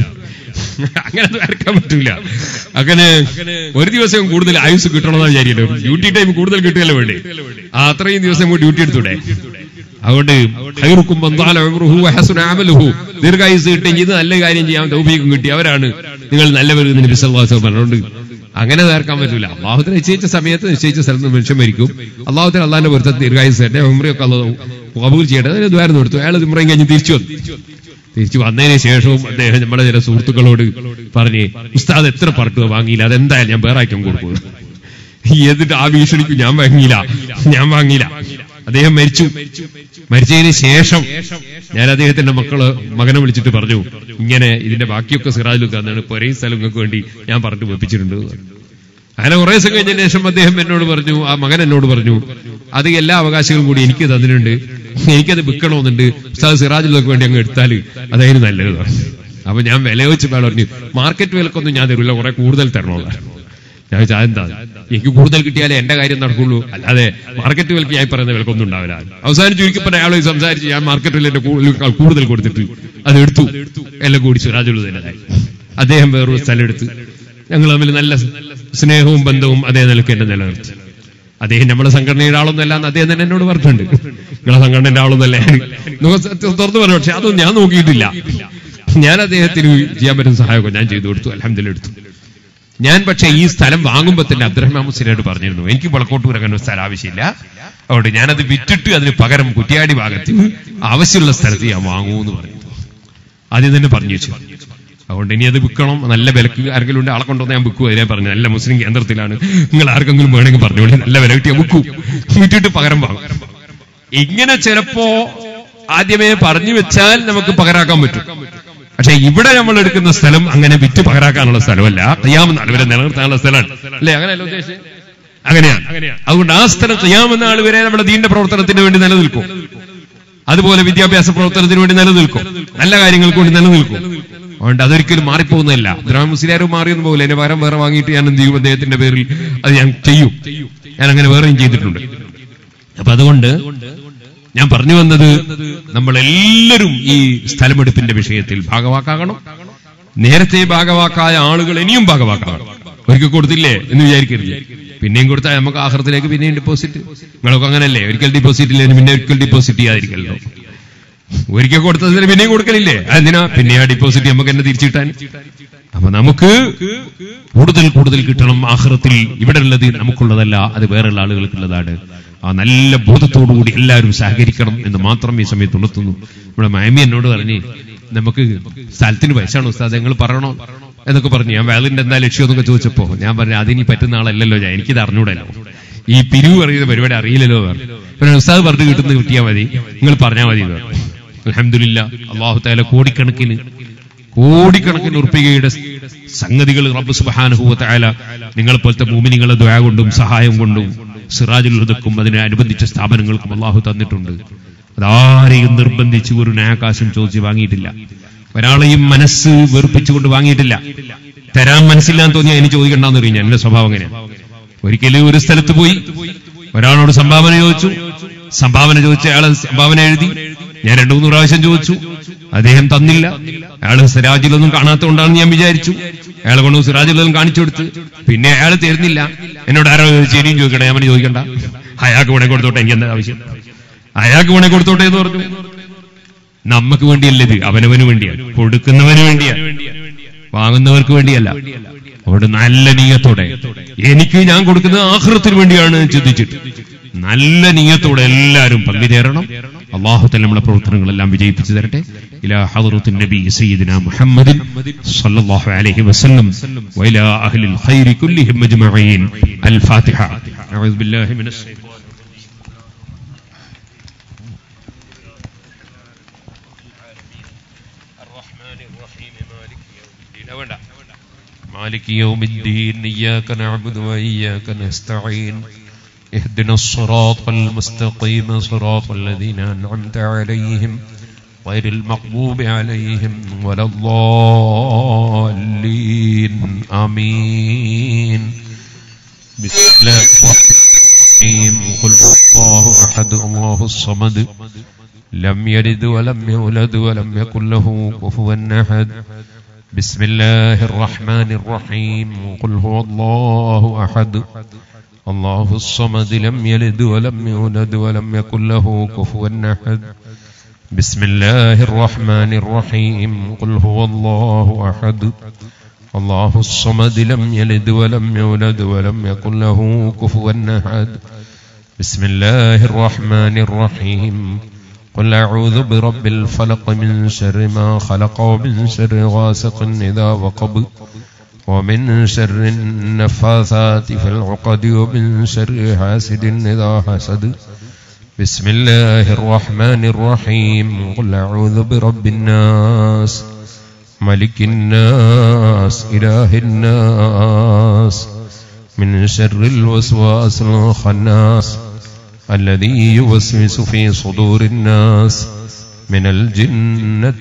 അങ്ങനെ വരക്കാൻ പറ്റൂല അങ്ങനെ ഒരു ദിവസം കൂടുതൽ ആയുസ് കിട്ടണമെന്ന് വിചാരിക്കല്ലോ ഡ്യൂട്ടി ടൈം കൂടുതൽ കിട്ടുകയല്ലോ വേണ്ടേ ആ അത്രയും ദിവസം നമുക്ക് ഡ്യൂട്ടി എടുത്തൂടെ അതുകൊണ്ട് ഖൈറുക്കും വന്താല ഉംറുഹു വഹസുന അമലുഹു ദീർഘായുസ് കിട്ടിയെങ്കിൽ ഇത് നല്ല കാര്യം ചെയ്യാൻ തൗഫീഖും കിട്ടി അവരാണ് നിങ്ങൾ നല്ലവർ എന്ന് നബി സല്ലല്ലാഹു അലൈഹി വസല്ലം പറഞ്ഞുകൊണ്ട് അങ്ങനെ തീർക്കാൻ പറ്റൂല അള്ളാഹുത്തിന് നിശ്ചയിച്ച സമയത്ത് നിശ്ചയിച്ച സ്ഥലത്ത് മനുഷ്യൻ മരിക്കും അള്ളാഹുത്തിന് അള്ളാഹിന്റെ പൊരുത്തത്തിൽ ദീർഘായുസ് തന്നെ ഉമ്രയൊക്കെ അള്ളാഹു കബൂൽ ചെയ്യട്ടെ അതിന് ദ്വാരം കൊടുത്തു അയാൾ ഉമ്രയും കഴിഞ്ഞ് തിരിച്ചു വന്നു തിരിച്ചു വന്നതിന് ശേഷവും അദ്ദേഹം നമ്മുടെ ചില സുഹൃത്തുക്കളോട് പറഞ്ഞ് ഉസ്താദ് എത്ര പറട്ടുക വാങ്ങിയില്ല അതെന്തായാലും ഞാൻ വേറെ ആയിക്കും കൊടുക്കും എന്നിട്ട് ആ ഭീഷണിക്കും ഞാൻ വാങ്ങിയില്ല ഞാൻ വാങ്ങിയില്ല അദ്ദേഹം മരിച്ചു മരിച്ചതിന് ശേഷം ഞാൻ അദ്ദേഹത്തിന്റെ മക്കള് മകനെ വിളിച്ചിട്ട് പറഞ്ഞു ഇങ്ങനെ ഇതിന്റെ ബാക്കിയൊക്കെ സിറാജിലൊക്കെ എന്നാണ് പൊരയും സ്ഥലം നിങ്ങൾക്ക് വേണ്ടി ഞാൻ പറഞ്ഞു വെപ്പിച്ചിട്ടുണ്ട് എന്ന് പറഞ്ഞു. അങ്ങനെ കുറെ ദിവസം കഴിഞ്ഞതിന് ശേഷം അദ്ദേഹം എന്നോട് പറഞ്ഞു ആ മകൻ എന്നോട് പറഞ്ഞു അത് എല്ലാ അവകാശങ്ങളും കൂടി എനിക്ക് തന്നിട്ടുണ്ട് എനിക്കത് വിൽക്കണമെന്നുണ്ട് ഉസ്താദ് സിറാജിലൊക്കെ വേണ്ടി അങ്ങ് എടുത്താൽ അതായിരുന്നു നല്ലത് പറഞ്ഞു. അപ്പൊ ഞാൻ വില വെച്ച് വേണം പറഞ്ഞു മാർക്കറ്റ് വിലക്കൊന്നും ഞാൻ തരില്ല കുറെ കൂടുതൽ തരണമല്ല ഞാൻ ചോദിച്ചാ എന്താ എനിക്ക് കൂടുതൽ കിട്ടിയാലേ എന്റെ കാര്യം നടക്കുള്ളൂ അല്ലാതെ മാർക്കറ്റ് വിലക്ക് ഞാൻ ഈ പറയുന്ന വിലക്കൊന്നും ഉണ്ടാവില്ല അവസാനം ചുരുക്കപ്പോൾ അയാളെ സംസാരിച്ച് ഞാൻ മാർക്കറ്റ് വിലന്റെ കൂടുതൽ കൂടുതൽ കൊടുത്തിട്ട് അത് എടുത്തു എല്ലാം കൂടി സിറാജുൽ തന്നെയായി അദ്ദേഹം വേറൊരു സ്ഥലം എടുത്ത് ഞങ്ങൾ തമ്മിൽ നല്ല സ്നേഹവും ബന്ധവും അതേ നിലയ്ക്ക് എന്നെ നിലനിർത്തി അദ്ദേഹം നമ്മുടെ സംഘടനയുടെ ആളൊന്നും അല്ല എന്ന് അദ്ദേഹം തന്നെ എന്നോട് പറഞ്ഞിട്ടുണ്ട് നിങ്ങളെ സംഘടനയുടെ ആളൊന്നല്ല തുറന്നു പറഞ്ഞു പക്ഷെ അതൊന്നും ഞാൻ നോക്കിയിട്ടില്ല ഞാൻ അദ്ദേഹത്തിന് ചെയ്യാൻ പറ്റുന്ന സഹായമൊക്കെ ഞാൻ ചെയ്തു കൊടുത്തു അലഹമ്മദില്ല എടുത്തു ഞാൻ പക്ഷേ ഈ സ്ഥലം വാങ്ങുമ്പോൾ തന്നെ അബ്ദുറഹ്മാൻ മുസ്ലിനോട് പറഞ്ഞിരുന്നു എനിക്ക് വളക്കോട്ടൂർ അങ്ങനെ ഒരു സ്ഥലം ആവശ്യമില്ല അതുകൊണ്ട് ഞാനത് വിറ്റിട്ട് അതിന് പകരം കുറ്റിയാടി ഭാഗത്ത് ആവശ്യമുള്ള സ്ഥലത്ത് ഞാൻ വാങ്ങൂ എന്ന് പറഞ്ഞു ആദ്യം തന്നെ പറഞ്ഞു വെച്ചു അതുകൊണ്ട് ഇനി അത് വിൽക്കണം നല്ല വിലക്ക് ആരെങ്കിലും ഉണ്ട് ആളെ കൊണ്ടുവന്ന് ഞാൻ വിൽക്കും അതിനെ പറഞ്ഞു നല്ല മുസ്ലിം കേന്ദ്രത്തിലാണ് നിങ്ങൾ ആർക്കെങ്കിലും വേണമെങ്കിൽ പറഞ്ഞോളി നല്ല വില കിട്ടിയാൽ വിൽക്കൂ വിറ്റിട്ട് പകരം വാങ്ങും ഇങ്ങനെ ചിലപ്പോ ആദ്യമേ പറഞ്ഞു വെച്ചാൽ നമുക്ക് പകരാക്കാൻ പറ്റും പക്ഷെ ഇവിടെ നമ്മൾ എടുക്കുന്ന സ്ഥലം അങ്ങനെ വിറ്റ് പകരാക്കാനുള്ള സ്ഥലമല്ല കയ്യാമെന്നാൾ വരെ നിലനിർത്താനുള്ള സ്ഥലമാണ് അല്ലേ അങ്ങനെയല്ല ഉദ്ദേശിച്ചത് അങ്ങനെയാണ് അതുകൊണ്ട് ആ സ്ഥലം കയ്യാമെന്ന ആൾ വരെ നമ്മുടെ ദീന്റെ പ്രവർത്തനത്തിന് വേണ്ടി നിലനിൽക്കും അതുപോലെ വിദ്യാഭ്യാസ പ്രവർത്തനത്തിന് വേണ്ടി നിലനിൽക്കും നല്ല കാര്യങ്ങൾക്ക് വേണ്ടി നിലനിൽക്കും അതുകൊണ്ട് അതൊരിക്കലും മാറിപ്പോകുന്നതല്ല ബ്രാഹ്മ മുസ്ലിയാരും മാറിയൊന്നും പോകില്ല എന്നെ പകരം വേറെ വാങ്ങിയിട്ട് ഞാൻ എന്ത് ചെയ്യും അദ്ദേഹത്തിന്റെ പേരിൽ അത് ഞാൻ ചെയ്യും ഞാൻ അങ്ങനെ വേറെയും ചെയ്തിട്ടുണ്ട് അപ്പൊ അതുകൊണ്ട് ഞാൻ പറഞ്ഞു വന്നത് നമ്മളെല്ലാവരും ഈ സ്ഥലമെടുപ്പിന്റെ വിഷയത്തിൽ ഭാഗവാക്കാകണം നേരത്തെ ഭാഗവാക്കായ ആളുകൾ ഇനിയും ഭാഗവാക്കാകണം ഒരിക്കൽ കൊടുത്തില്ലേ എന്ന് വിചാരിക്കരുത് പിന്നെയും കൊടുത്താൽ നമുക്ക് ആഹ്റത്തിലേക്ക് പിന്നെയും ഡെപ്പോസിറ്റ് നിങ്ങളൊക്കെ അങ്ങനല്ലേ ഒരിക്കൽ ഡെപ്പോസിറ്റ് ഇല്ലേ പിന്നെ ഒരിക്കൽ ഡെപ്പോസിറ്റ് ചെയ്യാതിരിക്കല്ലോ ഒരിക്കൽ കൊടുത്തതിന് പിന്നെയും കൊടുക്കലില്ലേ എന്തിനാ പിന്നെ ആ ഡിപ്പോസിറ്റ് നമുക്ക് എന്നെ തിരിച്ചു കിട്ടാൻ അപ്പൊ നമുക്ക് കൂടുതൽ കൂടുതൽ കിട്ടണം ആഹ്റത്തിൽ ഇവിടെ ഉള്ളത് നമുക്കുള്ളതല്ല അത് വേറെയുള്ള ആളുകൾക്കുള്ളതാണ് ആ നല്ല ബോധത്തോടുകൂടി എല്ലാവരും സഹകരിക്കണം എന്ന് മാത്രം ഈ സമയത്ത് ഉണർത്തുന്നു ഇവിടെ മയമി എന്നോട് പറഞ്ഞ് നമുക്ക് സ്ഥലത്തിന് പൈസയാണ് ഉസ്താദ് നിങ്ങൾ പറയണോ എന്നൊക്കെ പറഞ്ഞു ഞാൻ വേളിന്റെ എന്താ ലക്ഷ്യം എന്നൊക്കെ ചോദിച്ചപ്പോ ഞാൻ പറഞ്ഞു അതിനി പറ്റുന്ന ആളല്ലല്ലോ ഞാൻ എനിക്കിത് അറിഞ്ഞൂടല്ലോ ഈ പിരിവ് പറയുന്ന പരിപാടി അറിയില്ലല്ലോ പറഞ്ഞു പിന്നെ ഉസ്താദ് പറഞ്ഞു കിട്ടുന്ന കിട്ടിയാൽ മതി നിങ്ങൾ പറഞ്ഞാൽ മതി എന്ന് പറഞ്ഞു അലഹമില്ല അള്ളാഹു താല കോടിക്കണക്കിന് കോടിക്കണക്കിന് ഉറപ്പികയുടെ സംഗതികൾ റബ്ബ് സുബാനുഭവത്തായ നിങ്ങളെ പോലത്തെ ഭൂമിനിങ്ങളെ ദ്വയ കൊണ്ടും സഹായം കൊണ്ടും സിറാജുൽ ഹുദക്കും അതിനനുബന്ധിച്ച സ്ഥാപനങ്ങൾക്കും അള്ളാഹു തന്നിട്ടുണ്ട് അതാരെയും നിർബന്ധിച്ച് ഒരു ന്യായകാശം ചോദിച്ച് വാങ്ങിയിട്ടില്ല ഒരാളെയും മനസ്സ് വെറുപ്പിച്ചുകൊണ്ട് വാങ്ങിയിട്ടില്ല തരാൻ മനസ്സില്ലാന്ന് തോന്നിയാൽ എനിക്ക് ചോദിക്കണ്ടെന്ന് അറിയാം എന്റെ സ്വഭാവം എങ്ങനെയാ ഒരിക്കലും ഒരു സ്ഥലത്ത് പോയി ഒരാളോട് സംഭാവന ചോദിച്ചു സംഭാവന ചോദിച്ച അയാളെ സംഭാവന എഴുതി ഞാൻ രണ്ടു മൂന്ന് പ്രാവശ്യം ചോദിച്ചു അദ്ദേഹം തന്നില്ല അയാൾ സിറാജിലൊന്നും കാണാത്തതുകൊണ്ടാണെന്ന് ഞാൻ വിചാരിച്ചു അയാളെ കൊണ്ട് സിറാജിലൊന്നും കാണിച്ചു കൊടുത്ത് പിന്നെ അയാൾ തരുന്നില്ല എന്നോട് ആരോ ചോദിച്ചു ഇനിയും ചോദിക്കട്ടെ ഞാൻ പറഞ്ഞു ചോദിക്കണ്ട അയാൾക്ക് വേണേ കൊടുത്തോട്ടെ എനിക്ക് എന്താ ആവശ്യം അയാൾക്ക് വേണേ കൊടുത്തോട്ടെ എന്ന് പറഞ്ഞു നമുക്ക് വേണ്ടിയല്ല ഇത് അവനവന് വേണ്ടിയാണ് കൊടുക്കുന്നവന് വേണ്ടിയാണ് വാങ്ങുന്നവർക്ക് വേണ്ടിയല്ല അതുകൊണ്ട് നല്ല നീയത്തോടെ എനിക്ക് ഞാൻ കൊടുക്കുന്നത് ആഹൃത്തിന് വേണ്ടിയാണ് ചിന്തിച്ചിട്ട് നല്ല നീയത്തോടെ എല്ലാവരും പങ്കുചേരണം അള്ളാഹുത്തൽ നമ്മുടെ പ്രവർത്തനങ്ങളെല്ലാം വിജയിപ്പിച്ചു തരട്ടെ ഇലാ ഹദറത്തുൻ നബി സയ്യിദിന മുഹമ്മദിൻ സല്ലല്ലാഹു അലൈഹി വസല്ലം വഇലാ അഹ്ലിൽ ഖൈരി കുല്ലിഹിം അജ്മഈൻ അൽ ഫാത്തിഹ അഊദു ബില്ലാഹി മിനശ് ശൈത്വാനിർ الرحمن الرحيم مالك يوم الدين വേണ്ട مالك يوم الدين إياك نعبد وإياك نستعين اهدنا الصراط المستقيم صراط الذين أنعمت عليهم غير المغضوب عليهم ولا الضالين آمين بسم الله الرحمن الرحيم قل هو الله أحد الله الصمد لم يلد ولم يولد ولم يكن له كفوا أحد بسم الله الرحمن الرحيم قل هو الله أحد الله الصمد لم يلد ولم يولد ولم يكن له كفوا أحد بسم الله الرحمن الرحيم قل هو الله أحد الله الصمد لم يلد ولم يولد ولم يكن له كفوا أحد بسم الله الرحمن الرحيم قل أعوذ برب الفلق من شر ما خلق ومن شر غاسق إذا وقب ومن شر النفاثات في العقد ومن شر حاسد إذا حسد بسم الله الرحمن الرحيم قل أعوذ برب الناس ملك الناس إله الناس من شر الوسواس الخناس الذي يوسوس في صدور الناس من الجنة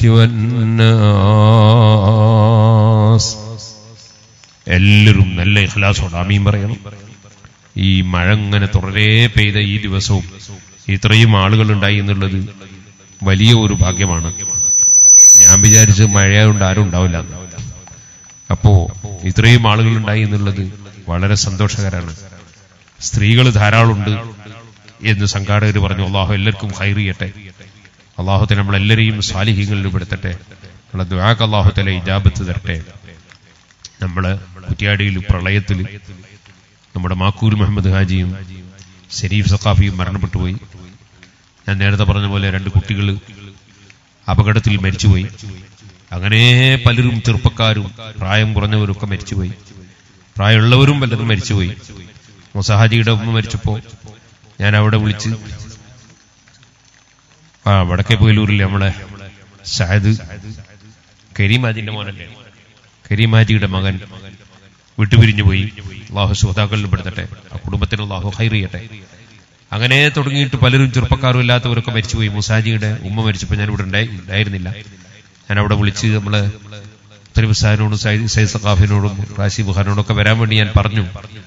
والناس എല്ലാവരും നല്ല ഇഖ്ലാസോട് ആമീൻ പറയണം ഈ മഴ ഇങ്ങനെ തുടരെ പെയ്ത ഈ ദിവസവും ഇത്രയും ആളുകൾ ഉണ്ടായി എന്നുള്ളത് വലിയ ഒരു ഭാഗ്യമാണ് ഞാൻ വിചാരിച്ച് മഴയായതുകൊണ്ട് ആരും ഉണ്ടാവില്ല എന്ന്. അപ്പോ ഇത്രയും ആളുകൾ ഉണ്ടായി എന്നുള്ളത് വളരെ സന്തോഷകരമാണ് സ്ത്രീകൾ ധാരാളമുണ്ട് എന്ന് സംഘാടകർ പറഞ്ഞു അള്ളാഹു എല്ലാവർക്കും ഹൈർ ചെയ്യട്ടെ അള്ളാഹുത്തെ നമ്മളെല്ലാരെയും സാലിഹ്യങ്ങളിൽ പെടുത്തട്ടെ നമ്മളെ ദ്വാക്ക് അള്ളാഹുത്തല ഇജാബത്ത് തരട്ടെ നമ്മള് കുറ്റിയാടിയിൽ പ്രളയത്തിൽ നമ്മുടെ മാക്കൂർ മുഹമ്മദ് ഹാജിയും ഷെരീഫ് സഖാഫിയും മരണപ്പെട്ടു പോയി ഞാൻ നേരത്തെ പറഞ്ഞ പോലെ രണ്ട് കുട്ടികൾ അപകടത്തിൽ മരിച്ചുപോയി അങ്ങനെ പലരും ചെറുപ്പക്കാരും പ്രായം കുറഞ്ഞവരൊക്കെ മരിച്ചുപോയി പ്രായമുള്ളവരും പലരും മരിച്ചുപോയി മുസഹാജിയുടെ ഉമ്മ മരിച്ചപ്പോ ഞാൻ അവിടെ വിളിച്ച് ആ വടക്കേ പോയിലൂരിൽ നമ്മളെ ഷായത് കരീമാജിന്റെ മോനല്ലേ കരീമാജിയുടെ മകൻ വിട്ടുപിരിഞ്ഞു പോയി അള്ളാഹു ശ്രോതാക്കളിൽ പെടുത്തട്ടെ ആ കുടുംബത്തിന് അള്ളാഹു ഹൈർ ചെയ്യട്ടെ അങ്ങനെ തുടങ്ങിയിട്ട് പലരും ചെറുപ്പക്കാരും ഇല്ലാത്തവരൊക്കെ മരിച്ചുപോയി മുസാജിയുടെ ഉമ്മ മരിച്ചപ്പോൾ ഞാൻ ഇവിടെ ഉണ്ടായി ഉണ്ടായിരുന്നില്ല ഞാൻ അവിടെ വിളിച്ച് നമ്മളെ ഉത്തരവ് സാഹിനോടും സൈദ് സഖാഫിനോടും റാഷി ബുഹാനോടും ഒക്കെ വരാൻ വേണ്ടി ഞാൻ പറഞ്ഞു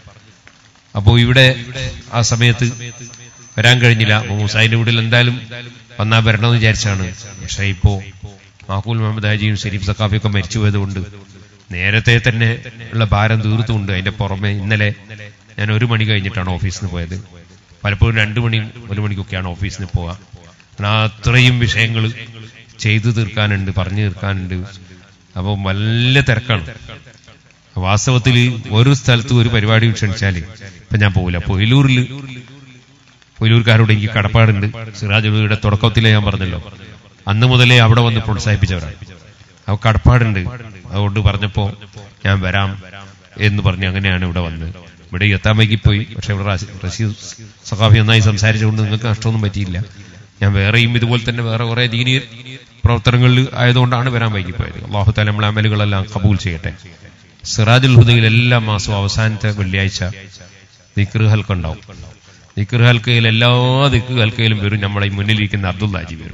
അപ്പോ ഇവിടെ ആ സമയത്ത് വരാൻ കഴിഞ്ഞില്ല അപ്പൊ മുസാഹിന്റെ വീട്ടിൽ എന്തായാലും വന്നാ വരണമെന്ന് വിചാരിച്ചാണ് പക്ഷെ ഇപ്പോ മാക്കൂൽ മുഹമ്മദ് ഹാജിയും ഷെരീഫ് സഖാഫിയൊക്കെ മരിച്ചു പോയതുകൊണ്ട് നേരത്തെ തന്നെ ഉള്ള ഭാരം തീർത്തുകൊണ്ട് അതിന്റെ പുറമെ ഇന്നലെ ഞാൻ ഒരു മണി കഴിഞ്ഞിട്ടാണ് ഓഫീസിൽ നിന്ന് പോയത് പലപ്പോഴും രണ്ടു മണി ഒരു മണിക്കൊക്കെയാണ് ഓഫീസിൽ നിന്ന് പോവുക കാരണം അത്രയും വിഷയങ്ങൾ ചെയ്തു തീർക്കാനുണ്ട് പറഞ്ഞു തീർക്കാനുണ്ട് അപ്പോൾ നല്ല തിരക്കാണ് വാസ്തവത്തിൽ ഒരു സ്ഥലത്ത് ഒരു പരിപാടി ക്ഷണിച്ചാല് ഇപ്പൊ ഞാൻ പോകില്ല പൊയിലൂരിൽ പൊയിലൂർക്കാരോട് എനിക്ക് കടപ്പാടുണ്ട് സിറാജുയുടെ തുടക്കത്തിലെ ഞാൻ പറഞ്ഞല്ലോ അന്ന് മുതലേ അവിടെ വന്ന് പ്രോത്സാഹിപ്പിച്ചവരാണ് അവ കടപ്പാടുണ്ട് അതുകൊണ്ട് പറഞ്ഞപ്പോ ഞാൻ വരാം എന്ന് പറഞ്ഞ് അങ്ങനെയാണ് ഇവിടെ വന്നത് ഇവിടെ എത്താൻ വൈകിപ്പോയി പക്ഷെ ഇവിടെ റാഷി- റഷീദ് സഖാഫി നന്നായി സംസാരിച്ചുകൊണ്ട് നിങ്ങൾക്ക് നഷ്ടമൊന്നും പറ്റിയില്ല ഞാൻ വേറെയും ഇതുപോലെ തന്നെ വേറെ കുറെ ദീനീയ പ്രവർത്തനങ്ങളിൽ ആയതുകൊണ്ടാണ് വരാൻ വൈകിപ്പോയത് അള്ളാഹു താല നമ്മളെ അമലുകളെല്ലാം കബൂൽ ചെയ്യട്ടെ സിറാജുൽ ഹുദയിൽ എല്ലാ മാസവും അവസാനത്തെ വെള്ളിയാഴ്ച ദിക്ർ ഹൽക്ക ഉണ്ടാവും ദിക്ർ ഹൽക്കയിൽ എല്ലാ ദിക്ർ ഹൽക്കയിലും വരും നമ്മളെ ഈ മുന്നിലിരിക്കുന്ന അബ്ദുല്ലാജി വരും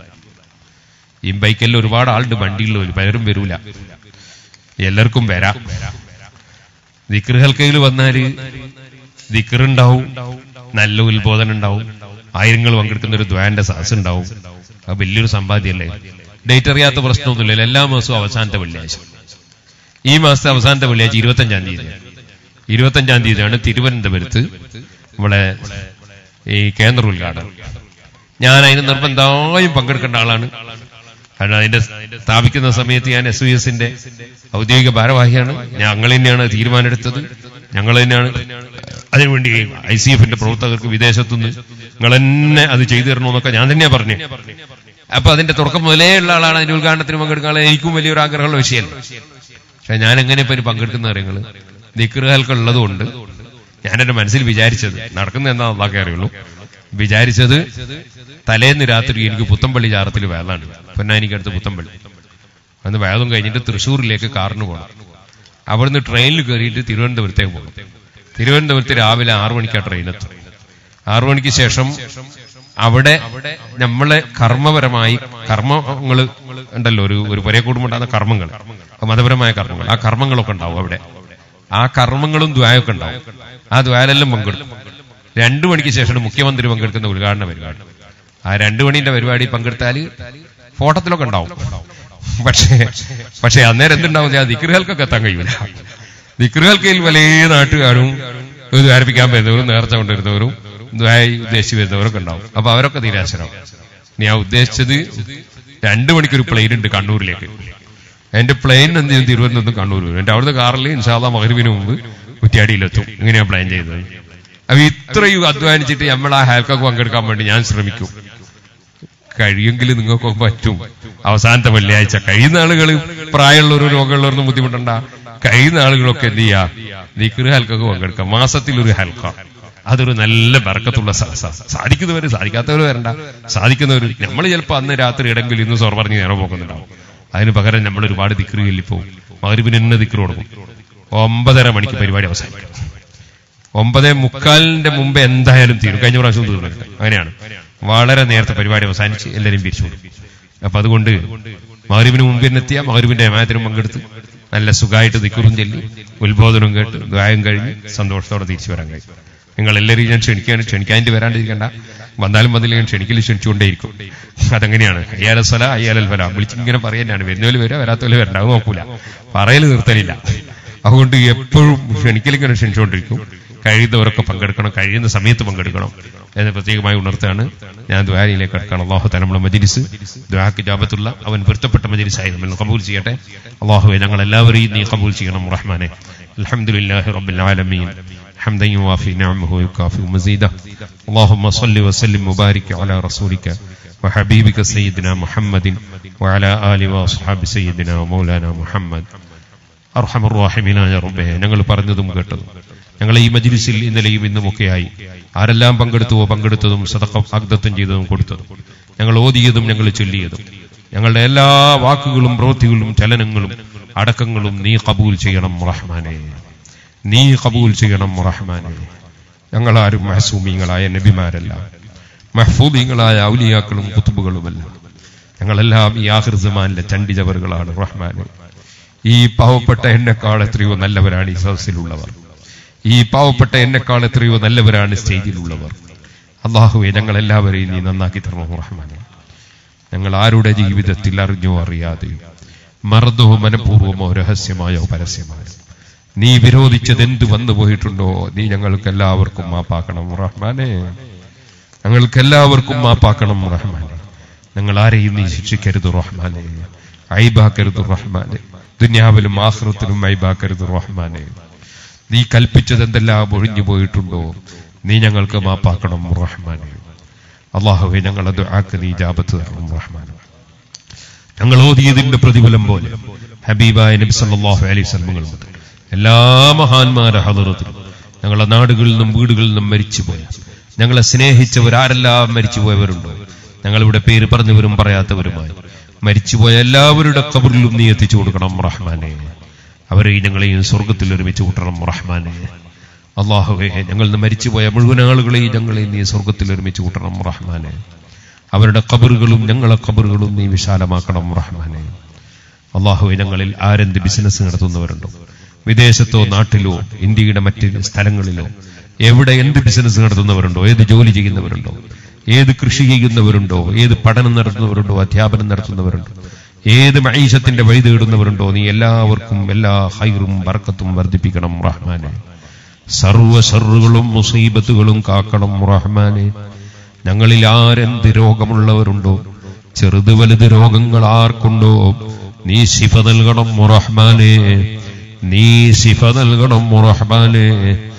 ഈ ബൈക്കെല്ലാം ഒരുപാട് ആളുണ്ട് വണ്ടികളിൽ പലരും വരൂല എല്ലാവർക്കും വരാം ദിക്ർ ഹൽക്കയിൽ വന്നാല് ദിക്ർ ഉണ്ടാവും നല്ല ഉത്ബോധനം ഉണ്ടാവും ആയിരങ്ങൾ പങ്കെടുക്കുന്ന ഒരു ദ്വാന്റെ സാസ് ഉണ്ടാവും അത് വലിയൊരു സമ്പാദ്യമല്ലേ ഡേറ്റ് അറിയാത്ത പ്രശ്നമൊന്നുമില്ല എല്ലാ മാസവും അവസാനത്തെ വെള്ളിയാഴ്ച ഈ മാസത്തെ അവസാനത്തെ വെള്ളിയാഴ്ച ഇരുപത്തഞ്ചാം തീയതി ഇരുപത്തഞ്ചാം തീയതിയാണ് തിരുവനന്തപുരത്ത് ഇവിടെ ഈ കേന്ദ്ര ഉദ്ഘാടനം ഞാൻ അതിന് നിർബന്ധമായും പങ്കെടുക്കേണ്ട ആളാണ് കാരണം അതിന്റെ സ്ഥാപിക്കുന്ന സമയത്ത് ഞാൻ എസ് യു എസിന്റെ ഔദ്യോഗിക ഭാരവാഹിയാണ് ഞങ്ങൾ തന്നെയാണ് തീരുമാനമെടുത്തത് ഞങ്ങൾ തന്നെയാണ് അതിനുവേണ്ടി ഐ സി എഫിന്റെ പ്രവർത്തകർക്ക് വിദേശത്തുനിന്ന് നിങ്ങൾ തന്നെ അത് ചെയ്തു തരണമെന്നൊക്കെ ഞാൻ തന്നെയാ പറഞ്ഞു അപ്പൊ അതിന്റെ തുടക്കം മുതലേ ഉള്ള ആളാണ് അതിന്റെ ഉദ്ഘാടനത്തിന് പങ്കെടുക്കാൻ എനിക്കും വലിയൊരു ആഗ്രഹമുള്ള വിഷയമല്ല പക്ഷെ ഞാൻ എങ്ങനെ ഇപ്പൊ ഇതിന് പങ്കെടുക്കുന്ന കാര്യങ്ങൾ ദിക്റുകൾക്ക് ഉള്ളതുകൊണ്ട് ഞാൻ എന്റെ മനസ്സിൽ വിചാരിച്ചത് നടക്കുന്ന എന്താ അള്ളാഹ്ക്കേ അറിയുള്ളൂ വിചാരിച്ചത് തലേന്ന് രാത്രി എനിക്ക് പുത്തമ്പള്ളി ചാറത്തിൽ വേളാണ് പൊന്നാനിക്കടുത്ത് പുത്തമ്പള്ളി അന്ന് വേദം കഴിഞ്ഞിട്ട് തൃശ്ശൂരിലേക്ക് കാറിന് പോകണം അവിടുന്ന് ട്രെയിനിൽ കയറിയിട്ട് തിരുവനന്തപുരത്തേക്ക് പോകും തിരുവനന്തപുരത്ത് രാവിലെ ആറു മണിക്കാ ട്രെയിൻ എത്തും ആറു മണിക്ക് ശേഷം അവിടെ നമ്മളെ കർമ്മപരമായി കർമ്മങ്ങൾ ഉണ്ടല്ലോ ഒരു ഒരു പുരയെ കൂടുമ്പോണ്ടാകുന്ന കർമ്മങ്ങൾ മതപരമായ കർമ്മങ്ങൾ ആ കർമ്മങ്ങളൊക്കെ ഉണ്ടാവും അവിടെ ആ കർമ്മങ്ങളും ദ്വായൊക്കെ ഉണ്ടാവും ആ ദ്വാലെല്ലാം പങ്കെടുക്കും രണ്ടു മണിക്ക് ശേഷം മുഖ്യമന്ത്രി പങ്കെടുക്കുന്ന ഉദ്ഘാടന പരിപാടി ആ രണ്ടു മണിന്റെ പരിപാടി പങ്കെടുത്താൽ ഫോട്ടത്തിലൊക്കെ ഉണ്ടാവും പക്ഷേ പക്ഷേ അന്നേരം എന്തുണ്ടാവും ഞാൻ ദിക്റുകൾക്കൊക്കെ എത്താൻ കഴിയൂല ദിക്റുകൾക്കയിൽ വലിയ നാട്ടുകാരും ഇത് ആരംഭിക്കാൻ വരുന്നവരും നേർച്ച കൊണ്ടുവരുന്നവരും ദ്വായി ഉദ്ദേശിച്ച് വരുന്നവരൊക്കെ ഉണ്ടാവും അപ്പൊ അവരൊക്കെ നിരാശരാവും ഞാൻ ഉദ്ദേശിച്ചത് രണ്ടു മണിക്കൊരു പ്ലെയിൻ ഉണ്ട് കണ്ണൂരിലേക്ക് എന്റെ പ്ലെയിൻ എന്ത് ചെയ്യും തിരുവനന്തപുരത്ത് കണ്ണൂർ വരും എന്റെ അവിടുത്തെ കാറിൽ ഇൻഷാല്ല മകരുവിന് മുമ്പ് കുറ്റിയാടിയിലെത്തും ഇങ്ങനെയാണ് പ്ലാൻ ചെയ്തത് അപ്പൊ ഇത്രയും അധ്വാനിച്ചിട്ട് നമ്മൾ ആ ഹെൽക്കൊക്കെ പങ്കെടുക്കാൻ വേണ്ടി ഞാൻ ശ്രമിക്കും കഴിയെങ്കിൽ നിങ്ങൾക്കൊക്കെ പറ്റും അവസാനത്തെ വെള്ളിയാഴ്ച കഴിയുന്ന ആളുകൾ പ്രായമുള്ളവരും രോഗമുള്ളവരൊന്നും ബുദ്ധിമുട്ടണ്ട കഴിയുന്ന ആളുകളൊക്കെ എന്ത് ചെയ്യാ നീക്കൊരു ഹൽക്കൊക്കെ പങ്കെടുക്കാം മാസത്തിൽ ഒരു ഹൽക്ക അതൊരു നല്ല ബർക്കത്തുള്ള സ- സ- സാധിക്കുന്നവർ സാധിക്കാത്തവർ വരണ്ട സാധിക്കുന്നവർ നമ്മൾ ചിലപ്പോൾ അന്ന് രാത്രി ഇടങ്കിൽ ഇന്ന് സോർ പറഞ്ഞ് നേരം പോക്കുന്നുണ്ടാവും അതിന് പകരം നമ്മൾ ഒരുപാട് ദിക്റ് ചൊല്ലിപ്പോവും മകരിപ്പിന് തന്നെ ദിക്റ് കൊടുക്കും ഒമ്പതര മണിക്ക് പരിപാടി അവസാനിക്കും ഒമ്പതേ മുക്കാലിന്റെ മുമ്പ് എന്തായാലും തീരും കഴിഞ്ഞ പ്രാവശ്യം തീർന്നില്ല അങ്ങനെയാണ് വളരെ നേരത്തെ പരിപാടി അവസാനിച്ച് എല്ലാവരും പിരിച്ചു കൊടുക്കും അപ്പൊ അതുകൊണ്ട് മകരുവിന് മുമ്പ് തന്നെ എത്തിയ മകരുവിന്റെ ഏമായത്തിനും പങ്കെടുത്ത് നല്ല സുഖമായിട്ട് നിക്കുറും ചൊല്ലി ഉത്ബോധനവും കേട്ട് ദ്വായം കഴിഞ്ഞ് സന്തോഷത്തോടെ തിരിച്ചു വരാൻ കഴിയും നിങ്ങൾ എല്ലാവരെയും ഞാൻ ക്ഷണിക്കാൻ ക്ഷണിക്കാനായിട്ട് വരാണ്ടിരിക്കണ്ട വന്നാലും വന്നില്ലെങ്കിൽ ക്ഷണിക്കൽ ക്ഷണിച്ചുകൊണ്ടേയിരിക്കും അതങ്ങനെയാണ് അയ്യാല സ്വല അയ്യാലൽ ഫല വിളിച്ചിങ്ങനെ പറയാനാണ് വരുന്നവര് വരാ വരാത്തവര് വരണ്ട അത് നോക്കൂല പറയല് നിർത്തലില്ല അതുകൊണ്ട് എപ്പോഴും ക്ഷണിക്കലിങ്ങനെ ക്ഷണിച്ചുകൊണ്ടിരിക്കും കഴിയുന്നവരൊക്കെ പങ്കെടുക്കണം കഴിയുന്ന സമയത്ത് പങ്കെടുക്കണം എന്ന് പ്രത്യേകമായി ഉണർത്താണ് ഞാൻ ദ്വാരയിലേക്ക് കിടക്കണം അള്ളാഹു തലമുള്ള മജിലിസ് ദ്വാക്ക് ജാപത്തുള്ള അവൻ പൊരുത്തപ്പെട്ട മജിലിസായി നമ്മൾ കബൂൽ ചെയ്യട്ടെ അള്ളാഹുവെ ഞങ്ങൾ എല്ലാവരെയും നീ കബൂൽ ചെയ്യണം റഹ്മാനെ അൽഹംദുലില്ലാഹി റബ്ബിൽ ആലമീൻ حمدا يوافي نعمه ويكافئ مزيده اللهم صل وسلم وبارك على رسولك وحبيبك سيدنا محمد وعلى آله وأصحاب سيدنا ومولانا محمد അർഹമറുറാഹിമീനായ റബ്ബേ ഞങ്ങൾ പറഞ്ഞതും കേട്ടതും ഞങ്ങൾ ഈ മജിലിസിൽ ഇന്നലെയും ഇന്നുമൊക്കെയായി ആരെല്ലാം പങ്കെടുത്തുവോ പങ്കെടുത്തതും സദക്ക വാഗ്ദത്തം ചെയ്തതും കൊടുത്തതും ഞങ്ങൾ ഓതിയതും ഞങ്ങൾ ചൊല്ലിയതും ഞങ്ങളുടെ എല്ലാ വാക്കുകളും പ്രവൃത്തികളും ചലനങ്ങളും അടക്കങ്ങളും നീ കബൂൽ ചെയ്യണം റഹ്മാനെ നീ കബൂൽ ചെയ്യണം റഹ്മാനെ ഞങ്ങളാരും മഹസൂമീങ്ങളായ നബിമാരല്ല മഹ്ഫൂദീങ്ങളായ ഔലിയാക്കളും കുത്തുബുകളുമല്ല ഞങ്ങളെല്ലാം ഈ ആഹൃസമാനിലെ ചണ്ടിജവറുകളാണ് റഹ്മാനെ ഈ പാവപ്പെട്ട എന്നെക്കാൾ എത്രയോ നല്ലവരാണ് ഈ സദസ്സിലുള്ളവർ ഈ പാവപ്പെട്ട എന്നെക്കാൾ എത്രയോ നല്ലവരാണ് സ്റ്റേജിലുള്ളവർ അള്ളാഹുവെ ഞങ്ങൾ എല്ലാവരെയും നീ നന്നാക്കി തരണം റഹ്മാനെ ഞങ്ങൾ ആരുടെ ജീവിതത്തിൽ അറിഞ്ഞോ അറിയാതെയോ മറന്നോ മനഃപൂർവമോ രഹസ്യമായോ പരസ്യമായോ നീ വിരോധിച്ചത് എന്ത് വന്നു പോയിട്ടുണ്ടോ നീ ഞങ്ങൾക്ക് എല്ലാവർക്കും മാപ്പാക്കണം റഹ്മാനെ ഞങ്ങൾക്ക് എല്ലാവർക്കും മാപ്പാക്കണം റഹ്മാനെ ഞങ്ങൾ ആരെയും നീ ശിക്ഷിക്കരുത് റഹ്മാനെ ഐബാക്കരുത് റഹ്മാനെ ദുന്യാവിലും ആഹ്റത്തിലും ഐബാക്കരുത് റഹ്മാനെ നീ കൽപ്പിച്ചത് എന്തെല്ലാം ഒഴിഞ്ഞു പോയിട്ടുണ്ടോ നീ ഞങ്ങൾക്ക് മാപ്പാക്കണം റഹ്മാനെ അള്ളാഹുവെ ഞങ്ങളത് ആക്ക് നീ ജാപത്ത് തരണം റഹ്മാനെ ഞങ്ങൾ ഓതിയതിന്റെ പ്രതിഫലം പോലെ ഹബീബായ നബി സല്ലല്ലാഹു അലൈഹി വസല്ലമകൾ മുതൽ എല്ലാ മഹാന്മാരുടെ ഹദറത്തിലും ഞങ്ങളുടെ നാടുകളിൽ നിന്നും വീടുകളിൽ നിന്നും മരിച്ചുപോയ ഞങ്ങളെ സ്നേഹിച്ചവരാരെല്ലാം മരിച്ചുപോയവരുണ്ടോ ഞങ്ങളിവിടെ പേര് പറഞ്ഞവരും പറയാത്തവരുമായി മരിച്ചുപോയ എല്ലാവരുടെ കബറിലും നീ എത്തിച്ചു കൊടുക്കണം റഹ്മാനെ അവരെയും ഞങ്ങളെയും സ്വർഗത്തിൽ ഒരുമിച്ച് കൂട്ടണം റഹ്മാനെ അള്ളാഹുവേ ഞങ്ങൾ ഇന്ന് മരിച്ചുപോയ മുഴുവൻ ആളുകളെയും ഞങ്ങളെയും നീ സ്വർഗത്തിൽ ഒരുമിച്ച് കൂട്ടണം റഹ്മാനെ അവരുടെ കബറുകളും ഞങ്ങളെ കബറുകളും നീ വിശാലമാക്കണം റഹ്മാനെ അള്ളാഹുവെ ഞങ്ങളിൽ ആരെന്ത് ബിസിനസ് നടത്തുന്നവരുണ്ടോ വിദേശത്തോ നാട്ടിലോ ഇന്ത്യയുടെ മറ്റ് സ്ഥലങ്ങളിലോ എവിടെ എന്ത് ബിസിനസ് നടത്തുന്നവരുണ്ടോ ഏത് ജോലി ചെയ്യുന്നവരുണ്ടോ ഏത് കൃഷി ചെയ്യുന്നവരുണ്ടോ ഏത് പഠനം നടത്തുന്നവരുണ്ടോ അധ്യാപനം നടത്തുന്നവരുണ്ടോ ഏത് മൈഷത്തിന്റെ വഴി തേടുന്നവരുണ്ടോ നീ എല്ലാവർക്കും എല്ലാ ഹൈറും ബർക്കത്തും വർദ്ധിപ്പിക്കണം റഹ്മാനെ സർവ ഷറുകളും മുസീബത്തുകളും കാക്കണം റഹ്മാനെ ഞങ്ങളിൽ ആരെന്ത് രോഗമുള്ളവരുണ്ടോ ചെറുത് വലുത് രോഗങ്ങൾ ആർക്കുണ്ടോ നീ ശിഫ നൽകണം റഹ്മാനെ നീ ശിഫ നൽകണം റഹ്മാനെ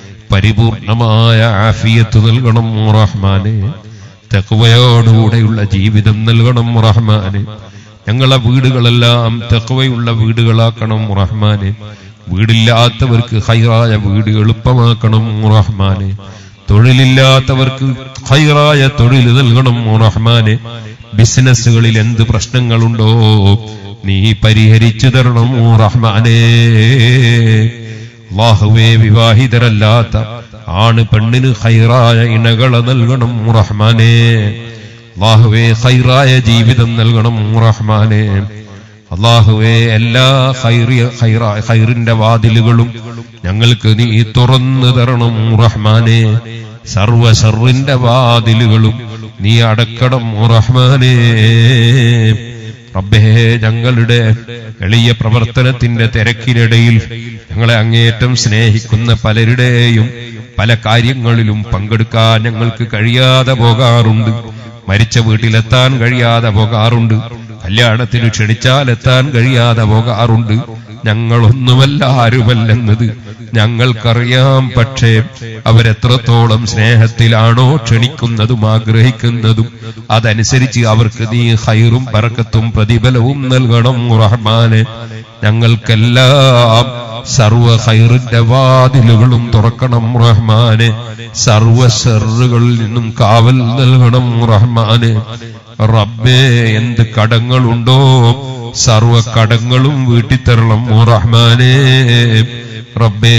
പരിപൂർണമായ ആഫിയത്ത് നൽകണം റഹ്മാനെ തെക്കുവയോടുകൂടെയുള്ള ജീവിതം നൽകണം റഹ്മാനെ ഞങ്ങളെ വീടുകളെല്ലാം തെക്കുവയുള്ള വീടുകളാക്കണം റഹ്മാനെ വീടില്ലാത്തവർക്ക് ഹൈറായ വീട് എളുപ്പമാക്കണം റഹ്മാനെ തൊഴിലില്ലാത്തവർക്ക് ഹൈറായ തൊഴിൽ നൽകണം റഹ്മാനെ ബിസിനസ്സുകളിൽ എന്ത് പ്രശ്നങ്ങളുണ്ടോ നീ പരിഹരിച്ചു തരണം റഹ്മാനേ അള്ളാഹുവേ വിവാഹിതരല്ലാത്ത ആണ് പെണ്ണിന് ഹൈറായ ഇണകളെ നൽകണം റഹ്മാനേ അള്ളാഹുവേ ഹൈറായ ജീവിതം നൽകണം റഹ്മാനേ അള്ളാഹുവേ എല്ലാ ഹൈറിയ ഹൈറാ- ഹൈറിന്റെ വാതിലുകളും ഞങ്ങൾക്ക് നീ തുറന്നു തരണം റഹ്മാനെ സർവ ഷർറിന്റെ വാതിലുകളും നീ അടക്കണം റഹ്മാനേ റബ്ബേ ഞങ്ങളുടെ എളിയ പ്രവർത്തനത്തിന്റെ തിരക്കിനിടയിൽ ഞങ്ങളെ അങ്ങേയറ്റം സ്നേഹിക്കുന്ന പലരുടെയും പല കാര്യങ്ങളിലും പങ്കെടുക്കാൻ ഞങ്ങൾക്ക് കഴിയാതെ പോകാറുണ്ട് മരിച്ച വീട്ടിലെത്താൻ കഴിയാതെ പോകാറുണ്ട് കല്യാണത്തിന് ക്ഷണിച്ചാൽ എത്താൻ കഴിയാതെ പോകാറുണ്ട് ഞങ്ങളൊന്നുമല്ല ആരുമല്ലെന്നത് ഞങ്ങൾക്കറിയാം പക്ഷേ അവരെത്രത്തോളം സ്നേഹത്തിലാണോ ക്ഷണിക്കുന്നതും ആഗ്രഹിക്കുന്നതും അതനുസരിച്ച് അവർക്ക് നീ ഹൈറും പറക്കത്തും പ്രതിഫലവും നൽകണം റഹ്മാനെ ഞങ്ങൾക്കെല്ലാം സർവ ഹൈറിന്റെ വാതിലുകളും തുറക്കണം റഹ്മാനെ സർവ ഷെറുകളിൽ നിന്നും കാവൽ നൽകണം റഹ്മാനെ റബ്ബേ എന്ത് കടങ്ങളുണ്ടോ സർവ കടങ്ങളും വീട്ടിത്തരണം റഹ്മാനെ റബ്ബേ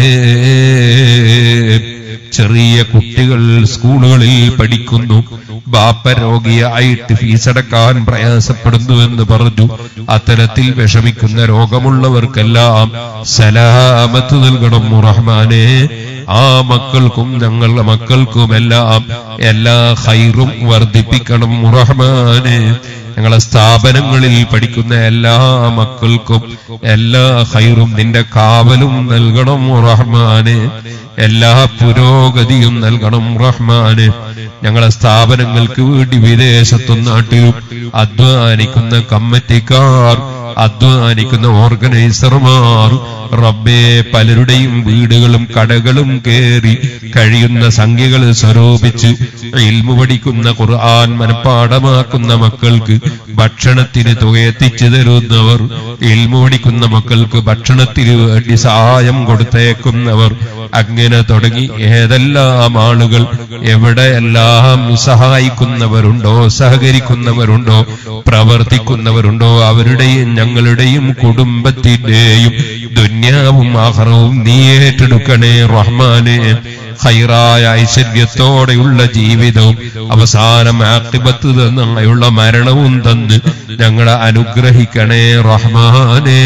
ചെറിയ കുട്ടികൾ സ്കൂളുകളിൽ പഠിക്കുന്നു ബാപ്പ രോഗിയായിട്ട് ഫീസടക്കാൻ പ്രയാസപ്പെടുന്നുവെന്ന് പറഞ്ഞു അത്തരത്തിൽ വിഷമിക്കുന്ന രോഗമുള്ളവർക്കെല്ലാം സലാമത്ത് നൽകണം റഹ്മാനെ ആ മക്കൾക്കും ഞങ്ങളുടെ മക്കൾക്കുമെല്ലാം എല്ലാ ഹൈറും വർദ്ധിപ്പിക്കണം റഹ്മാനെ ഞങ്ങളെ സ്ഥാപനങ്ങളിൽ പഠിക്കുന്ന എല്ലാ മക്കൾക്കും എല്ലാ ഹൈറും നിന്റെ കാവലും നൽകണം റഹ്മാനെ എല്ലാ പുരോഗതിയും നൽകണം റഹ്മാനെ ഞങ്ങളെ സ്ഥാപനങ്ങൾക്ക് വേണ്ടി വിദേശത്തും നാട്ടിലും അധ്വാനിക്കുന്ന കമ്മിറ്റിക്കാർ അധ്വാനിക്കുന്ന ഓർഗനൈസർമാർ റബ്ബേ പലരുടെയും വീടുകളും കടകളും കേറി കഴിയുന്ന സംഖ്യകൾ സ്വരൂപിച്ച് ഇൽമു പഠിക്കുന്ന ഖുർആൻ മനഃപ്പാടമാക്കുന്ന മക്കൾക്ക് ഭക്ഷണത്തിന് തുക എത്തിച്ചു തരുന്നവർ ഇൽമു പഠിക്കുന്ന മക്കൾക്ക് ഭക്ഷണത്തിന് വേണ്ടി സഹായം കൊടുത്തേക്കുന്നവർ അങ്ങനെ തുടങ്ങി ഏതെല്ലാം ആളുകൾ എവിടെയെല്ലാം സഹായിക്കുന്നവരുണ്ടോ സഹകരിക്കുന്നവരുണ്ടോ പ്രവർത്തിക്കുന്നവരുണ്ടോ അവരുടെയും ഞങ്ങളുടെയും കുടുംബത്തിന്റെയും ദുന്യാവും ആഹ്റവും നീ ഏറ്റെടുക്കണേ റഹ്മാനെ ഹൈറായ ഐശ്വര്യത്തോടെയുള്ള ജീവിതവും അവസാനം ആക്തിപത്ത് തന്നുള്ള മരണവും തന്ന് ഞങ്ങളെ അനുഗ്രഹിക്കണേ റഹ്മാനേ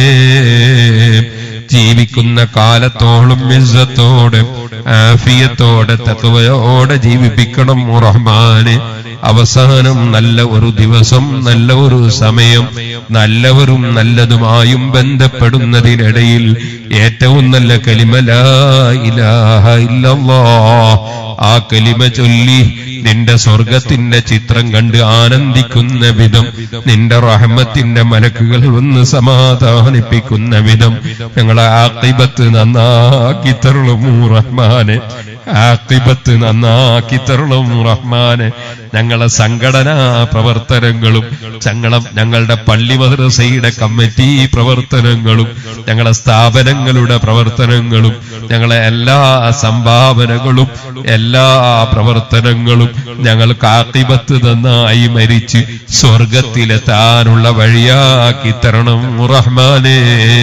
ജീവിക്കുന്ന കാലത്തോളം ഇസ്സത്തോടെ ആഫിയത്തോടെ തത്വയോടെ ജീവിപ്പിക്കണം റഹ്മാനെ അവസാനം നല്ല ഒരു ദിവസം നല്ല ഒരു സമയം നല്ലവരും നല്ലതുമായും ബന്ധപ്പെടുന്നതിനിടയിൽ ഏറ്റവും നല്ല കലിമല ഇലാഹ ഇല്ലല്ലാ ആ കലിമ ചൊല്ലി നിന്റെ സ്വർഗത്തിന്റെ ചിത്രം കണ്ട് ആനന്ദിക്കുന്ന വിധം നിന്റെ റഹ്മത്തിന്റെ മലക്കുകൾ വന്ന് സമാധാനിപ്പിക്കുന്ന വിധം ഞങ്ങളെ ആക്കിബത്ത് നന്നാക്കി തരുളും റഹ്മാനെ ആക്കിബത്ത് നന്നാക്കി തരുളും റഹ്മാനെ ഞങ്ങളെ സംഘടനാ പ്രവർത്തനങ്ങളും ഞങ്ങളെ ഞങ്ങളുടെ പള്ളി മദ്രസയുടെ കമ്മിറ്റി പ്രവർത്തനങ്ങളും ഞങ്ങളെ സ്ഥാപനങ്ങളുടെ പ്രവർത്തനങ്ങളും ഞങ്ങളെ എല്ലാ സംഭാവനകളും എല്ലാ പ്രവർത്തനങ്ങളും ഞങ്ങൾക്ക് ആക്കിബത്ത് നന്നായി മരിച്ച് സ്വർഗത്തിലെത്താനുള്ള വഴിയാക്കി തരണം റഹ്മാനേ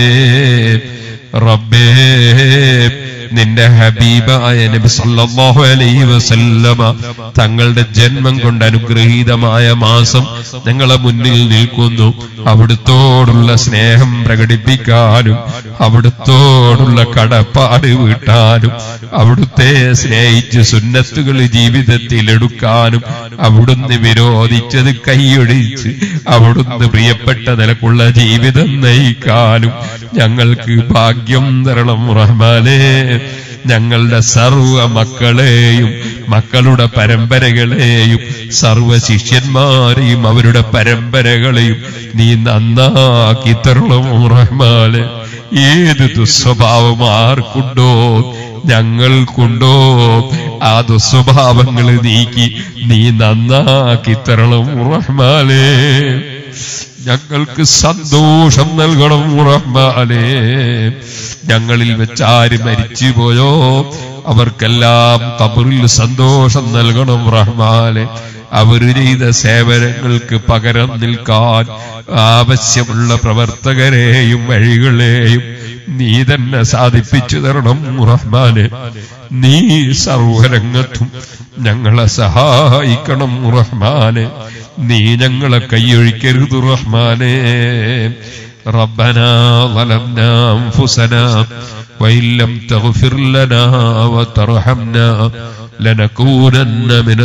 റബ്ബേ നിന്റെ ഹബീബായ നബി സല്ലല്ലാഹു അലൈഹി വസല്ലമ തങ്ങളുടെ ജന്മം കൊണ്ട് അനുഗ്രഹീതമായ മാസം ഞങ്ങളെ മുന്നിൽ നിൽക്കുന്നു അവിടുത്തോടുള്ള സ്നേഹം പ്രകടിപ്പിക്കാനും അവിടുത്തോടുള്ള കടപ്പാട് വീട്ടാനും അവിടുത്തെ സ്നേഹിച്ച് സുന്നത്തുകൾ ജീവിതത്തിൽ എടുക്കാനും അവിടുന്ന് വിരോധിച്ചത് കൈയൊഴിച്ച് അവിടുന്ന് പ്രിയപ്പെട്ട നിലക്കുള്ള ജീവിതം നയിക്കാനും ഞങ്ങൾക്ക് ഭാഗ്യം തരണം റഹ്മാനേ ഞങ്ങളുടെ സർവ മക്കളെയും മക്കളുടെ പരമ്പരകളെയും സർവ ശിഷ്യന്മാരെയും അവരുടെ പരമ്പരകളെയും നീ നന്നാക്കി തരണം റഹ്മാനെ ഏത് ദുസ്വഭാവം ആർക്കുണ്ടോ ഞങ്ങൾക്കുണ്ടോ ആ ദുസ്വഭാവങ്ങൾ നീക്കി നീ നന്നാക്കി തരണം റഹ്മാനേ ഞങ്ങൾക്ക് സന്തോഷം നൽകണം റഹ്മാനേ ഞങ്ങളിൽ വെച്ച് ആര് മരിച്ചു പോയോ അവർക്കെല്ലാം കബറിൽ സന്തോഷം നൽകണം റഹ്മാനെ അവർ ചെയ്ത സേവനങ്ങൾക്ക് പകരം നിൽക്കാൻ ആവശ്യമുള്ള പ്രവർത്തകരെയും വഴികളെയും നീ തന്നെ സാധിപ്പിച്ചു തരണം റഹ്മാനെ നീ സർവരംഗത്തും ഞങ്ങളെ സഹായിക്കണം റഹ്മാനെ നീ ഞങ്ങളെ കൈയൊഴിക്കരുത് റഹ്മാനെ ربنا ظلمنا أنفسنا وإن لم تغفر لنا وترحمنا لنكونن من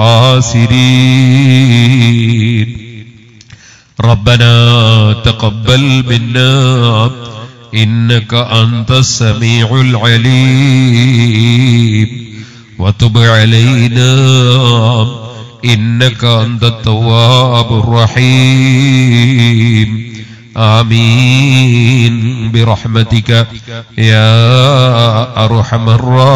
الخاسرين ربنا تقبل منا إنك أنت السميع العليم وتب علينا إنك أنت التواب الرحيم آمين برحمتك يا أرحم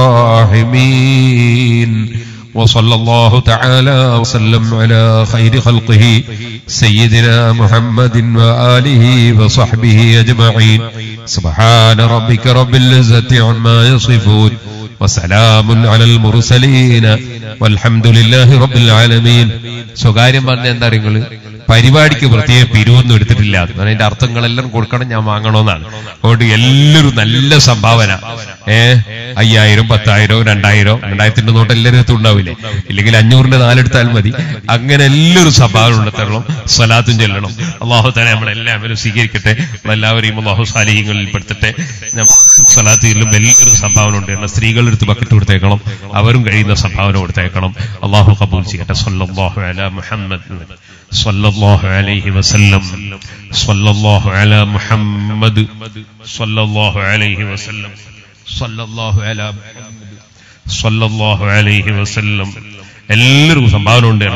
الراحمين وصلى الله تعالى وسلم على خير خلقه سيدنا محمد وآله وصحبه أجمعين سبحان ربك رب العزة عما يصفون وسلام على المرسلين والحمد لله رب العالمين സ്വകാര്യം പറഞ്ഞ എന്താ നിങ്ങള് പരിപാടിക്ക് പ്രത്യേക പിരിവൊന്നും എടുത്തിട്ടില്ല എന്നാണ് അതിന്റെ അർത്ഥങ്ങളെല്ലാം കൊടുക്കണം ഞാൻ വാങ്ങണമെന്നാണ് അതുകൊണ്ട് എല്ലാവരും നല്ല സംഭാവന ഏ അയ്യായിരം പത്തായിരം രണ്ടായിരം രണ്ടായിരത്തിന്റെ നോട്ട് എല്ലാവരും ഉണ്ടാവില്ലേ ഇല്ലെങ്കിൽ അഞ്ഞൂറിന്റെ നാലെടുത്താൽ മതി അങ്ങനെ എല്ലാവരും സംഭാവന ഉണ്ടെത്തരണം സ്വലാത്തും ചെല്ലണം അള്ളാഹു തന്നെ നമ്മളെല്ലാവരും സ്വീകരിക്കട്ടെ നമ്മളെല്ലാവരെയും അള്ളാഹു സാലിഹ്യങ്ങളിൽ പെടുത്തട്ടെ സ്വലാത്ത് ചെല്ലും എല്ലാവരും സംഭാവന ഉണ്ട് എന്നാൽ സ്ത്രീകളുടെ അടുത്ത് ബക്കറ്റ് കൊടുത്തേക്കണം അവരും കഴിയുന്ന സംഭാവന കൊടുത്തേക്കണം അള്ളാഹു കബൂൽ ചെയ്യട്ടെ സല്ലല്ലാഹു അലാ മുഹമ്മദ് സല്ലല്ലാഹു അലൈഹി വസല്ലം സല്ലല്ലാഹു അലാ മുഹമ്മദ് സല്ലല്ലാഹു അലൈഹി വസല്ലം സല്ലല്ലാഹു അലാ മുഹമ്മദ് സല്ലല്ലാഹു അലൈഹി വസല്ലം എല്ലാവർക്കും സംഭാവന ഉണ്ട്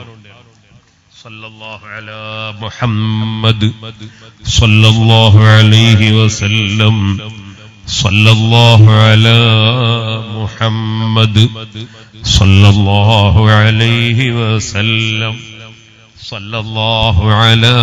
സല്ലല്ലാഹു അലാ മുഹമ്മദ് സല്ലല്ലാഹു അലൈഹി വസല്ലം സല്ലല്ലാഹു അലാ മുഹമ്മദ് സല്ലല്ലാഹു അലൈഹി വസല്ലം സല്ലല്ലാഹു അലാ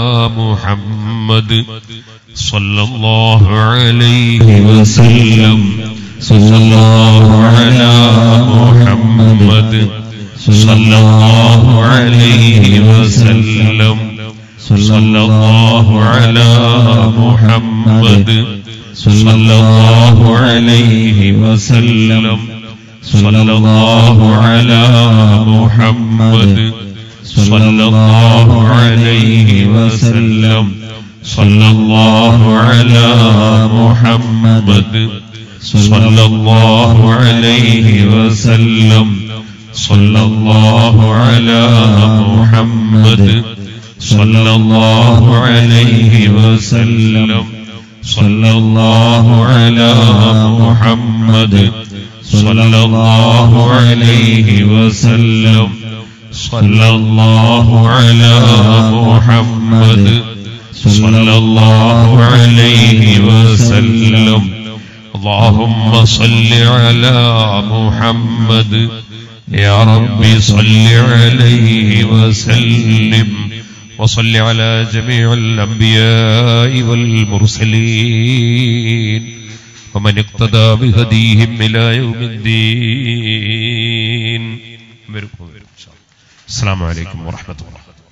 മുഹമ്മദ് സല്ലല്ലാഹു അലൈഹി വസല്ലം സല്ലല്ലാഹു അലാ മുഹമ്മദ് സല്ലല്ലാഹു അലൈഹി വസല്ലം സല്ലല്ലാഹു അലാ മുഹമ്മദ് സല്ലല്ലാഹു അലൈഹി വസല്ലം സല്ലല്ലാഹു അലാ മുഹമ്മദ് സല്ലല്ലാഹു അലൈഹി വസല്ലം സല്ലല്ലാഹു അലാ മുഹമ്മദ് സല്ലല്ലാഹു അലൈഹി വസല്ലം സല്ലല്ലാഹു അലാ മുഹമ്മദ് സല്ലല്ലാഹു അലൈഹി വസല്ലം സല്ലല്ലാഹു അലാ മുഹമ്മദ് സല്ലല്ലാഹു അലൈഹി വസല്ലം സല്ലല്ലാഹു അലാ മുഹമ്മദ് സല്ലല്ലാഹു അലൈഹി വസല്ലം اللهم صل على محمد يا رب صل عليه وسلم وصل على جميع الأنبياء والمرسلين ومن اقتدى بهديهم إلى يوم الدين السلام عليكم ورحمة الله